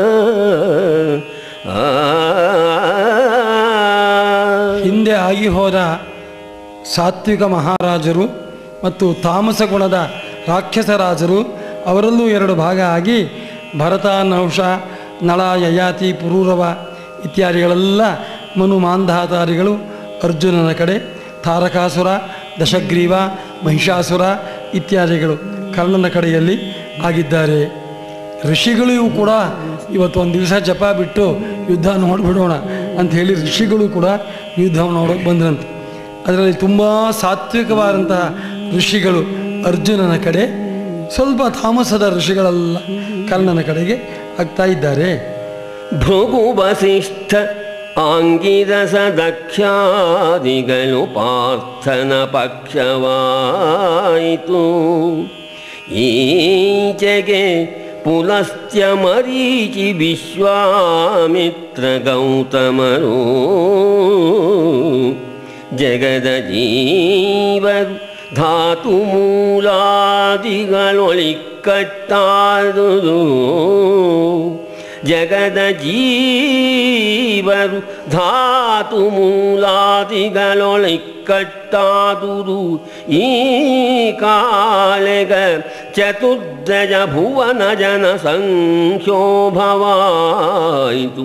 ಹಿಂದೆ ಆಗಿ ಹೋದ ಸಾತ್ವಿಕ ಮಹಾರಾಜರು ಮತ್ತು ತಾಮಸ ಗುಣದ ರಾಕ್ಷಸ ರಾಜರು ಅವರಲ್ಲೂ ಎರಡು ಭಾಗ ಆಗಿ ಭರತ ನಹುಷ ನಳ ಯಯಾತಿ ಪುರೂರವ ಇತ್ಯಾದಿಗಳೆಲ್ಲ ಮನು ಮಾಂಧಾತಾರಿಗಳು ಅರ್ಜುನನ ಕಡೆ ತಾರಕಾಸುರ ದಶಗ್ರೀವ ಮಹಿಷಾಸುರ ಇತ್ಯಾದಿಗಳು ಕರ್ಣನ ಕಡೆಯಲ್ಲಿ ಆಗಿದ್ದಾರೆ ಋಷಿಗಳಿಗೂ ಕೂಡ ಇವತ್ತು ಒಂದು ದಿವಸ ಜಪ ಬಿಟ್ಟು ಯುದ್ಧ ನೋಡಿಬಿಡೋಣ ಅಂತ ಹೇಳಿ ಋಷಿಗಳು ಕೂಡ ಯುದ್ಧ ನೋಡೋಕೆ ಬಂದ್ರಂತೆ ಅದರಲ್ಲಿ ತುಂಬ ಸಾತ್ವಿಕವಾದಂತಹ ಋಷಿಗಳು ಅರ್ಜುನನ ಕಡೆ ಸ್ವಲ್ಪ ತಾಮಸದ ಋಷಿಗಳೆಲ್ಲ ಕರ್ಣನ ಕಡೆಗೆ ಆಗ್ತಾ ಇದ್ದಾರೆ ಭೃಗು ವಸಿಷ್ಠ ಆಂಗಿರಸ ದಕ್ಷಾದಿಗಳು ಪಾರ್ಥನ ಪಕ್ಷವಾಯಿತು ಈಚೆಗೆ ಪುಲಸ್ತ್ಯ ಮರೀಚಿ ವಿಶ್ವಾಮಿತ್ರ ಗೌತಮರು ಜಗದ ಜೀವರು ಧಾತು ಮೂಲಾದಿಗಳೊಳಿಕಟ್ಟಾದುದು ಜಗದ ಜೀವರು ಧಾತು ಮೂಲಾದಿಗಳೊಳಿಕಟ್ಟಾದುದು ಈ ಕಾಳೆಗ ಚತುರ್ದಜ ಭುವನ ಜನ ಸಂಕ್ಷೋಭವಾಯಿತು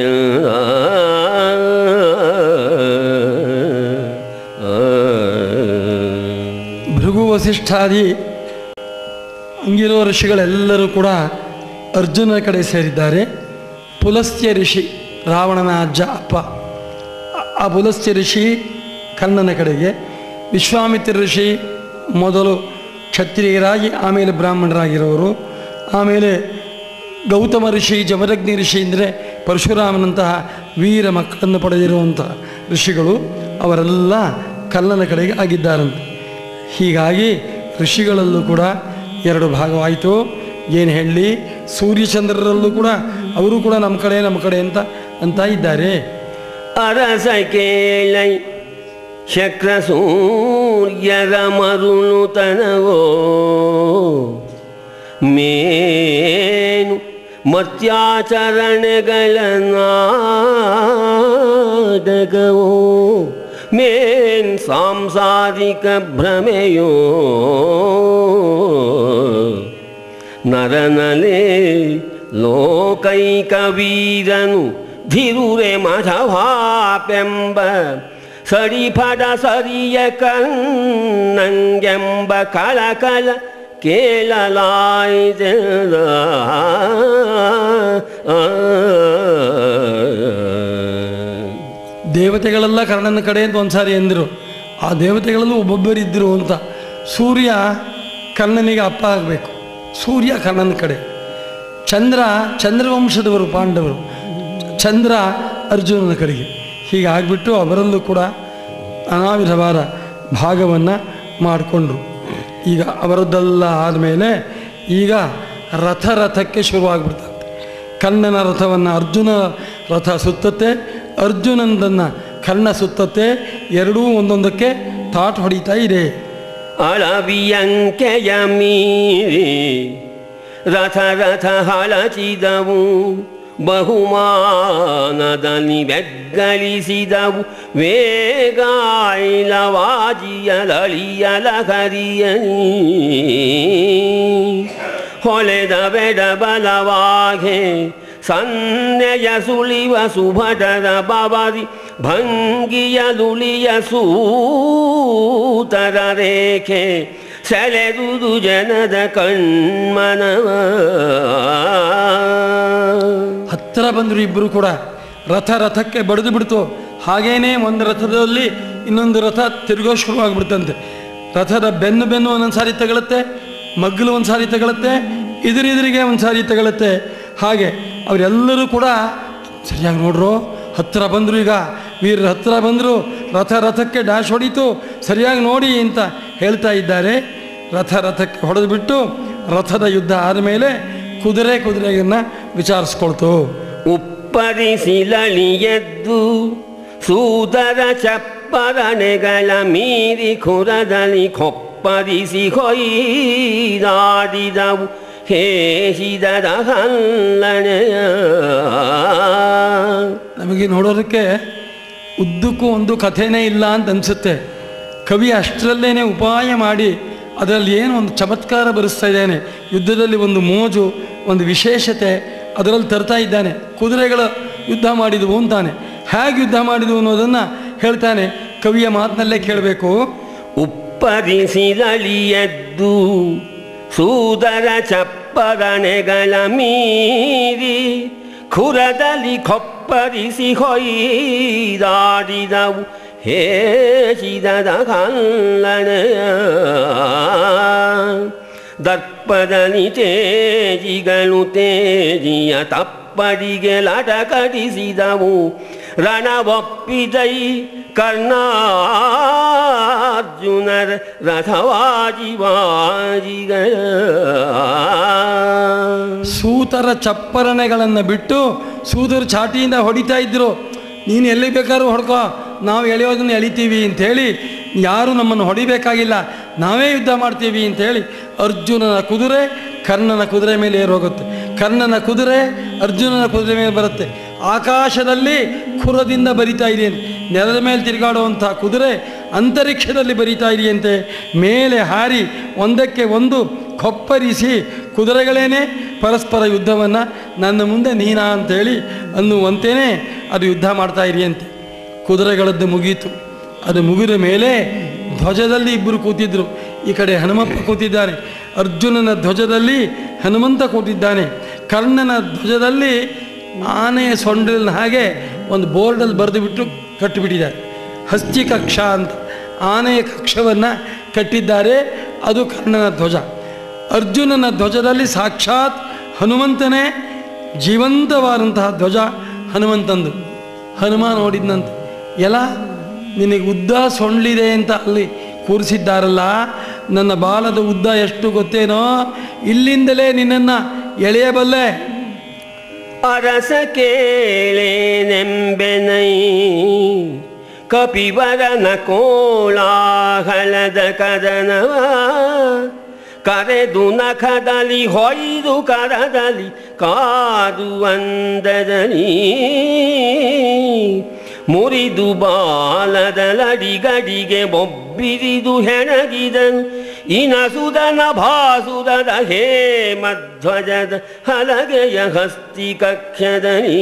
ಭೃಗು ವಸಿಷ್ಠಾದಿ ಅಂಗಿರೋ ಋಷಿಗಳೆಲ್ಲರೂ ಕೂಡ ಅರ್ಜುನ ಕಡೆ ಸೇರಿದ್ದಾರೆ ಪುಲಸ್ತ್ಯ ಋಷಿ ರಾವಣನ ಅಜ್ಜ ಅಪ್ಪ ಆ- ಆ ಪುಲಸ್ತ್ಯ ಋಷಿ ಕರ್ಣನ ಕಡೆಗೆ ವಿಶ್ವಾಮಿತ್ರ ಋಷಿ ಮೊದಲು ಕ್ಷತ್ರಿಯರಾಗಿ ಆಮೇಲೆ ಬ್ರಾಹ್ಮಣರಾಗಿರೋರು ಆಮೇಲೆ ಗೌತಮ ಋಷಿ ಜಮದಗ್ನಿ ಋಷಿ ಅಂದರೆ ಪರಶುರಾಮನಂತಹ ವೀರ ಮಕ್ಕಳನ್ನು ಪಡೆದಿರುವಂತಹ ಋಷಿಗಳು ಅವರೆಲ್ಲ ಕರ್ಣನ ಕಡೆಗೆ ಆಗಿದ್ದಾರಂತೆ ಹೀಗಾಗಿ ಋಷಿಗಳಲ್ಲೂ ಕೂಡ ಎರಡು ಭಾಗವಾಯಿತು ಏನು ಹೇಳಿ ಸೂರ್ಯಚಂದ್ರರಲ್ಲೂ ಕೂಡ ಅವರು ಕೂಡ ನಮ್ಮ ಕಡೆ ನಮ್ಮ ಕಡೆ ಅಂತ ಅಂತ ಇದ್ದಾರೆ ಅರಸ ಕೇಳೈ ಶಕ್ರ ಸೂರ್ಯರ ಮರುಳುತನವೋ ಮೇನು ಮತ್ಯಾಚರಣೆಗಳ ನಾಟಕವೋ ಮೇನ್ ಸಾಂಸಾರಿಕ ಭ್ರಮೆಯೋ ನರನಲೇ ಲೋಕೈಕ ವೀರನು ಧಿರುರೆ ಮಧವಾಪೆಂಬ ಸರಿಫಡ ಸರಿಯ ಕನ್ನಂಗೆಂಬ ಕಳಕಳ ಕೇಳಲಾಯಿತ ದೇವತೆಗಳೆಲ್ಲ ಕರ್ಣನ ಕಡೆ ಅಂತ ಒಂದ್ಸಾರಿ ಎಂದರು ಆ ದೇವತೆಗಳಲ್ಲೂ ಒಬ್ಬೊಬ್ಬರಿದ್ದರು ಅಂತ ಸೂರ್ಯ ಕರ್ಣನಿಗೆ ಅಪ್ಪ ಆಗಬೇಕು ಸೂರ್ಯ ಕರ್ಣನ ಕಡೆ ಚಂದ್ರ ಚಂದ್ರವಂಶದವರು ಪಾಂಡವರು ಚಂದ್ರ ಅರ್ಜುನನ ಕಡೆಗೆ ಹೀಗಾಗ್ಬಿಟ್ಟು ಅವರಲ್ಲೂ ಕೂಡ ನಾನಾ ವಿಧವಾದ ಭಾಗವನ್ನು ಮಾಡಿಕೊಂಡ್ರು ಈಗ ಅವರದ್ದೆಲ್ಲ ಆದಮೇಲೆ ಈಗ ರಥ ರಥಕ್ಕೆ ಶುರುವಾಗ್ಬಿಡ್ತಂತೆ ಕರ್ಣನ ರಥವನ್ನು ಅರ್ಜುನ ರಥ ಸುತ್ತತ್ತೆ ಅರ್ಜುನಂದನ್ನು ಕರ್ಣ ಸುತ್ತತ್ತೆ ಎರಡೂ ಒಂದೊಂದಕ್ಕೆ ತಾಟ್ ಹೊಡಿತಾ ಇದೆ ಅಳವಿಯಂಕೆಯ ಮೀರಿ ರಥ ರಥ ಹಳಚಿದವು ಬಹುಮಾನದಲ್ಲಿ ಬೆಗ್ಗಳಿಸಿದವು ವೇಗಾಯಿಲವಾಜಿಯಲಳಿಯಲ ಹರಿಯಲಿ ಹೊಳೆದ ಬೆಡ ಬಲವಾಗೆ ಸನ್ನೆಯ ಸುಳಿವ ಸುಭಟರ ಬಬರಿ ಭಂಗಿಯ ದುಳಿಯ ಸೂತರ ರೇಖೆ ಸೆಳೆದುದು ಜನದ ಕಣ್ಮನವ ಹತ್ತಿರ ಬಂದರು ಇಬ್ಬರು ಕೂಡ ರಥ ರಥಕ್ಕೆ ಬಡಿದು ಬಿಡ್ತು ಹಾಗೇನೇ ಒಂದು ರಥದಲ್ಲಿ ಇನ್ನೊಂದು ರಥ ತಿರುಗೋ ಶುರುವಾಗ್ಬಿಡ್ತಂತೆ ರಥದ ಬೆನ್ನು ಬೆನ್ನು ಒಂದೊಂದು ಸಾರಿ ತಗೊಳುತ್ತೆ ಮಗ್ಗಲು ಒಂದು ಸಾರಿ ತಗೊಳುತ್ತೆ ಇದುರಿದುರಿಗೆ ಒಂದು ಸಾರಿ ತಗೊಳುತ್ತೆ ಹಾಗೆ ಅವರೆಲ್ಲರೂ ಕೂಡ ಸರಿಯಾಗಿ ನೋಡ್ರು ಹತ್ತಿರ ಬಂದರು ಈಗ ವೀರರ ಹತ್ತಿರ ಬಂದರು ರಥ ರಥಕ್ಕೆ ಡ್ಯಾಶ್ ಹೊಡೀತು ಸರಿಯಾಗಿ ನೋಡಿ ಅಂತ ಹೇಳ್ತಾ ಇದ್ದಾರೆ ರಥ ರಥಕ್ಕೆ ಹೊಡೆದು ಬಿಟ್ಟು ರಥದ ಯುದ್ಧ ಆದಮೇಲೆ ಕುದುರೆ ಕುದುರೆಯನ್ನ ವಿಚಾರಿಸ್ಕೊಳ್ತು ಉಪ್ಪರಿಸಿಲಳಿಯದ್ದು ಸೂದರ ಚಪ್ಪರಣೆಗಳ ಮೀರಿ ಖುರದಲ್ಲಿ ಕೊಪ್ಪರಿಸಿ ಹೊಯ್ದಾಡಿದವು ಹೇಸಿದರ ಹಲ್ಲಣೆಯ ನಮಗೆ ನೋಡೋದಕ್ಕೆ ಉದ್ದಕ್ಕೂ ಒಂದು ಕಥೆನೇ ಇಲ್ಲ ಅಂತ ಅನಿಸುತ್ತೆ ಕವಿ ಅಷ್ಟರಲ್ಲೇನೆ ಉಪಾಯ ಮಾಡಿ ಅದರಲ್ಲಿ ಏನು ಒಂದು ಚಮತ್ಕಾರ ಬರೆಸ್ತಾ ಇದ್ದಾನೆ ಯುದ್ಧದಲ್ಲಿ ಒಂದು ಮೋಜು ಒಂದು ವಿಶೇಷತೆ ಅದರಲ್ಲಿ ತರ್ತಾ ಇದ್ದಾನೆ ಕುದುರೆಗಳ ಯುದ್ಧ ಮಾಡಿದವು ಅಂತಾನೆ ಹೇಗೆ ಯುದ್ಧ ಮಾಡಿದವು ಅನ್ನೋದನ್ನು ಹೇಳ್ತಾನೆ ಕವಿಯ ಮಾತಿನಲ್ಲೇ ಕೇಳಬೇಕು ಉಪ್ಪರಿಸಿದಳಿಯದ್ದು ಸೂದರ ಚಪ್ಪರಣೆಗಳ ಮೀರಿ ಖುರದಲ್ಲಿ ಕೊಪ್ಪರಿಸಿ ಹೊಯ್ದಾಡಿದವು ಹೇಸಿದದ ಕಲ್ಲಣೆಯ ದರ್ಪದಲ್ಲಿ ತೇಜಿಗಳು ತೇಜಿಯ ತಪ್ಪಡಿಗೆ ಲಟಕಡಿಸಿದವು ರಣವೊಪ್ಪಿದೈ ಕರ್ಣಾರ್ಜುನರ ರಥವಾಜಿ ವಾಜಿಗಳ ಸೂತರ ಚಪ್ಪರಣೆಗಳನ್ನು ಬಿಟ್ಟು ಸೂತರು ಚಾಟಿಯಿಂದ ಹೊಡಿತಾ ಇದ್ರು ನೀನು ಎಲ್ಲಿ ಬೇಕಾದ್ರೂ ಹೊಡ್ಕೋ ನಾವು ಎಳೆಯೋದನ್ನು ಎಳಿತೀವಿ ಅಂಥೇಳಿ ಯಾರು ನಮ್ಮನ್ನು ಹೊಡಿಬೇಕಾಗಿಲ್ಲ ನಾವೇ ಯುದ್ಧ ಮಾಡ್ತೀವಿ ಅಂಥೇಳಿ ಅರ್ಜುನನ ಕುದುರೆ ಕರ್ಣನ ಕುದುರೆ ಮೇಲೆ ಏರೋಗುತ್ತೆ ಕರ್ಣನ ಕುದುರೆ ಅರ್ಜುನನ ಕುದುರೆ ಮೇಲೆ ಬರುತ್ತೆ ಆಕಾಶದಲ್ಲಿ ಖುರದಿಂದ ಬರಿತಾ ಇದೆಯಂತೆ ನೆಲದ ಮೇಲೆ ತಿರುಗಾಡುವಂಥ ಕುದುರೆ ಅಂತರಿಕ್ಷದಲ್ಲಿ ಬರಿತಾ ಇದೆಯಂತೆ ಮೇಲೆ ಹಾರಿ ಒಂದಕ್ಕೆ ಒಂದು ಕೊಪ್ಪರಿಸಿ ಕುದುರೆಗಳೇನೆ ಪರಸ್ಪರ ಯುದ್ಧವನ್ನು ನನ್ನ ಮುಂದೆ ನೀನಾ ಅಂತೇಳಿ ಅನ್ನುವಂತೆಯೇ ಅದು ಯುದ್ಧ ಮಾಡ್ತಾ ಇದೆಯಂತೆ ಕುದುರೆಗಳದ್ದು ಮುಗೀತು ಅದು ಮುಗಿದ ಮೇಲೆ ಧ್ವಜದಲ್ಲಿ ಇಬ್ಬರು ಕೂತಿದ್ರು ಈ ಕಡೆ ಹನುಮಪ್ಪ ಕೂತಿದ್ದಾನೆ ಅರ್ಜುನನ ಧ್ವಜದಲ್ಲಿ ಹನುಮಂತ ಕೂತಿದ್ದಾನೆ ಕರ್ಣನ ಧ್ವಜದಲ್ಲಿ ಆನೆಯ ಸೊಂಡಿಲಿನ ಹಾಗೆ ಒಂದು ಬೋರ್ಡಲ್ಲಿ ಬರೆದು ಬಿಟ್ಟು ಕಟ್ಟಿಬಿಟ್ಟಿದ್ದಾರೆ ಹಸ್ತಿ ಕಕ್ಷ ಅಂತ ಆನೆಯ ಕಕ್ಷವನ್ನು ಕಟ್ಟಿದ್ದಾರೆ ಅದು ಕರ್ಣನ ಧ್ವಜ ಅರ್ಜುನನ ಧ್ವಜದಲ್ಲಿ ಸಾಕ್ಷಾತ್ ಹನುಮಂತನೇ ಜೀವಂತವಾದಂತಹ ಧ್ವಜ ಹನುಮಂತಂದು ಹನುಮ ನೋಡಿದ್ನಂತೆ ಎಲ್ಲ ನಿನಗೆ ಉದ್ದ ಸೊಂಡ್ಲಿದೆ ಅಂತ ಅಲ್ಲಿ ಕೂರಿಸಿದ್ದಾರಲ್ಲ ನನ್ನ ಬಾಲದ ಉದ್ದ ಎಷ್ಟು ಗೊತ್ತೇನೋ ಇಲ್ಲಿಂದಲೇ ನಿನ್ನನ್ನು ಎಳೆಯಬಲ್ಲೆ ಅರಸ ಕೇಳೇನೆಂಬೆನೈ ಕಪಿವರನ ಕೋಲಾಹಲದ ಕದನವ ಕರೆದು ನಖದಲ್ಲಿ ಹೊಯ್ದು ಕರದಲ್ಲಿ ಕಾದುವಂದದಲ್ಲಿ ಮುರಿದು ಬಾಲದಲಡಿಗಡಿಗೆ ಬೊಬ್ಬಿರಿದು ಹೆಣಗಿದನು ಇನಸುದನ ಭಾಸುರದ ಹೇ ಮಧ್ವಜದ ಹಲಗೆಯ ಹಸ್ತಿ ಕಕ್ಷದಲ್ಲಿ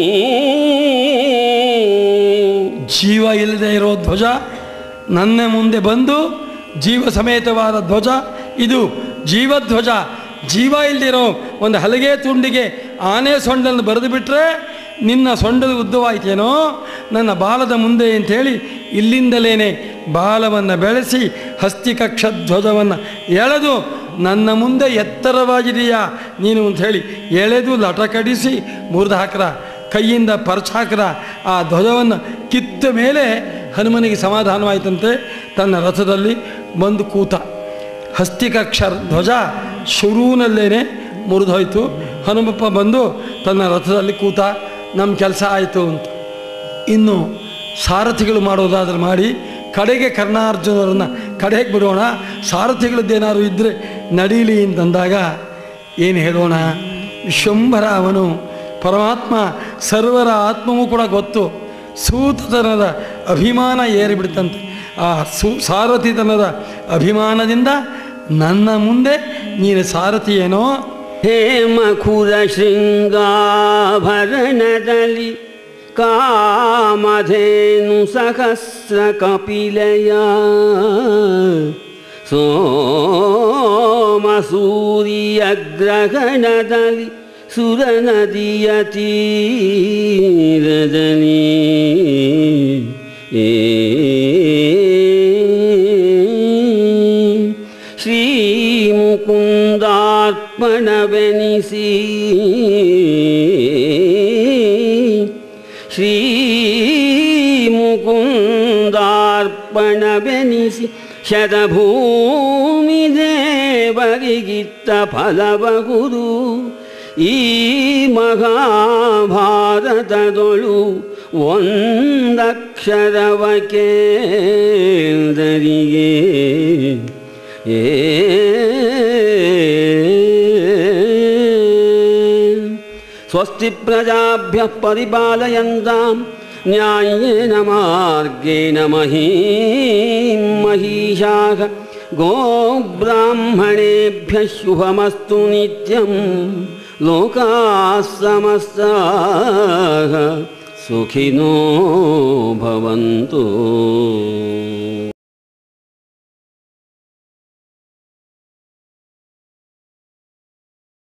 ಜೀವ ಇಲ್ಲದೆ ಇರೋ ಧ್ವಜ ನನ್ನ ಮುಂದೆ ಬಂದು ಜೀವ ಸಮೇತವಾದ ಧ್ವಜ ಇದು ಜೀವಧ್ವಜ ಜೀವ ಇಲ್ದಿರೋ ಒಂದು ಹಲಗೆ ತುಂಡಿಗೆ ಆನೆ ಸೊಂಡನ್ನು ಬರೆದು ಬಿಟ್ಟರೆ ನಿನ್ನ ಸೊಂಡದ ಉದ್ದವಾಯ್ತೇನೋ ನನ್ನ ಬಾಲದ ಮುಂದೆ ಅಂಥೇಳಿ ಇಲ್ಲಿಂದಲೇ ಬಾಲವನ್ನು ಬೆಳೆಸಿ ಹಸ್ತಿಕಕ್ಷ ಧ್ವಜವನ್ನು ಎಳೆದು ನನ್ನ ಮುಂದೆ ಎತ್ತರವಾಗಿದೆಯಾ ನೀನು ಅಂಥೇಳಿ ಎಳೆದು ಲಟಕಡಿಸಿ ಮುರಿದು ಹಾಕ್ರ ಕೈಯಿಂದ ಪರ್ಚಾಕ್ರ ಆ ಧ್ವಜವನ್ನು ಕಿತ್ತ ಮೇಲೆ ಹನುಮನಿಗೆ ಸಮಾಧಾನವಾಯಿತಂತೆ ತನ್ನ ರಥದಲ್ಲಿ ಬಂದು ಕೂತ ಹಸ್ತಿಕಕ್ಷರ ಧ್ವಜ ಶುರುವಿನಲ್ಲೇನೆ ಮುರಿದೋಯ್ತು ಹನುಮಪ್ಪ ಬಂದು ತನ್ನ ರಥದಲ್ಲಿ ಕೂತ ನಮ್ಮ ಕೆಲಸ ಆಯಿತು ಅಂತ ಇನ್ನು ಸಾರಥಿಗಳು ಮಾಡೋದಾದ್ರೆ ಮಾಡಿ ಕಡೆಗೆ ಕರ್ಣಾರ್ಜುನರನ್ನು ಕಡೆಗೆ ಬಿಡೋಣ ಸಾರಥಿಗಳದ್ದೇನಾದ್ರು ಇದ್ದರೆ ನಡೀಲಿ ಅಂತಂದಾಗ ಏನು ಹೇಳೋಣ ವಿಶ್ವಂಭರ ಅವನು ಪರಮಾತ್ಮ ಸರ್ವರ ಆತ್ಮವೂ ಕೂಡ ಗೊತ್ತು ಸೂತತನದ ಅಭಿಮಾನ ಏರಿಬಿಡ್ತಂತೆ ಆ ಸು ಸಾರಥಿತನದ ಅಭಿಮಾನದಿಂದ ನನ್ನ ಮುಂದೆ ನೀನು ಸಾರಥಿ ಏನೋ ಹೇಮಖುರ ಶೃಂಗಾಭರಣದಲ್ಲಿ ಕಾಮಧೇನು ಸಹಸ್ರ ಕಪಿಲಯ ಸೋಮ ಸೂರ್ಯ ಗ್ರಹಣದಲ್ಲಿ ಸುರ ನದಿಯ ತೀರದಲ್ಲಿ ಶ್ರೀ ಮುಕುಂದಾರ್ಪಣವೆನಿಸಿ ಶ್ರೀ ಮುಕುಂದಾರ್ಪಣವೆನಿಸಿ ಶತಭೂಮಿ ದೇವರಿಗಿತ್ತ ಫಲಬಹುದು ಈ ಮಹಾಭಾರತದೊಳು ಒಂದಕ್ಷರವ ಕೇಂದರಿಗೆ ಏ ಸ್ವಸ್ತಿ ಪ್ರಜಾಭ್ಯ ಪರಿಪಾಲಯಂತಾಂ ನ್ಯಾಯೇನ ಮಾರ್ಗೇಣ ಮಹೀಂ ಮಹಿಷಾಃ ಗೋಬ್ರಾಹ್ಮಣೇಭ್ಯ ಶುಭಮಸ್ತು ನಿತ್ಯಂ ಲೋಕಾಃ ಸಮಸ್ತಾಃ ಸುಖಿನೋ ಭವಂತು